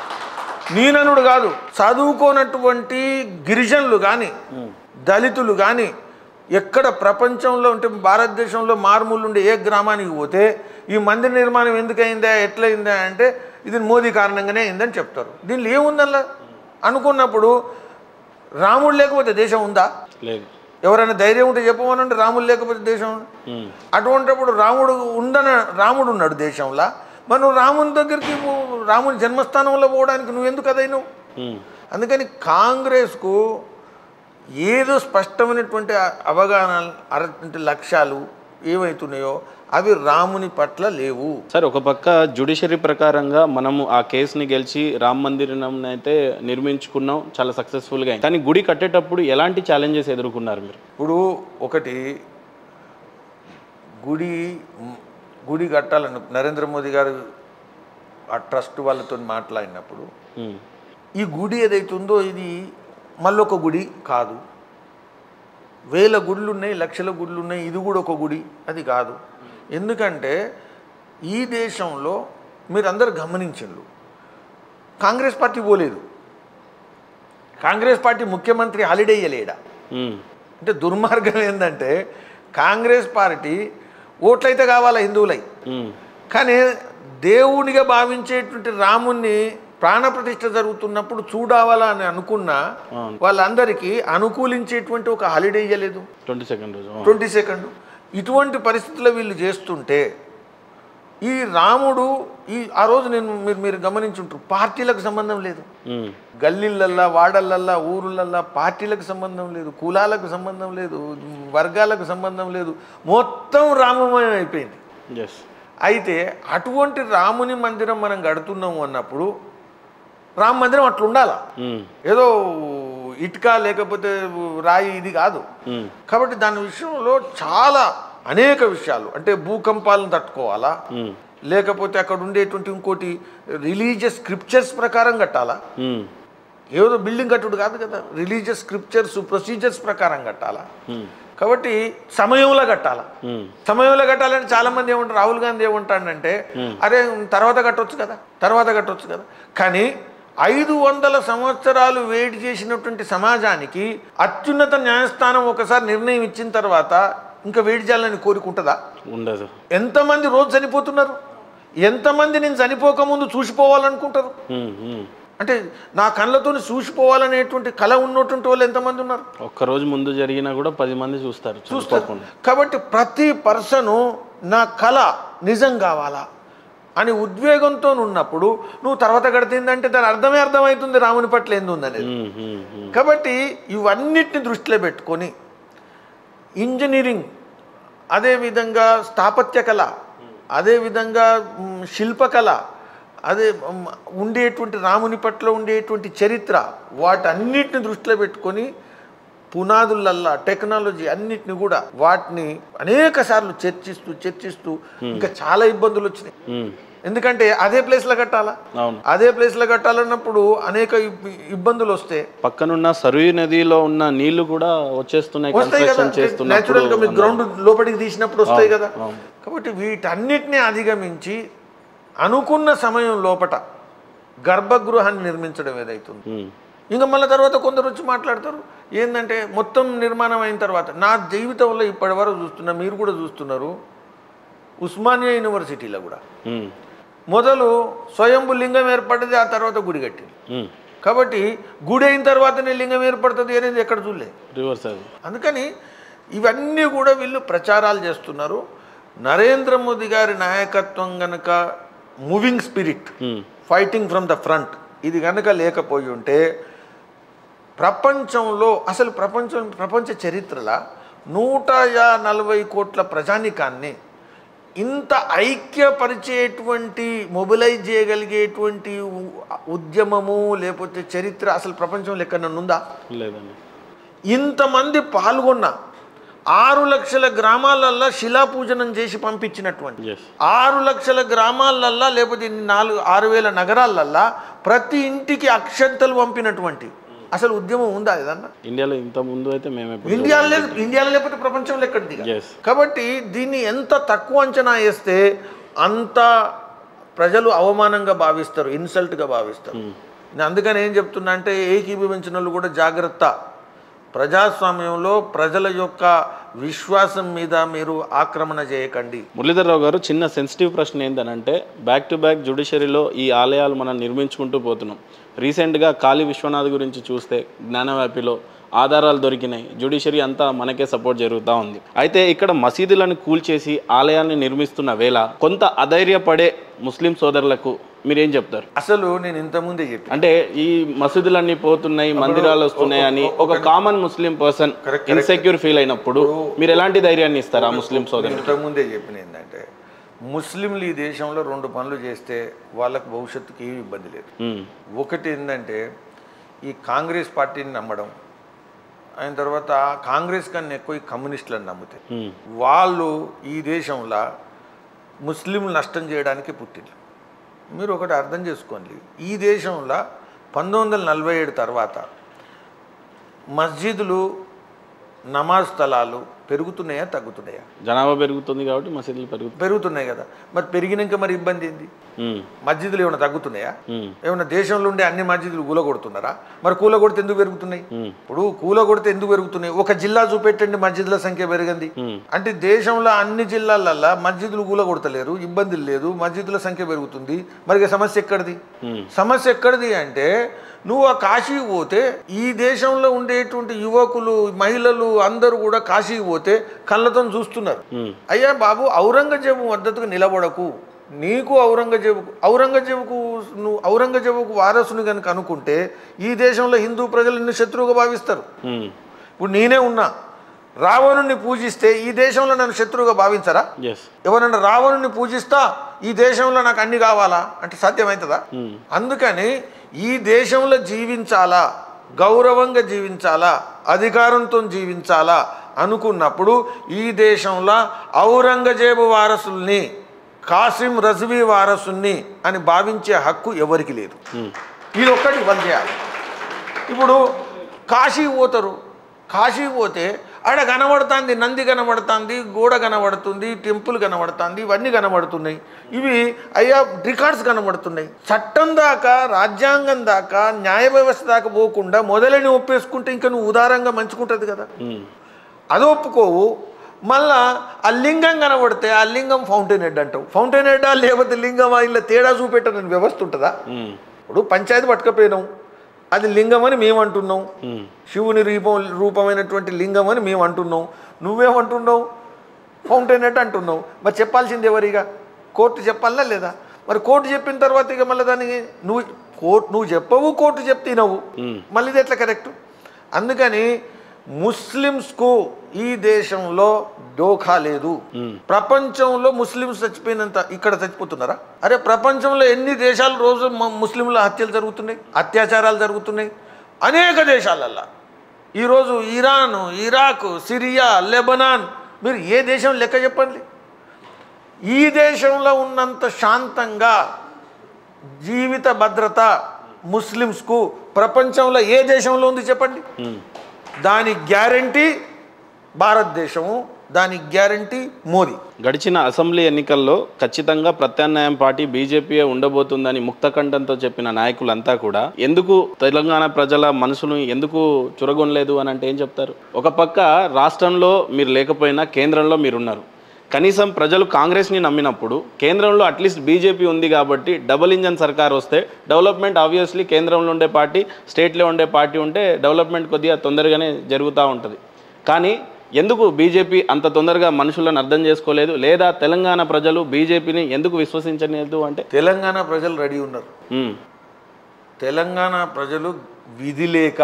నీననుడు కాదు చదువుకోనటువంటి గిరిజనులు కానీ దళితులు కానీ ఎక్కడ ప్రపంచంలో అంటే భారతదేశంలో మారుమూలు ఉండే ఏ గ్రామానికి పోతే ఈ మందిర నిర్మాణం ఎందుకయిందా ఎట్లయిందా అంటే ఇది మోదీ కారణంగానే అయిందని చెప్తారు దీనిలో ఏముందల్లా అనుకున్నప్పుడు రాముడు లేకపోతే దేశం ఉందా లేదు ఎవరైనా ధైర్యం ఉంటే చెప్పమనంటే రాముడు లేకపోతే దేశం ఉందా? ఉమ్, అటువంటిప్పుడు రాముడు ఉందన రాముడు ఉన్నాడు దేశంలో మరి నువ్వు రాముని దగ్గరికి పో- రాముని జన్మస్థానంలో పోవడానికి నువ్వు ఎందుకు అదైనావు ఉమ్, అందుకని కాంగ్రెస్కు ఏదో స్పష్టమైనటువంటి అవగాహన అర- అంటే లక్ష్యాలు ఏమవుతున్నాయో అవి రాముని పట్ల లేవు సార్ ఒక పక్క జ్యుడిషియరీ ప్రకారంగా మనము ఆ కేసుని గెలిచి రామ్ మందిరం అయితే నిర్మించుకున్నాం చాలా సక్సెస్ఫుల్గా అయింది కానీ గుడి కట్టేటప్పుడు ఎలాంటి ఛాలెంజెస్ ఎదుర్కొన్నారు మీరు ఇప్పుడు ఒకటి గుడి గుడి కట్టాలను నరేంద్ర మోదీ గారు ఆ ట్రస్ట్ వాళ్ళతో మాట్లాడినప్పుడు ఉమ్, ఈ గుడి ఏదైతుందో ఇది మళ్ళొక గుడి కాదు వేల గుళ్ళు ఉన్నాయి లక్షల గుళ్ళు ఉన్నాయి ఇది కూడా ఒక గుడి అది కాదు ఎందుకంటే ఈ దేశంలో మీరందరూ గమనించండు కాంగ్రెస్ పార్టీ పోలేదు కాంగ్రెస్ పార్టీ ముఖ్యమంత్రి హాలిడే ఇయ్యలేడా ఉమ్, అంటే దుర్మార్గం ఏంటంటే కాంగ్రెస్ పార్టీ ఓట్లయితే కావాలా హిందువులై ఉమ్, కానీ దేవునిగా భావించేటువంటి రాముణ్ణి ప్రాణప్రతిష్ఠ జరుగుతున్నప్పుడు చూడావాలా అని అనుకున్న అవును. వాళ్ళందరికీ అనుకూలించేటువంటి ఒక హాలిడే ఇవ్వలేదు ట్వంటీ సెకండ్ రోజు ఆ. ట్వంటీ సెకండ్ ఇటువంటి పరిస్థితుల్లో వీళ్ళు చేస్తుంటే ఈ రాముడు ఈ ఆ రోజు నేను మీరు మీరు గమనించుంటారు పార్టీలకు సంబంధం లేదు ఉమ్, గల్లీలల్లా వాడలల్లా ఊరులల్లా పార్టీలకు సంబంధం లేదు కులాలకు సంబంధం లేదు వర్గాలకు సంబంధం లేదు మొత్తం రామమయం అయిపోయింది ఎస్ అయితే అటువంటి రాముని మందిరం మనం కడుతున్నాము అన్నప్పుడు రామ మందిరం అట్లా ఉండాలా ఉమ్, ఏదో ఇటుక లేకపోతే రాయి ఇది కాదు ఉమ్, కాబట్టి దాని విషయంలో చాలా అనేక విషయాలు అంటే భూకంపాలను తట్టుకోవాలా ఉమ్, లేకపోతే అక్కడ ఉండేటువంటి ఇంకోటి రిలీజియస్ స్క్రిప్చర్స్ ప్రకారం కట్టాలా ఉమ్, ఏదో బిల్డింగ్ కట్టుడు కాదు కదా రిలీజియస్ స్క్రిప్చర్స్ ప్రొసీజర్స్ ప్రకారం కట్టాలా ఉమ్, కాబట్టి సమయంలో కట్టాలా ఉమ్, సమయంలో కట్టాలని చాలా మంది ఏమంటారు రాహుల్ గాంధీ ఏమంటాడంటే అరే తర్వాత కట్టొచ్చు కదా తర్వాత కట్టొచ్చు కదా కానీ ఐదు వందల సంవత్సరాలు వేడి చేసినటువంటి సమాజానికి అత్యున్నత న్యాయస్థానం ఒకసారి నిర్ణయం ఇచ్చిన తర్వాత ఇంకా వెయిట్ చేయాలని కోరుకుంటుందా ఉండదు ఎంతమంది రోజు చనిపోతున్నారు ఎంతమంది నేను చనిపోకముందు చూసిపోవాలనుకుంటారు ఉమ్, ఉమ్. అంటే నా కళ్ళతో చూసిపోవాలనేటువంటి కళ ఉన్నటువంటి వాళ్ళు ఎంతమంది ఉన్నారు ఒక్క రోజు ముందు జరిగినా కూడా పది మంది చూస్తారు చూసుకోకుండా కాబట్టి ప్రతి పర్సను నా కళ నిజం కావాలా అని ఉద్వేగంతో ఉన్నప్పుడు నువ్వు తర్వాత గడిచిందంటే దాని అర్థమే అర్థమవుతుంది రాముని పట్ల ఏంది ఉందనేది ఉమ్, ఉమ్, ఉమ్. కాబట్టి ఇవన్నిటిని దృష్టిలో పెట్టుకొని ఇంజనీరింగ్ అదేవిధంగా స్థాపత్య కళ అదేవిధంగా మ్, శిల్పకళ అదే మ్, ఉండేటువంటి రాముని పట్ల ఉండేటువంటి చరిత్ర వాటన్నిటిని దృష్టిలో పెట్టుకొని పునాదులల్లా టెక్నాలజీ అన్నిటిని కూడా వాటిని అనేక సార్లు చర్చిస్తూ చర్చిస్తూ ఇంకా చాలా ఇబ్బందులు వచ్చినాయి ఉమ్. ఎందుకంటే అదే ప్లేస్లో కట్టాలా అవును అదే ప్లేస్లో కట్టాలన్నప్పుడు అనేక ఇబ్- ఇబ్బందులు వస్తాయి పక్కనున్న సరుయి నదిలో ఉన్న నీళ్లు కూడా వచ్చేస్తున్నాయి వస్తాయి కదా కన్స్ట్రక్షన్ చేస్తున్నప్పుడు నేచురల్ గా మీరు గ్రౌండ్ లోపలికి తీసినప్పుడు వస్తాయి కదా అవును. కాబట్టి వీటన్నిటిని అధిగమించి అనుకున్న సమయం లోపట గర్భగృహాన్ని నిర్మించడం ఏదైతుంది ఉమ్, ఇంకా మళ్ళీ తర్వాత కొందరు వచ్చి మాట్లాడతారు ఏంటంటే మొత్తం నిర్మాణం అయిన తర్వాత నా జీవితంలో ఇప్పటి వరకు చూస్తున్నా మీరు కూడా చూస్తున్నారు ఉస్మానియా యూనివర్సిటీలో కూడా ఉమ్, మొదలు స్వయంభు లింగం ఏర్పడ్డది ఆ తర్వాత గుడి కట్టింది ఉమ్. కాబట్టి గుడి అయిన తర్వాతనే లింగం ఏర్పడుతుంది అనేది ఎక్కడ చూడలేదు రివర్స్ అది అందుకని ఇవన్నీ కూడా వీళ్ళు ప్రచారాలు చేస్తున్నారు నరేంద్ర మోదీ గారి నాయకత్వం గనక moving spirit um, fighting from the front ఇది కనుక లేకపోయి ఉంటే ప్రపంచంలో అసలు ప్రపంచం ప్రపంచ చరిత్రలో నూట యా నలభై కోట్ల ప్రజానికాన్ని ఇంత ఐక్యపరిచేటువంటి మొబిలైజ్ చేయగలిగేటువంటి ఉ- ఉద్యమము లేకపోతే చరిత్ర అసలు ప్రపంచంలో ఎక్కడన్నా ఉందా లేదండి ఇంతమంది పాల్గొన్న ఆరు లక్షల గ్రామాలల్లో శిలాపూజనం చేసి పంపించినటువంటి ఎస్ ఆరు లక్షల గ్రామాలల్లా లేకపోతే ఇన్ని నాలుగు ఆరు వేల నగరాలల్లా ప్రతి ఇంటికి అక్షంతలు పంపినటువంటి అసలు ఉద్యమం ఉందా ఏదన్నా ఇండియాలో ఇంత ముందు అయితే మేము ఎప్పుడు ఇండియాలో లేదు ఇండియాలో లేకపోతే ప్రపంచంలో ఎక్కడిది ఎస్ కాబట్టి దీన్ని ఎంత తక్కువ అంచనా వేస్తే అంత ప్రజలు అవమానంగా భావిస్తారు ఇన్సల్ట్గా భావిస్తారు నేను అందుకని ఏం చెప్తున్నా అంటే ఏకీభవించిన వాళ్ళు కూడా జాగ్రత్త ప్రజాస్వామ్యంలో ప్రజల యొక్క విశ్వాసం మీద మీరు ఆక్రమణ చేయకండి మురళీధరరావు గారు చిన్న సెన్సిటివ్ ప్రశ్న ఏంటనంటే బ్యాక్ టు బ్యాక్ జుడిషియరీలో ఈ ఆలయాలు మనం నిర్మించుకుంటూ పోతున్నాం రీసెంట్గా కాళీ విశ్వనాథ్ గురించి చూస్తే జ్ఞానవ్యాపిలో ఆధారాలు దొరికినాయి జుడిషియరీ అంతా మనకే సపోర్ట్ జరుగుతూ ఉంది అయితే ఇక్కడ మసీదులను కూల్చేసి ఆలయాల్ని నిర్మిస్తున్న వేళ కొంత అధైర్యపడే ముస్లిం సోదరులకు మీరేం చెప్తారు అసలు నేను ఇంతకుముందే చెప్పి అంటే ఈ మసీదులన్నీ పోతున్నాయి మందిరాలు వస్తున్నాయి అని ఒక common Muslim person insecure feel అయినప్పుడు మీరు ఎలాంటి ధైర్యాన్ని ఇస్తారు ఆ ముస్లిం సోదరులు ఇంతకుముందే చెప్పిన ఏంటంటే ముస్లింలు ఈ దేశంలో రెండు పనులు చేస్తే వాళ్ళకు భవిష్యత్తుకి ఏమి ఇబ్బంది లేదు ఉమ్, ఒకటి ఏంటంటే ఈ కాంగ్రెస్ పార్టీని నమ్మడం అయిన తర్వాత కాంగ్రెస్ కన్నా ఎక్కువ ఈ కమ్యూనిస్టులను నమ్ముతాయి ఉమ్, వాళ్ళు ఈ దేశంలో ముస్లింలు నష్టం చేయడానికి పుట్టిండ్రు మీరు ఒకటి అర్థం చేసుకోండి ఈ దేశంలో పంతొమ్మిది వందల నలభై ఏడు తర్వాత మస్జిదులు నమాజ్ స్థలాలు పెరుగుతున్నాయా తగ్గుతున్నాయా జనాభా పెరుగుతుంది కాబట్టి మసీదులు పెరుగుతాయి పెరుగుతున్నాయి కదా మరి పెరిగినాక మరి ఇబ్బంది ఏంది ఉమ్, మస్జిదులు ఏమైనా తగ్గుతున్నాయా ఉమ్, ఏమైనా దేశంలో ఉండే అన్ని మస్జిదులు కూలగొడుతున్నారా మరి కూలగొడితే ఎందుకు పెరుగుతున్నాయి ఉమ్, ఇప్పుడు కూలగొడితే ఎందుకు పెరుగుతున్నాయి ఒక జిల్లా చూపెట్టండి మస్జిదుల సంఖ్య పెరిగింది ఉమ్, అంటే దేశంలో అన్ని జిల్లాలల్లో మస్జిదులు కూలగొడతలేరు ఇబ్బందులు లేదు మస్జిదుల సంఖ్య పెరుగుతుంది మరి ఇక సమస్య ఎక్కడిది ఉమ్, సమస్య ఎక్కడిది అంటే నువ్వు ఆ కాశీకి పోతే ఈ దేశంలో ఉండేటువంటి యువకులు మహిళలు అందరూ కూడా కాశీకి పోతే కళ్ళతో చూస్తున్నారు ఉమ్, అయ్యా బాబు ఔరంగజేబు మద్దతుకు నిలబడకు నీకు ఔరంగజేబుకు ఔరంగజేబుకు నువ్వు ఔరంగజేబుకు వారసుని కనుక అనుకుంటే ఈ దేశంలో హిందూ ప్రజలు నిన్ను శత్రువుగా భావిస్తారు ఉమ్, ఇప్పుడు నేనే ఉన్నా రావణుని పూజిస్తే ఈ దేశంలో నన్ను శత్రువుగా భావించరా ఎస్ ఎవరన్నా రావణుని పూజిస్తా ఈ దేశంలో నాకు అన్ని కావాలా అంటే సాధ్యమవుతుందా ఉమ్, అందుకని ఈ దేశంలో జీవించాలా గౌరవంగా జీవించాలా అధికారంతో జీవించాలా అనుకున్నప్పుడు ఈ దేశంలో ఔరంగజేబు వారసుల్ని కాసిం రజ్వీ వారసుల్ని అని భావించే హక్కు ఎవరికి లేదు ఉమ్, ఇది ఒక్కటి ఇవ్వాలి చేయాలి ఇప్పుడు కాశీ పోతారు కాశీ పోతే ఆడ కనబడుతుంది నంది కనబడుతుంది గోడ కనబడుతుంది టెంపుల్ కనబడుతుంది ఇవన్నీ కనబడుతున్నాయి ఇవి అయ్యా రికార్డ్స్ కనబడుతున్నాయి చట్టం దాకా రాజ్యాంగం దాకా న్యాయ వ్యవస్థ దాకా పోకుండా మొదలని ఒప్పేసుకుంటే ఇంకా నువ్వు ఉదారంగా మంచుకుంటుంది కదా ఉమ్, అది ఒప్పుకోవు మళ్ళా ఆ లింగం కనబడితే ఆ లింగం ఫౌంటైన్ హెడ్ అంటావు ఫౌంటైన్ హెడ్ లేకపోతే లింగం ఇలా తేడా చూపెట్టని వ్యవస్థ ఉంటుందా ఉమ్, ఇప్పుడు పంచాయతీ పట్టుకపోయినాం అది లింగం అని మేము అంటున్నాం ఉమ్, శివుని రూపం రూపమైనటువంటి లింగం అని మేము అంటున్నాం నువ్వేమంటున్నావు ఫౌంటైన్ హెడ్ అంటున్నావు మరి చెప్పాల్సింది ఎవరిగా కోర్టు చెప్పాలా లేదా మరి కోర్టు చెప్పిన తర్వాత ఇక మళ్ళీ దానికి నువ్వు కోర్టు నువ్వు చెప్పవు కోర్టు చెప్తినవు ఉమ్, మళ్ళీ ఇది ఎట్లా కరెక్ట్ అందుకని ముస్లిమ్స్కు ఈ దేశంలో డోఖా లేదు ఉమ్. ప్రపంచంలో ముస్లిమ్స్ చచ్చిపోయినంత ఇక్కడ చచ్చిపోతున్నారా అరే ప్రపంచంలో ఎన్ని దేశాలు రోజు మ- ముస్లింల హత్యలు జరుగుతున్నాయి అత్యాచారాలు జరుగుతున్నాయి అనేక దేశాలల్లా ఈరోజు ఇరాన్ ఇరాక్ సిరియా లెబనాన్ మీరు ఏ దేశం లెక్క చెప్పండి ఈ దేశంలో ఉన్నంత శాంతంగా జీవిత భద్రత ముస్లిమ్స్కు ప్రపంచంలో ఏ దేశంలో ఉంది చెప్పండి ఉమ్. దాని గ్యారంటీ భారతదేశము దాని గ్యారంటీ మోదీ గడిచిన అసెంబ్లీ ఎన్నికల్లో ఖచ్చితంగా ప్రత్యామ్నాయం పార్టీ బీజేపీయే ఉండబోతుందని ముక్తకంఠంతో చెప్పిన నాయకులంతా కూడా ఎందుకు తెలంగాణ ప్రజల మనసును ఎందుకు చురగొనలేదు అని అంటే ఏం చెప్తారు ఒక పక్క రాష్ట్రంలో మీరు లేకపోయినా కేంద్రంలో మీరున్నారు కనీసం ప్రజలు కాంగ్రెస్ని నమ్మినప్పుడు కేంద్రంలో అట్లీస్ట్ బీజేపీ ఉంది కాబట్టి డబుల్ ఇంజన్ సర్కార్ వస్తే డెవలప్మెంట్ ఆబ్వియస్లీ కేంద్రంలో ఉండే పార్టీ స్టేట్లో ఉండే పార్టీ ఉంటే డెవలప్మెంట్ కొద్దిగా తొందరగానే జరుగుతూ ఉంటుంది కానీ ఎందుకు బీజేపీ అంత తొందరగా మనుషులను అర్థం చేసుకోలేదు లేదా తెలంగాణ ప్రజలు బీజేపీని ఎందుకు విశ్వసించలేదు అంటే తెలంగాణ ప్రజలు రెడీ ఉన్నారు ఉమ్, తెలంగాణ ప్రజలు విధి లేక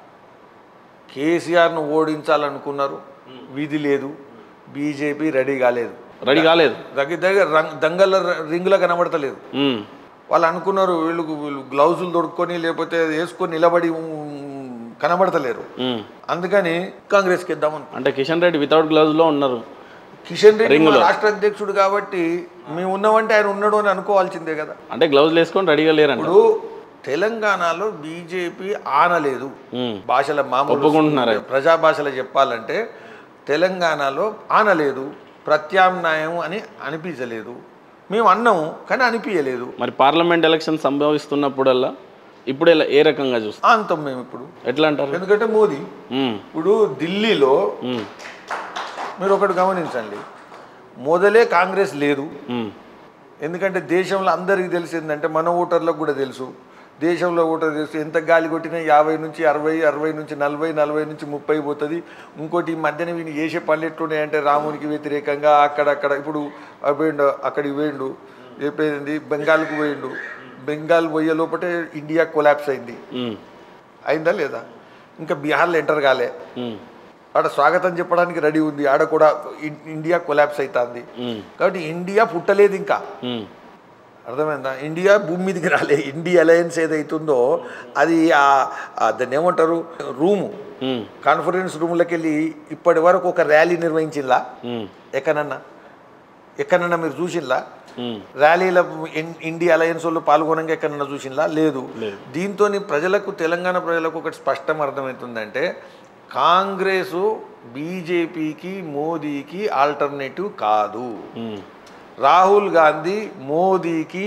కేసీఆర్ను ఓడించాలనుకున్నారు విధి లేదు బీజేపీ రెడీ కాలేదు రెడీ కాలేదు దగ్గర దగ్గర రంగ్ దంగల రింగులో కనబడతలేదు ఉమ్, వాళ్ళు అనుకున్నారు వీళ్ళు వీళ్ళు గ్లౌజులు దొడుక్కొని లేకపోతే వేసుకొని నిలబడి ఉమ్, కనబడతలేరు ఉమ్. అందుకని కాంగ్రెస్కి ఇద్దామని అంటే కిషన్ రెడ్డి వితౌట్ గ్లౌజ్లో ఉన్నారు కిషన్ రెడ్డి మా రింగులో. రాష్ట్ర అధ్యక్షుడు కాబట్టి మేము ఉన్నామంటే ఆయన ఉన్నాడు అని అనుకోవాల్సిందే కదా అంటే గ్లౌజ్ వేసుకొని రెడీగా లేరంట ఇప్పుడు తెలంగాణలో బీజేపీ ఆనలేదు ఉమ్, భాషల మామూలు ఒప్పుకుంటున్నారా? ప్రజా భాషలో చెప్పాలంటే తెలంగాణలో ఆనలేదు ప్రత్యామ్నాయం అని అనిపించలేదు మేము అన్నాము కానీ అనిపించలేదు మరి పార్లమెంట్ ఎలక్షన్ సంభవిస్తున్నప్పుడల్లా ఇప్పుడు ఎలా ఏ రకంగా చూస్తారు అంతం మేము ఇప్పుడు ఎట్లా అంటారు ఎందుకంటే మోదీ ఉమ్, ఇప్పుడు ఢిల్లీలో ఉమ్, మీరు ఒకటి గమనించండి మొదలే కాంగ్రెస్ లేదు ఉమ్, ఎందుకంటే దేశంలో అందరికీ తెలిసిందంటే మన ఓటర్లకు కూడా తెలుసు దేశంలో ఓటర్ తెలుసు ఎంత గాలి కొట్టినా యాభై నుంచి అరవై అరవై నుంచి నలభై నలభై నుంచి ముప్పై పోతుంది ఇంకోటి ఈ మధ్యన వీళ్ళు చేసే పనులు ఎట్లున్నాయంటే రామునికి వ్యతిరేకంగా అక్కడక్కడ ఇప్పుడు ఆ పోయిండు అక్కడికి పోయిండు చెప్పేది బెంగాల్కు పోయిండు బెంగాల్ పోయే లోపటే ఇండియా కొలాప్స్ అయింది ఉమ్, అయిందా లేదా ఇంకా బీహార్లో ఎంటర్ కాలే ఉమ్, ఆడ స్వాగతం చెప్పడానికి రెడీ ఉంది ఆడ కూడా ఇన్- ఇండియా కొలాప్స్ అవుతుంది ఉమ్, కాబట్టి ఇండియా పుట్టలేదు ఇంకా ఉమ్, అర్థమైందా ఇండియా భూమి మీదకి రాలే ఇండియా అలయన్స్ ఏదైతుందో అది ఆ- ఆ దాన్ని ఏమంటారు రూము ఉమ్, కాన్ఫరెన్స్ రూమ్లోకి వెళ్ళి ఇప్పటి వరకు ఒక ర్యాలీ నిర్వహించిందా ఉమ్, ఎక్కడన్నా ఎక్కడన్నా మీరు చూసిందా ఉమ్, ర్యాలీల ఇన్- ఇండియా అలయన్స్ వాళ్ళు పాల్గొనగా ఎక్కడన్నా చూసిందా లేదు లేదు. దీంతో ప్రజలకు తెలంగాణ ప్రజలకు ఒకటి స్పష్టం అర్థమవుతుందంటే కాంగ్రెసు బీజేపీకి మోదీకి ఆల్టర్నేటివ్ కాదు ఉమ్, రాహుల్ గాంధీ మోదీకి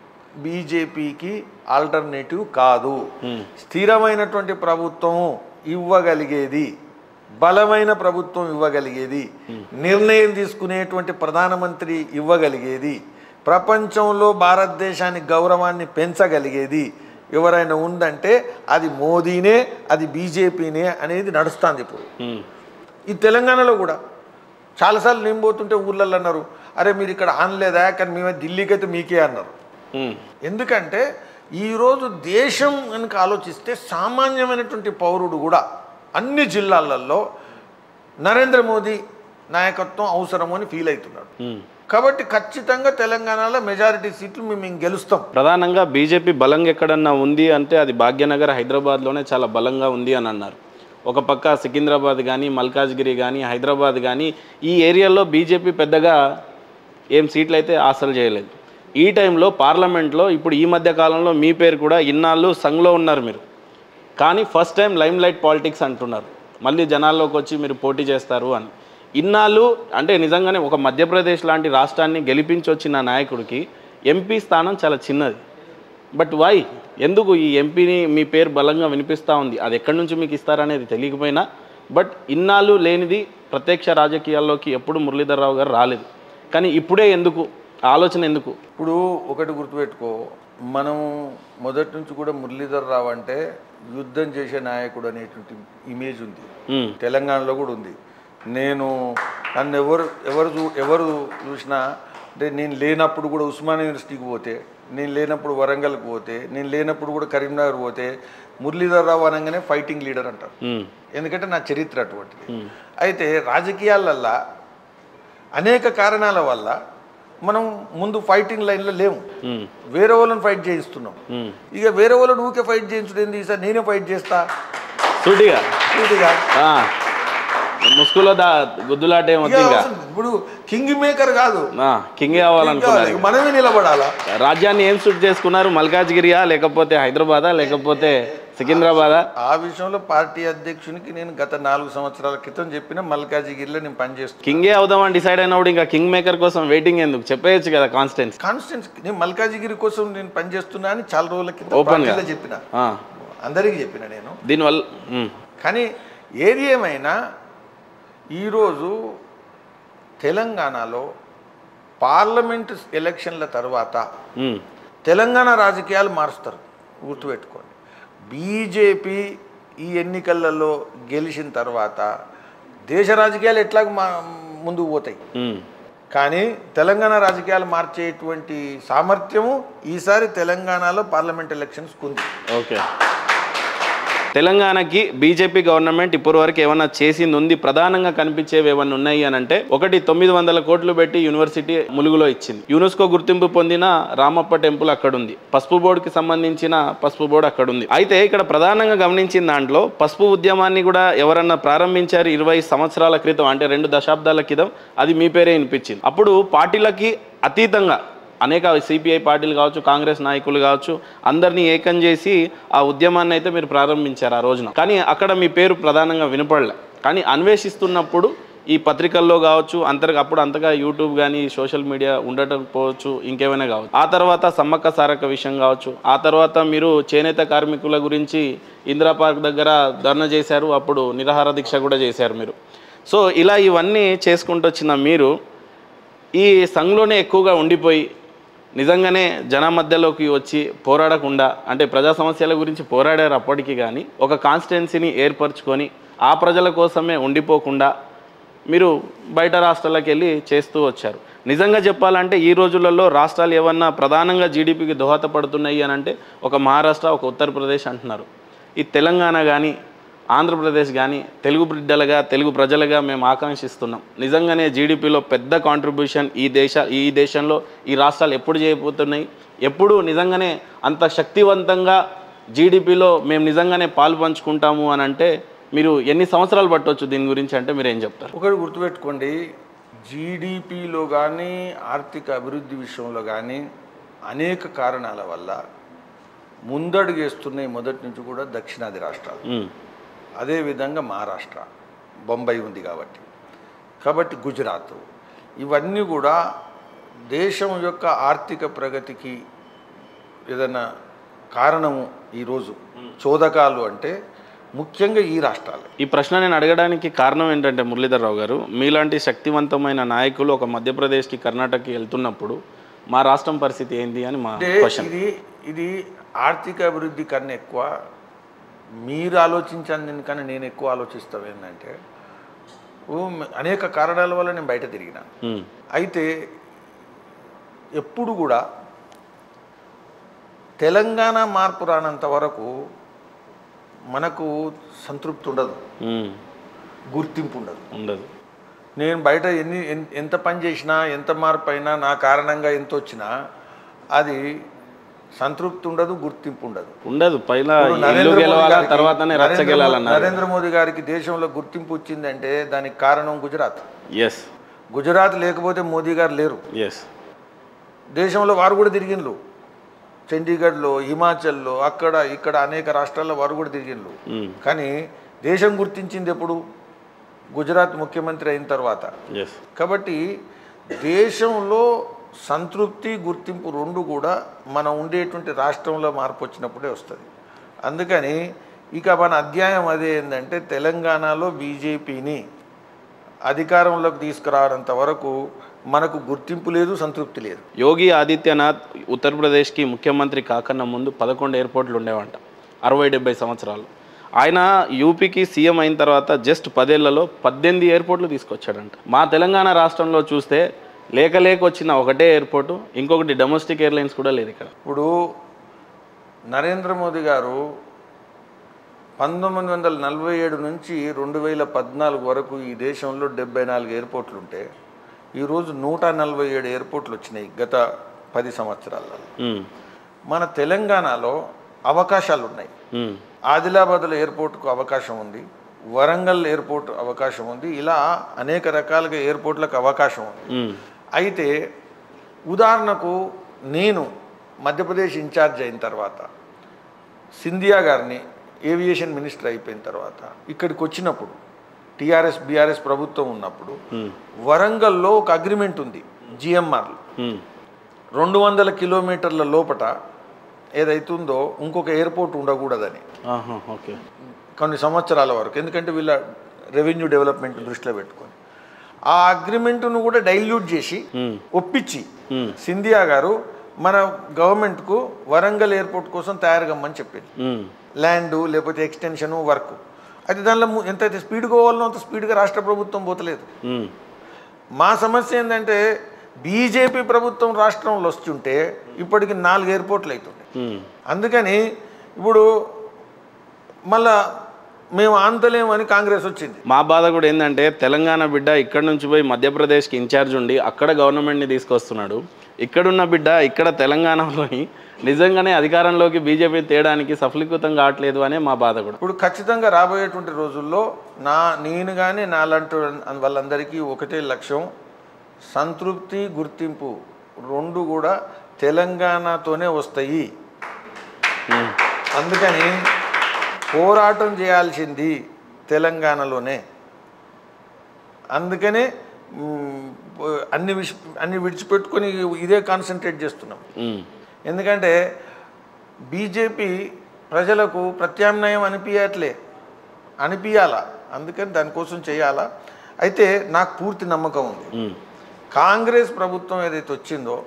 బీజేపీకి ఆల్టర్నేటివ్ కాదు ఉమ్, స్థిరమైనటువంటి ప్రభుత్వం ఇవ్వగలిగేది బలమైన ప్రభుత్వం ఇవ్వగలిగేది నిర్ణయం తీసుకునేటువంటి ప్రధానమంత్రి ఇవ్వగలిగేది ప్రపంచంలో భారతదేశాన్ని గౌరవాన్ని పెంచగలిగేది ఎవరైనా ఉందంటే అది మోదీనే అది బీజేపీనే అనేది నడుస్తుంది ఇప్పుడు ఉమ్, ఈ తెలంగాణలో కూడా చాలాసార్లు నేను పోతుంటే ఊళ్ళల్లో అన్నారు అరే మీరు ఇక్కడ ఆనలేదా కానీ మేమే ఢిల్లీకి అయితే మీకే అన్నారు ఉమ్, ఎందుకంటే ఈరోజు దేశం కనుక ఆలోచిస్తే సామాన్యమైనటువంటి పౌరుడు కూడా అన్ని జిల్లాలలో నరేంద్ర మోదీ నాయకత్వం అవసరము అని ఫీల్ అవుతున్నాడు ఉమ్. కాబట్టి ఖచ్చితంగా తెలంగాణలో మెజారిటీ సీట్లు మేము మేము గెలుస్తాం ప్రధానంగా బీజేపీ బలంగా ఎక్కడన్నా ఉంది అంటే అది భాగ్యనగర్ హైదరాబాద్లోనే చాలా బలంగా ఉంది అని అన్నారు ఒక పక్క సికింద్రాబాద్ కానీ మల్కాజ్గిరి కానీ హైదరాబాద్ కానీ ఈ ఏరియాలో బీజేపీ పెద్దగా ఏం సీట్లు అయితే ఆశలు చేయలేదు ఈ టైంలో పార్లమెంట్లో ఇప్పుడు ఈ మధ్య కాలంలో మీ పేరు కూడా ఇన్నాళ్ళు సంఘలో ఉన్నారు మీరు కానీ first time limelight politics అంటున్నారు మళ్ళీ జనాల్లోకి వచ్చి మీరు పోటీ చేస్తారు అని ఇన్నాళ్ళు అంటే నిజంగానే ఒక మధ్యప్రదేశ్ లాంటి రాష్ట్రాన్ని గెలిపించి వచ్చిన నాయకుడికి ఎంపీ స్థానం చాలా చిన్నది బట్ వై ఎందుకు ఈ ఎంపీని మీ పేరు బలంగా వినిపిస్తూ ఉంది అది ఎక్కడి నుంచి మీకు ఇస్తారనేది తెలియకపోయినా బట్ ఇన్నాళ్ళు లేనిది ప్రత్యక్ష రాజకీయాల్లోకి ఎప్పుడు మురళీధర్ రావు గారు రాలేదు కానీ ఇప్పుడే ఎందుకు ఆలోచన ఎందుకు ఇప్పుడు ఒకటి గుర్తుపెట్టుకో మనం మొదటి నుంచి కూడా మురళీధర్ రావు అంటే యుద్ధం చేసే నాయకుడు అనేటువంటి ఇమేజ్ ఉంది ఉమ్, తెలంగాణలో కూడా ఉంది నేను నన్ను ఎవరు ఎవరు చూ ఎవరు చూసినా అంటే నేను లేనప్పుడు కూడా ఉస్మాన్ యూనివర్సిటీకి పోతే నేను లేనప్పుడు వరంగల్కి పోతే నేను లేనప్పుడు కూడా కరీంనగర్ పోతే మురళీధర్ రావు అనగానే ఫైటింగ్ లీడర్ అంటారు ఉమ్, ఎందుకంటే నా చరిత్ర అటువంటిది అయితే రాజకీయాలల్లా అనేక కారణాల వల్ల మనం ముందు ఫైటింగ్ లైన్లో లేము ఉమ్, వేరే వాళ్ళని ఫైట్ చేయిస్తున్నాం ఉమ్. ఇక వేరే వాళ్ళని ఊకే ఫైట్ చేయించడం ఏంది ఈసారి నేనే ఫైట్ చేస్తా సూటిగా పూర్తిగా ఆ, ముసుగులో దా గుద్దులాటే ఇక మొత్తం ఇంకా అవసరం- ఇప్పుడు కింగ్ మేకర్ కాదు ఆ, కింగే అవ్వాలనుకున్నారు ఇక మనమే నిలబడాలా రాజ్యాన్ని ఏం సూట్ చేసుకున్నారు మల్కాజ్గిరియా లేకపోతే హైదరాబాదా లేకపోతే సికింద్రాబాదా ఆ విషయంలో పార్టీ అధ్యక్షునికి నేను గత నాలుగు సంవత్సరాల క్రితం చెప్పిన మల్కాజిగిరిలో నేను పనిచేస్తాను కింగే అవుదామని డిసైడ్ అయినప్పుడు ఇంకా కింగ్ మేకర్ కోసం వెయిటింగ్ ఎందుకు చెప్పేయచ్చు కదా కాన్స్టెన్స్ కాన్స్టెన్స్ నేను మల్కాజిగిరి కోసం నేను పనిచేస్తున్నా అని చాలా రోజుల క్రితం Open గా. పార్టీలో చెప్పిన అందరికీ చెప్పిన నేను దీనివల్ల ఉమ్, కానీ ఏది ఏమైనా ఈరోజు తెలంగాణలో పార్లమెంట్ ఎలక్షన్ల తర్వాత ఉమ్, తెలంగాణ రాజకీయాలు మారుస్తారు గుర్తుపెట్టుకోండి బీజేపీ ఈ ఎన్నికలలో గెలిచిన తర్వాత దేశ రాజకీయాలు ఎట్లాగ మా ముందుకు పోతాయి ఉమ్. కానీ తెలంగాణ రాజకీయాలు మార్చేటువంటి సామర్థ్యము ఈసారి తెలంగాణలో పార్లమెంట్ ఎలక్షన్స్ ఉంది ఓకే తెలంగాణకి బీజేపీ గవర్నమెంట్ ఇప్పటి వరకు ఏమన్నా చేసింది ఉంది ప్రధానంగా కనిపించేవి ఏమన్నా ఉన్నాయి అని అంటే ఒకటి తొమ్మిది వందల కోట్లు పెట్టి యూనివర్సిటీ ములుగులో ఇచ్చింది యునెస్కో గుర్తింపు పొందిన రామప్ప టెంపుల్ అక్కడ ఉంది పసుపు బోర్డుకి సంబంధించిన పసుపు బోర్డు అక్కడ ఉంది అయితే ఇక్కడ ప్రధానంగా గమనించిన దాంట్లో పసుపు ఉద్యమాన్ని కూడా ఎవరన్నా ప్రారంభించారు ఇరవై సంవత్సరాల క్రితం అంటే రెండు దశాబ్దాల క్రితం అది మీ పేరే వినిపించింది అప్పుడు పార్టీలకి అతీతంగా అనేక సిపిఐ పార్టీలు కావచ్చు కాంగ్రెస్ నాయకులు కావచ్చు అందరినీ ఏకం చేసి ఆ ఉద్యమాన్ని అయితే మీరు ప్రారంభించారు ఆ రోజున కానీ అక్కడ మీ పేరు ప్రధానంగా వినపడలే కానీ అన్వేషిస్తున్నప్పుడు ఈ పత్రికల్లో కావచ్చు అంతర్ అప్పుడు అంతగా యూట్యూబ్ కానీ సోషల్ మీడియా ఉండటకపోవచ్చు ఇంకేమైనా కావచ్చు ఆ తర్వాత సమ్మక్క సారక్క విషయం కావచ్చు ఆ తర్వాత మీరు చేనేత కార్మికుల గురించి ఇందిరా పార్క్ దగ్గర ధర్నా చేశారు అప్పుడు నిరాహార దీక్ష కూడా చేశారు మీరు సో ఇలా ఇవన్నీ చేసుకుంటూ వచ్చిన మీరు ఈ సంఘంలోనే ఎక్కువగా ఉండిపోయి నిజంగానే జన మధ్యలోకి వచ్చి పోరాడకుండా అంటే ప్రజా సమస్యల గురించి పోరాడారు అప్పటికి కానీ ఒక కాన్స్టిట్యున్సీని ఏర్పరచుకొని ఆ ప్రజల కోసమే ఉండిపోకుండా మీరు బయట రాష్ట్రాలకు వెళ్ళి చేస్తూ వచ్చారు నిజంగా చెప్పాలంటే ఈ రోజులలో రాష్ట్రాలు ఏమన్నా ప్రధానంగా జీడిపికి దోహదపడుతున్నాయి అని అంటే ఒక మహారాష్ట్ర ఒక ఉత్తరప్రదేశ్ అంటున్నారు ఈ తెలంగాణ కానీ ఆంధ్రప్రదేశ్ కానీ తెలుగు బిడ్డలుగా తెలుగు ప్రజలుగా మేము ఆకాంక్షిస్తున్నాం నిజంగానే జీడిపిలో పెద్ద కాంట్రిబ్యూషన్ ఈ దేశ ఈ దేశంలో ఈ రాష్ట్రాలు ఎప్పుడు చేయబోతున్నాయి ఎప్పుడు నిజంగానే అంత శక్తివంతంగా జీడిపిలో మేము నిజంగానే పాలు పంచుకుంటాము అని అంటే మీరు ఎన్ని సంవత్సరాలు పట్టవచ్చు దీని గురించి అంటే మీరు ఏం చెప్తారు ఒకటి గుర్తుపెట్టుకోండి జీడిపిలో కానీ ఆర్థిక అభివృద్ధి విషయంలో కానీ అనేక కారణాల వల్ల ముందడుగేస్తున్నాయి మొదటి నుంచి కూడా దక్షిణాది రాష్ట్రాలు ఉమ్, అదేవిధంగా మహారాష్ట్ర బొంబాయి ఉంది కాబట్టి కాబట్టి గుజరాత్ ఇవన్నీ కూడా దేశం యొక్క ఆర్థిక ప్రగతికి ఏదైనా కారణము ఈరోజు చోదకాలు అంటే ముఖ్యంగా ఈ రాష్ట్రాలు ఈ ప్రశ్న నేను అడగడానికి కారణం ఏంటంటే మురళీధర్రావు గారు మీలాంటి శక్తివంతమైన నాయకులు ఒక మధ్యప్రదేశ్కి కర్ణాటకకి వెళ్తున్నప్పుడు మా రాష్ట్రం పరిస్థితి ఏంది అని మా అంటే క్వశ్చన్ ఇది ఇది ఆర్థిక అభివృద్ధి కన్నా ఎక్కువ మీరు ఆలోచించండి కన్నా నేను ఎక్కువ ఆలోచిస్తాం ఏంటంటే ఓ, అనేక కారణాల వల్ల నేను బయట తిరిగిన ఉమ్, అయితే ఎప్పుడు కూడా తెలంగాణ మార్పు రానంత వరకు మనకు సంతృప్తి ఉండదు ఉమ్, గుర్తింపు ఉండదు ఉండదు నేను బయట ఎన్ని ఎన్- ఎంత పని చేసినా ఎంత మార్పు అయినా నా కారణంగా ఎంత వచ్చినా అది సంతృప్తి ఉండదు గుర్తింపు ఉండదు ఉండదు పైన ఇప్పుడు ఇల్లు నరేంద్ర మోదీ గెలవాలా గారికి- తర్వాతనే రచ్చ నరేంద్ర మో- గెలాలన్నారు నరేంద్ర మోదీ గారికి దేశంలో గుర్తింపు వచ్చిందంటే దానికి కారణం గుజరాత్ ఎస్ గుజరాత్ లేకపోతే మోదీ గారు లేరు ఎస్ దేశంలో వారు కూడా తిరిగిండ్రు చండీగఢ్లో హిమాచల్లో అక్కడ ఇక్కడ అనేక రాష్ట్రాల్లో వారు కూడా తిరిగిండ్రు కానీ దేశం గుర్తించింది ఎప్పుడు గుజరాత్ ముఖ్యమంత్రి అయిన తర్వాత ఎస్ కాబట్టి దేశంలో సంతృప్తి గుర్తింపు రెండు కూడా మనం ఉండేటువంటి రాష్ట్రంలో మార్పు వచ్చినప్పుడే వస్తుంది అందుకని ఇక మన అధ్యాయం అదే ఏంటంటే తెలంగాణలో బీజేపీని అధికారంలోకి తీసుకురానంత వరకు మనకు గుర్తింపు లేదు సంతృప్తి లేదు యోగి ఆదిత్యనాథ్ ఉత్తరప్రదేశ్కి ముఖ్యమంత్రి కాకన్నా ముందు పదకొండు ఎయిర్పోర్ట్లు ఉండేవంట అరవై డెబ్బై సంవత్సరాలు ఆయన యూపీకి సీఎం అయిన తర్వాత జస్ట్ పదేళ్లలో పద్దెనిమిది ఎయిర్పోర్ట్లు తీసుకొచ్చాడంట మా తెలంగాణ రాష్ట్రంలో చూస్తే లేక లేక వచ్చిన ఒకటే ఎయిర్పోర్టు ఇంకొకటి డొమెస్టిక్ ఎయిర్లైన్స్ కూడా లేదు ఇక్కడ ఇప్పుడు నరేంద్ర మోదీ గారు పంతొమ్మిది వందల నలభై ఏడు నుంచి రెండు వేల పద్నాలుగు వరకు ఈ దేశంలో డెబ్బై నాలుగు ఎయిర్పోర్ట్లు ఉంటే ఈరోజు నూట నలభై ఏడు ఎయిర్పోర్ట్లు వచ్చినాయి గత పది సంవత్సరాలలో ఉమ్, మన తెలంగాణలో అవకాశాలు ఉన్నాయి ఉమ్, ఆదిలాబాద్లో ఎయిర్పోర్ట్కు అవకాశం ఉంది వరంగల్ ఎయిర్పోర్ట్ అవకాశం ఉంది ఇలా అనేక రకాలుగా ఎయిర్పోర్ట్లకు అవకాశం ఉంది ఉమ్, అయితే ఉదాహరణకు నేను మధ్యప్రదేశ్ ఇన్ఛార్జ్ అయిన తర్వాత సింధియా గారిని ఏవియేషన్ మినిస్టర్ అయిపోయిన తర్వాత ఇక్కడికి వచ్చినప్పుడు టీఆర్ఎస్ బీఆర్ఎస్ ప్రభుత్వం ఉన్నప్పుడు ఉమ్, వరంగల్లో ఒక అగ్రిమెంట్ ఉంది జిఎంఆర్లో ఉమ్, రెండు వందల కిలోమీటర్ల లోపట ఏదైతుందో ఇంకొక ఎయిర్పోర్ట్ ఉండకూడదని ఆహా, ఓకే కొన్ని సంవత్సరాల వరకు ఎందుకంటే వీళ్ళ రెవెన్యూ డెవలప్మెంట్ దృష్టిలో పెట్టుకొని ఆ అగ్రిమెంట్ను కూడా డైల్యూట్ చేసి ఉమ్, ఒప్పించి ఉమ్, సింధియా గారు మన గవర్నమెంట్కు వరంగల్ ఎయిర్పోర్ట్ కోసం తయారు కమ్మని చెప్పింది ఉమ్, ల్యాండ్ లేకపోతే ఎక్స్టెన్షను వర్క్ అయితే దానిలో ము- ఎంతైతే స్పీడ్గా పోవాలనో అంత స్పీడ్గా రాష్ట్ర ప్రభుత్వం పోతలేదు ఉమ్, మా సమస్య ఏంటంటే బీజేపీ ప్రభుత్వం రాష్ట్రంలో వస్తుంటే ఇప్పటికి నాలుగు ఎయిర్పోర్ట్లు అవుతుంది ఉమ్. అందుకని ఇప్పుడు మళ్ళా మేము ఆంతలేమని కాంగ్రెస్ వచ్చింది మా బాధ కూడా ఏంటంటే తెలంగాణ బిడ్డ ఇక్కడ నుంచి పోయి మధ్యప్రదేశ్కి ఇన్ఛార్జ్ ఉండి అక్కడ గవర్నమెంట్ని తీసుకొస్తున్నాడు ఇక్కడున్న బిడ్డ ఇక్కడ తెలంగాణలోని నిజంగానే అధికారంలోకి బీజేపీ తేయడానికి సఫలీకృతం కావట్లేదు అనే మా బాధ కూడా ఇప్పుడు ఖచ్చితంగా రాబోయేటువంటి రోజుల్లో నా నేను కానీ నాలాంటి వాళ్ళందరికీ ఒకటే లక్ష్యం సంతృప్తి గుర్తింపు రెండు కూడా తెలంగాణతోనే వస్తాయి ఉమ్, అందుకని పోరాటం చేయాల్సింది తెలంగాణలోనే అందుకనే మ్, అన్ని విష అన్ని విడిచిపెట్టుకొని ఇదే కాన్సన్ట్రేట్ చేస్తున్నాం ఉమ్, ఎందుకంటే బీజేపీ ప్రజలకు ప్రత్యామ్నాయం అనిపించట్లే అనిపించాలా అందుకని దానికోసం చేయాలా అయితే నాకు పూర్తి నమ్మకం ఉంది ఉమ్, కాంగ్రెస్ ప్రభుత్వం ఏదైతే వచ్చిందో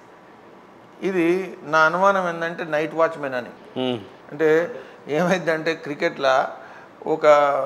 ఇది నా అనుమానం ఏంటంటే నైట్ వాచ్మెన్ అని ఉమ్, అంటే ఏమైందంటే క్రికెట్లో ఒక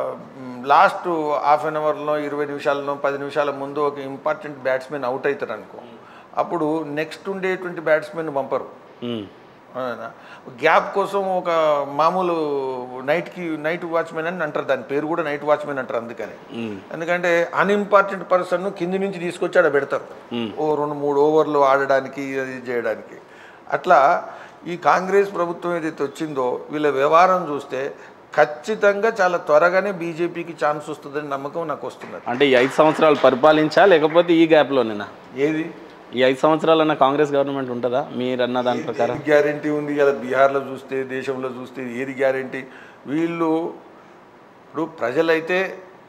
లాస్ట్ హాఫ్ అన్ అవర్లో ఇరవై నిమిషాలలో పది నిమిషాల ముందు ఒక ఇంపార్టెంట్ బ్యాట్స్మెన్ అవుట్ అవుతారు అనుకో అప్పుడు నెక్స్ట్ ఉండేటువంటి బ్యాట్స్మెన్ పంపరు ఉమ్, అవునా? గ్యాప్ కోసం ఒక మామూలు నైట్కి నైట్ వాచ్మెన్ అని అంటారు దాని పేరు కూడా నైట్ వాచ్మెన్ అంటారు అందుకని ఉమ్, ఎందుకంటే అన్ఇంపార్టెంట్ పర్సన్ను కింది నుంచి తీసుకొచ్చి ఆడ పెడతారు Hmm. ఓ రెండు మూడు ఓవర్లు ఆడడానికి అది చేయడానికి అట్లా ఈ కాంగ్రెస్ ప్రభుత్వం ఏదైతే వచ్చిందో వీళ్ళ వ్యవహారం చూస్తే ఖచ్చితంగా చాలా త్వరగానే బీజేపీకి ఛాన్స్ వస్తుందని నమ్మకం నాకు వస్తున్నది అంటే ఈ ఐదు సంవత్సరాలు పరిపాలించా లేకపోతే ఈ గ్యాప్లోనేనా ఏది ఈ ఐదు సంవత్సరాలన్న కాంగ్రెస్ గవర్నమెంట్ ఉంటుందా మీరన్న దాని ప్రకారం గ్యారంటీ ఉంది కదా బీహార్లో చూస్తే దేశంలో చూస్తే ఏది గ్యారంటీ వీళ్ళు ఇప్పుడు ప్రజలైతే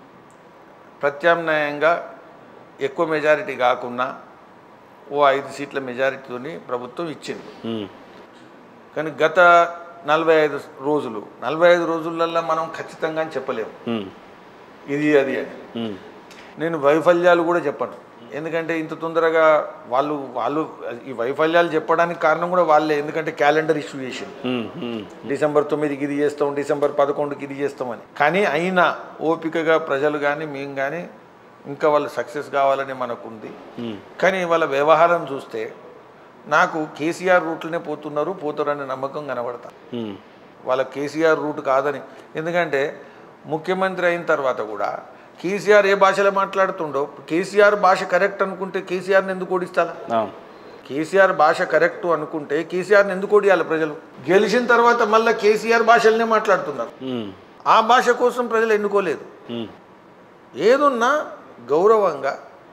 ప్రత్యామ్నాయంగా ఎక్కువ మెజారిటీ కాకుండా ఓ ఐదు సీట్ల మెజారిటీతోని ప్రభుత్వం ఇచ్చింది ఉమ్, కానీ గత నలభై ఐదు రోజులు నలభై ఐదు రోజులల్లో మనం ఖచ్చితంగా అని చెప్పలేము ఉమ్, ఇది అది అని ఉమ్, నేను వైఫల్యాలు కూడా చెప్పను ఎందుకంటే ఇంత తొందరగా వాళ్ళు వాళ్ళు ఈ వైఫల్యాలు చెప్పడానికి కారణం కూడా వాళ్ళే ఎందుకంటే క్యాలెండర్ ఇష్యూ చేసింది ఉమ్, ఉమ్, డిసెంబర్ తొమ్మిదికి ఇది చేస్తాం డిసెంబర్ పదకొండుకి ఇది చేస్తామని కానీ అయినా ఓపికగా ప్రజలు కానీ మేము కానీ ఇంకా వాళ్ళు సక్సెస్ కావాలని మనకుంది ఉమ్, కానీ వాళ్ళ వ్యవహారం చూస్తే నాకు కేసీఆర్ రూట్లోనే పోతున్నారు పోతారనే నమ్మకం కనబడతా ఉమ్, వాళ్ళ కేసీఆర్ రూట్ కాదని ఎందుకంటే ముఖ్యమంత్రి అయిన తర్వాత కూడా కేసీఆర్ ఏ భాషలో మాట్లాడుతుండో కేసీఆర్ భాష కరెక్ట్ అనుకుంటే కేసీఆర్ని ఎందుకు ఓడిస్తారా అవును కేసీఆర్ భాష కరెక్ట్ అనుకుంటే కేసీఆర్ని ఎందుకు ఓడియాలి ప్రజలు గెలిచిన తర్వాత మళ్ళీ కేసీఆర్ భాషలనే మాట్లాడుతున్నారు ఉమ్, ఆ భాష కోసం ప్రజలు ఎన్నుకోలేదు ఉమ్, ఏదున్నా గౌరవంగా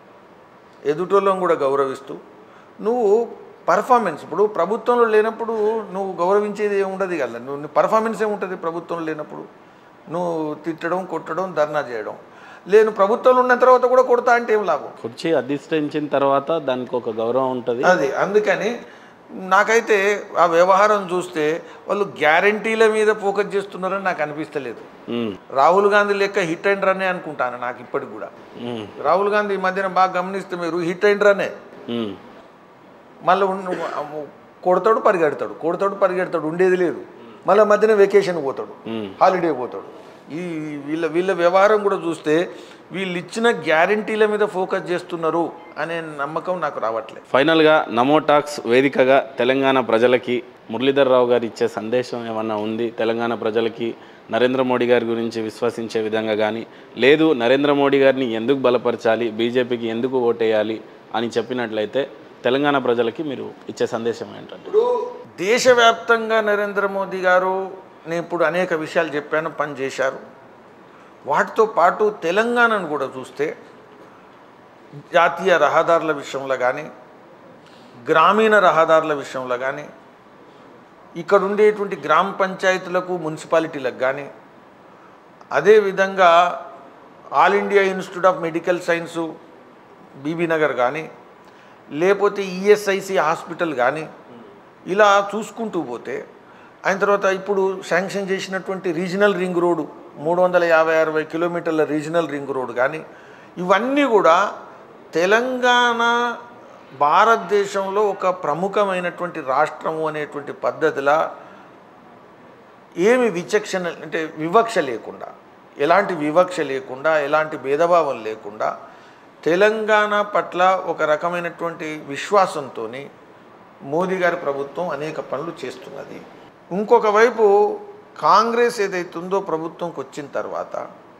ఎదుటోళ్ళం కూడా గౌరవిస్తూ నువ్వు పర్ఫార్మెన్స్ ఇప్పుడు ప్రభుత్వంలో లేనప్పుడు నువ్వు గౌరవించేది ఏముండదు కదా నువ్వు పర్ఫార్మెన్స్ ఏముంటుంది ప్రభుత్వంలో లేనప్పుడు నువ్వు తిట్టడం కొట్టడం ధర్నా చేయడం లేను ప్రభుత్వంలో ఉన్న తర్వాత కూడా కొడతా అంటే ఏం లాభం కుర్చీ అధిష్ఠించిన తర్వాత దానికి ఒక గౌరవం ఉంటుంది అది అందుకని నాకైతే ఆ వ్యవహారం చూస్తే వాళ్ళు గ్యారంటీల మీద ఫోకస్ చేస్తున్నారని నాకు అనిపిస్తలేదు ఉమ్, రాహుల్ గాంధీ లెక్క హిట్ అండ్ రన్నే అనుకుంటాను నాకు ఇప్పటికి కూడా ఉమ్, రాహుల్ గాంధీ ఈ మధ్యన బాగా గమనిస్తే మీరు హిట్ అండ్ రన్నే ఉమ్, మళ్ళీ ఉన్న- కొడతాడు పరిగెడతాడు కొడతాడు పరిగెడతాడు ఉండేది లేదు మళ్ళీ మధ్యన వెకేషన్ పోతాడు ఉమ్. హాలిడే పోతాడు ఈ వీళ్ళ వీళ్ళ వ్యవహారం కూడా చూస్తే వీళ్ళు ఇచ్చిన గ్యారంటీల మీద ఫోకస్ చేస్తున్నారు అనే నమ్మకం నాకు రావట్లేదు ఫైనల్గా నమో టాక్స్ వేదికగా తెలంగాణ ప్రజలకి మురళీధర్ రావు గారు ఇచ్చే సందేశం ఏమన్నా ఉంది తెలంగాణ ప్రజలకి నరేంద్ర మోడీ గారి గురించి విశ్వసించే విధంగా కానీ లేదు నరేంద్ర మోడీ గారిని ఎందుకు బలపరచాలి బీజేపీకి ఎందుకు ఓటేయాలి అని చెప్పినట్లయితే తెలంగాణ ప్రజలకి మీరు ఇచ్చే సందేశం ఏంటంటే ఇప్పుడు దేశవ్యాప్తంగా నరేంద్ర మోదీ గారు నేను ఇప్పుడు అనేక విషయాలు చెప్పాను పని చేశారు వాటితో పాటు తెలంగాణను కూడా చూస్తే జాతీయ రహదారుల విషయంలో కానీ గ్రామీణ రహదారుల విషయంలో కానీ ఇక్కడ ఉండేటువంటి గ్రామ పంచాయతీలకు మున్సిపాలిటీలకు కానీ అదేవిధంగా All India Institute of Medical science Bibinagar కానీ లేకపోతే ఈఎస్ఐసి హాస్పిటల్ కానీ ఇలా చూసుకుంటూ పోతే ఆయన తర్వాత ఇప్పుడు శాంక్షన్ చేసినటువంటి రీజనల్ రింగ్ రోడ్డు మూడు వందల యాభై అరవై కిలోమీటర్ల రీజనల్ రింగ్ రోడ్ కానీ ఇవన్నీ కూడా తెలంగాణ భారతదేశంలో ఒక ప్రముఖమైనటువంటి రాష్ట్రము అనేటువంటి పద్ధతిలా ఏమి విచక్షణ అంటే వివక్ష లేకుండా ఎలాంటి వివక్ష లేకుండా ఎలాంటి భేదభావం లేకుండా తెలంగాణ పట్ల ఒక రకమైనటువంటి విశ్వాసంతో మోదీ గారి ప్రభుత్వం అనేక పనులు చేస్తున్నది ఇంకొక వైపు కాంగ్రెస్ ఏదైతుందో ప్రభుత్వంకి వచ్చిన తర్వాత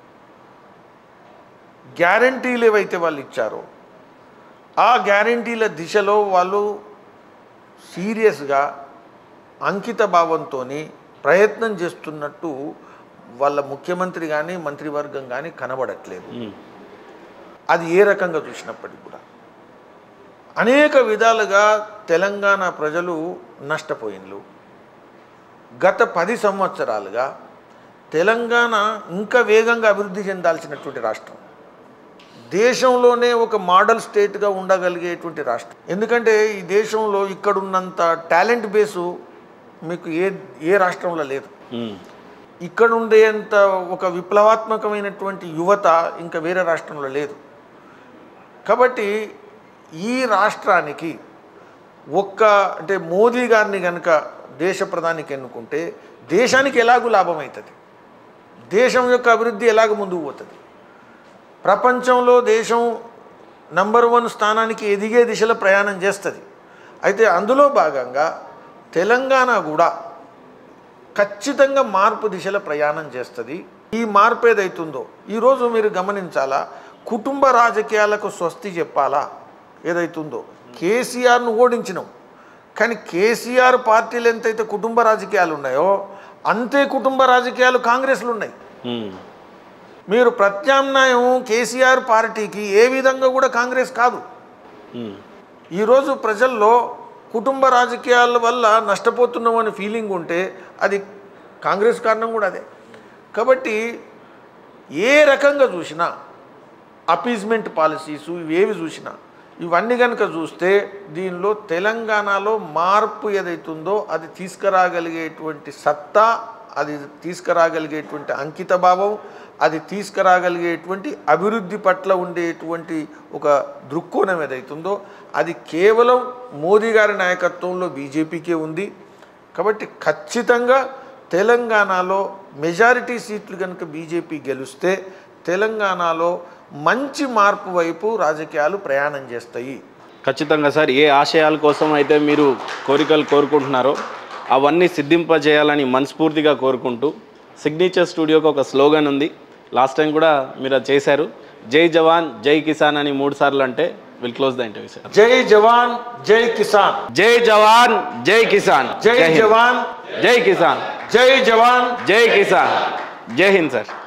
గ్యారంటీలు ఏవైతే వాళ్ళు ఇచ్చారో ఆ గ్యారంటీల దిశలో వాళ్ళు సీరియస్గా అంకిత భావంతో ప్రయత్నం చేస్తున్నట్టు వాళ్ళ ముఖ్యమంత్రి కానీ మంత్రివర్గం కానీ కనబడట్లేదు ఉమ్, అది ఏ రకంగా చూసినప్పటికీ కూడా అనేక విధాలుగా తెలంగాణ ప్రజలు నష్టపోయిన్లు గత పది సంవత్సరాలుగా తెలంగాణ ఇంకా వేగంగా అభివృద్ధి చెందాల్సినటువంటి రాష్ట్రం దేశంలోనే ఒక మోడల్ స్టేట్గా ఉండగలిగేటువంటి రాష్ట్రం ఎందుకంటే ఈ దేశంలో ఇక్కడున్నంత టాలెంట్ బేసు మీకు ఏ ఏ రాష్ట్రంలో లేదు ఉమ్, ఇక్కడ ఉండేంత ఒక విప్లవాత్మకమైనటువంటి యువత ఇంకా వేరే రాష్ట్రంలో లేదు కాబట్టి ఈ రాష్ట్రానికి ఒక్క అంటే మోదీ గారిని కనుక దేశ ప్రధానికి ఎన్నుకుంటే దేశానికి ఎలాగూ లాభం అవుతుంది దేశం యొక్క అభివృద్ధి ఎలాగ ముందుకు పోతుంది ప్రపంచంలో దేశం నంబర్ వన్ స్థానానికి ఎదిగే దిశలో ప్రయాణం చేస్తుంది అయితే అందులో భాగంగా తెలంగాణ కూడా ఖచ్చితంగా మార్పు దిశలో ప్రయాణం చేస్తుంది ఈ మార్పు ఏదైతుందో ఈరోజు మీరు గమనించాలా కుటుంబ రాజకీయాలకు స్వస్తి చెప్పాలా ఏదైతుందో కేసీఆర్ను ఓడించినాం కానీ కేసీఆర్ పార్టీలు ఎంతైతే కుటుంబ రాజకీయాలు ఉన్నాయో అంతే కుటుంబ రాజకీయాలు కాంగ్రెస్లు ఉన్నాయి ఉమ్, మీరు ప్రత్యామ్నాయం కేసీఆర్ పార్టీకి ఏ విధంగా కూడా కాంగ్రెస్ కాదు ఉమ్, ఈరోజు ప్రజల్లో కుటుంబ రాజకీయాల వల్ల నష్టపోతున్నాం అనే ఫీలింగ్ ఉంటే అది కాంగ్రెస్ కారణం కూడా అదే కాబట్టి ఏ రకంగా చూసినా అపీజ్మెంట్ పాలసీస్ ఇవేవి చూసినా ఇవన్నీ కనుక చూస్తే దీనిలో తెలంగాణలో మార్పు ఏదైతుందో అది తీసుకురాగలిగేటువంటి సత్తా అది తీసుకురాగలిగేటువంటి అంకిత భావం అది తీసుకురాగలిగేటువంటి అభివృద్ధి పట్ల ఉండేటువంటి ఒక దృక్కోణం ఏదైతుందో అది కేవలం మోదీ గారి నాయకత్వంలో బీజేపీకే ఉంది కాబట్టి ఖచ్చితంగా తెలంగాణలో మెజారిటీ సీట్లు కనుక బీజేపీ గెలిస్తే తెలంగాణలో మంచి మార్పు వైపు రాజకీయాలు ప్రయాణం చేస్తాయి ఖచ్చితంగా సార్ ఏ ఆశయాల కోసం అయితే మీరు కోరికలు కోరుకుంటున్నారో అవన్నీ సిద్ధింపజేయాలని మనస్ఫూర్తిగా కోరుకుంటూ సిగ్నేచర్ స్టూడియోకి ఒక స్లోగన్ ఉంది లాస్ట్ టైం కూడా మీరు అది చేశారు జై జవాన్ జై కిసాన్ అని మూడు సార్లు అంటే will close the interview sir జై జవాన్ జై కిసాన్ జై జవాన్ జై కిసాన్ జై హింద్. జవాన్ జై కిసాన్ జై జవాన్ జై కిసాన్ జై హింద్ సార్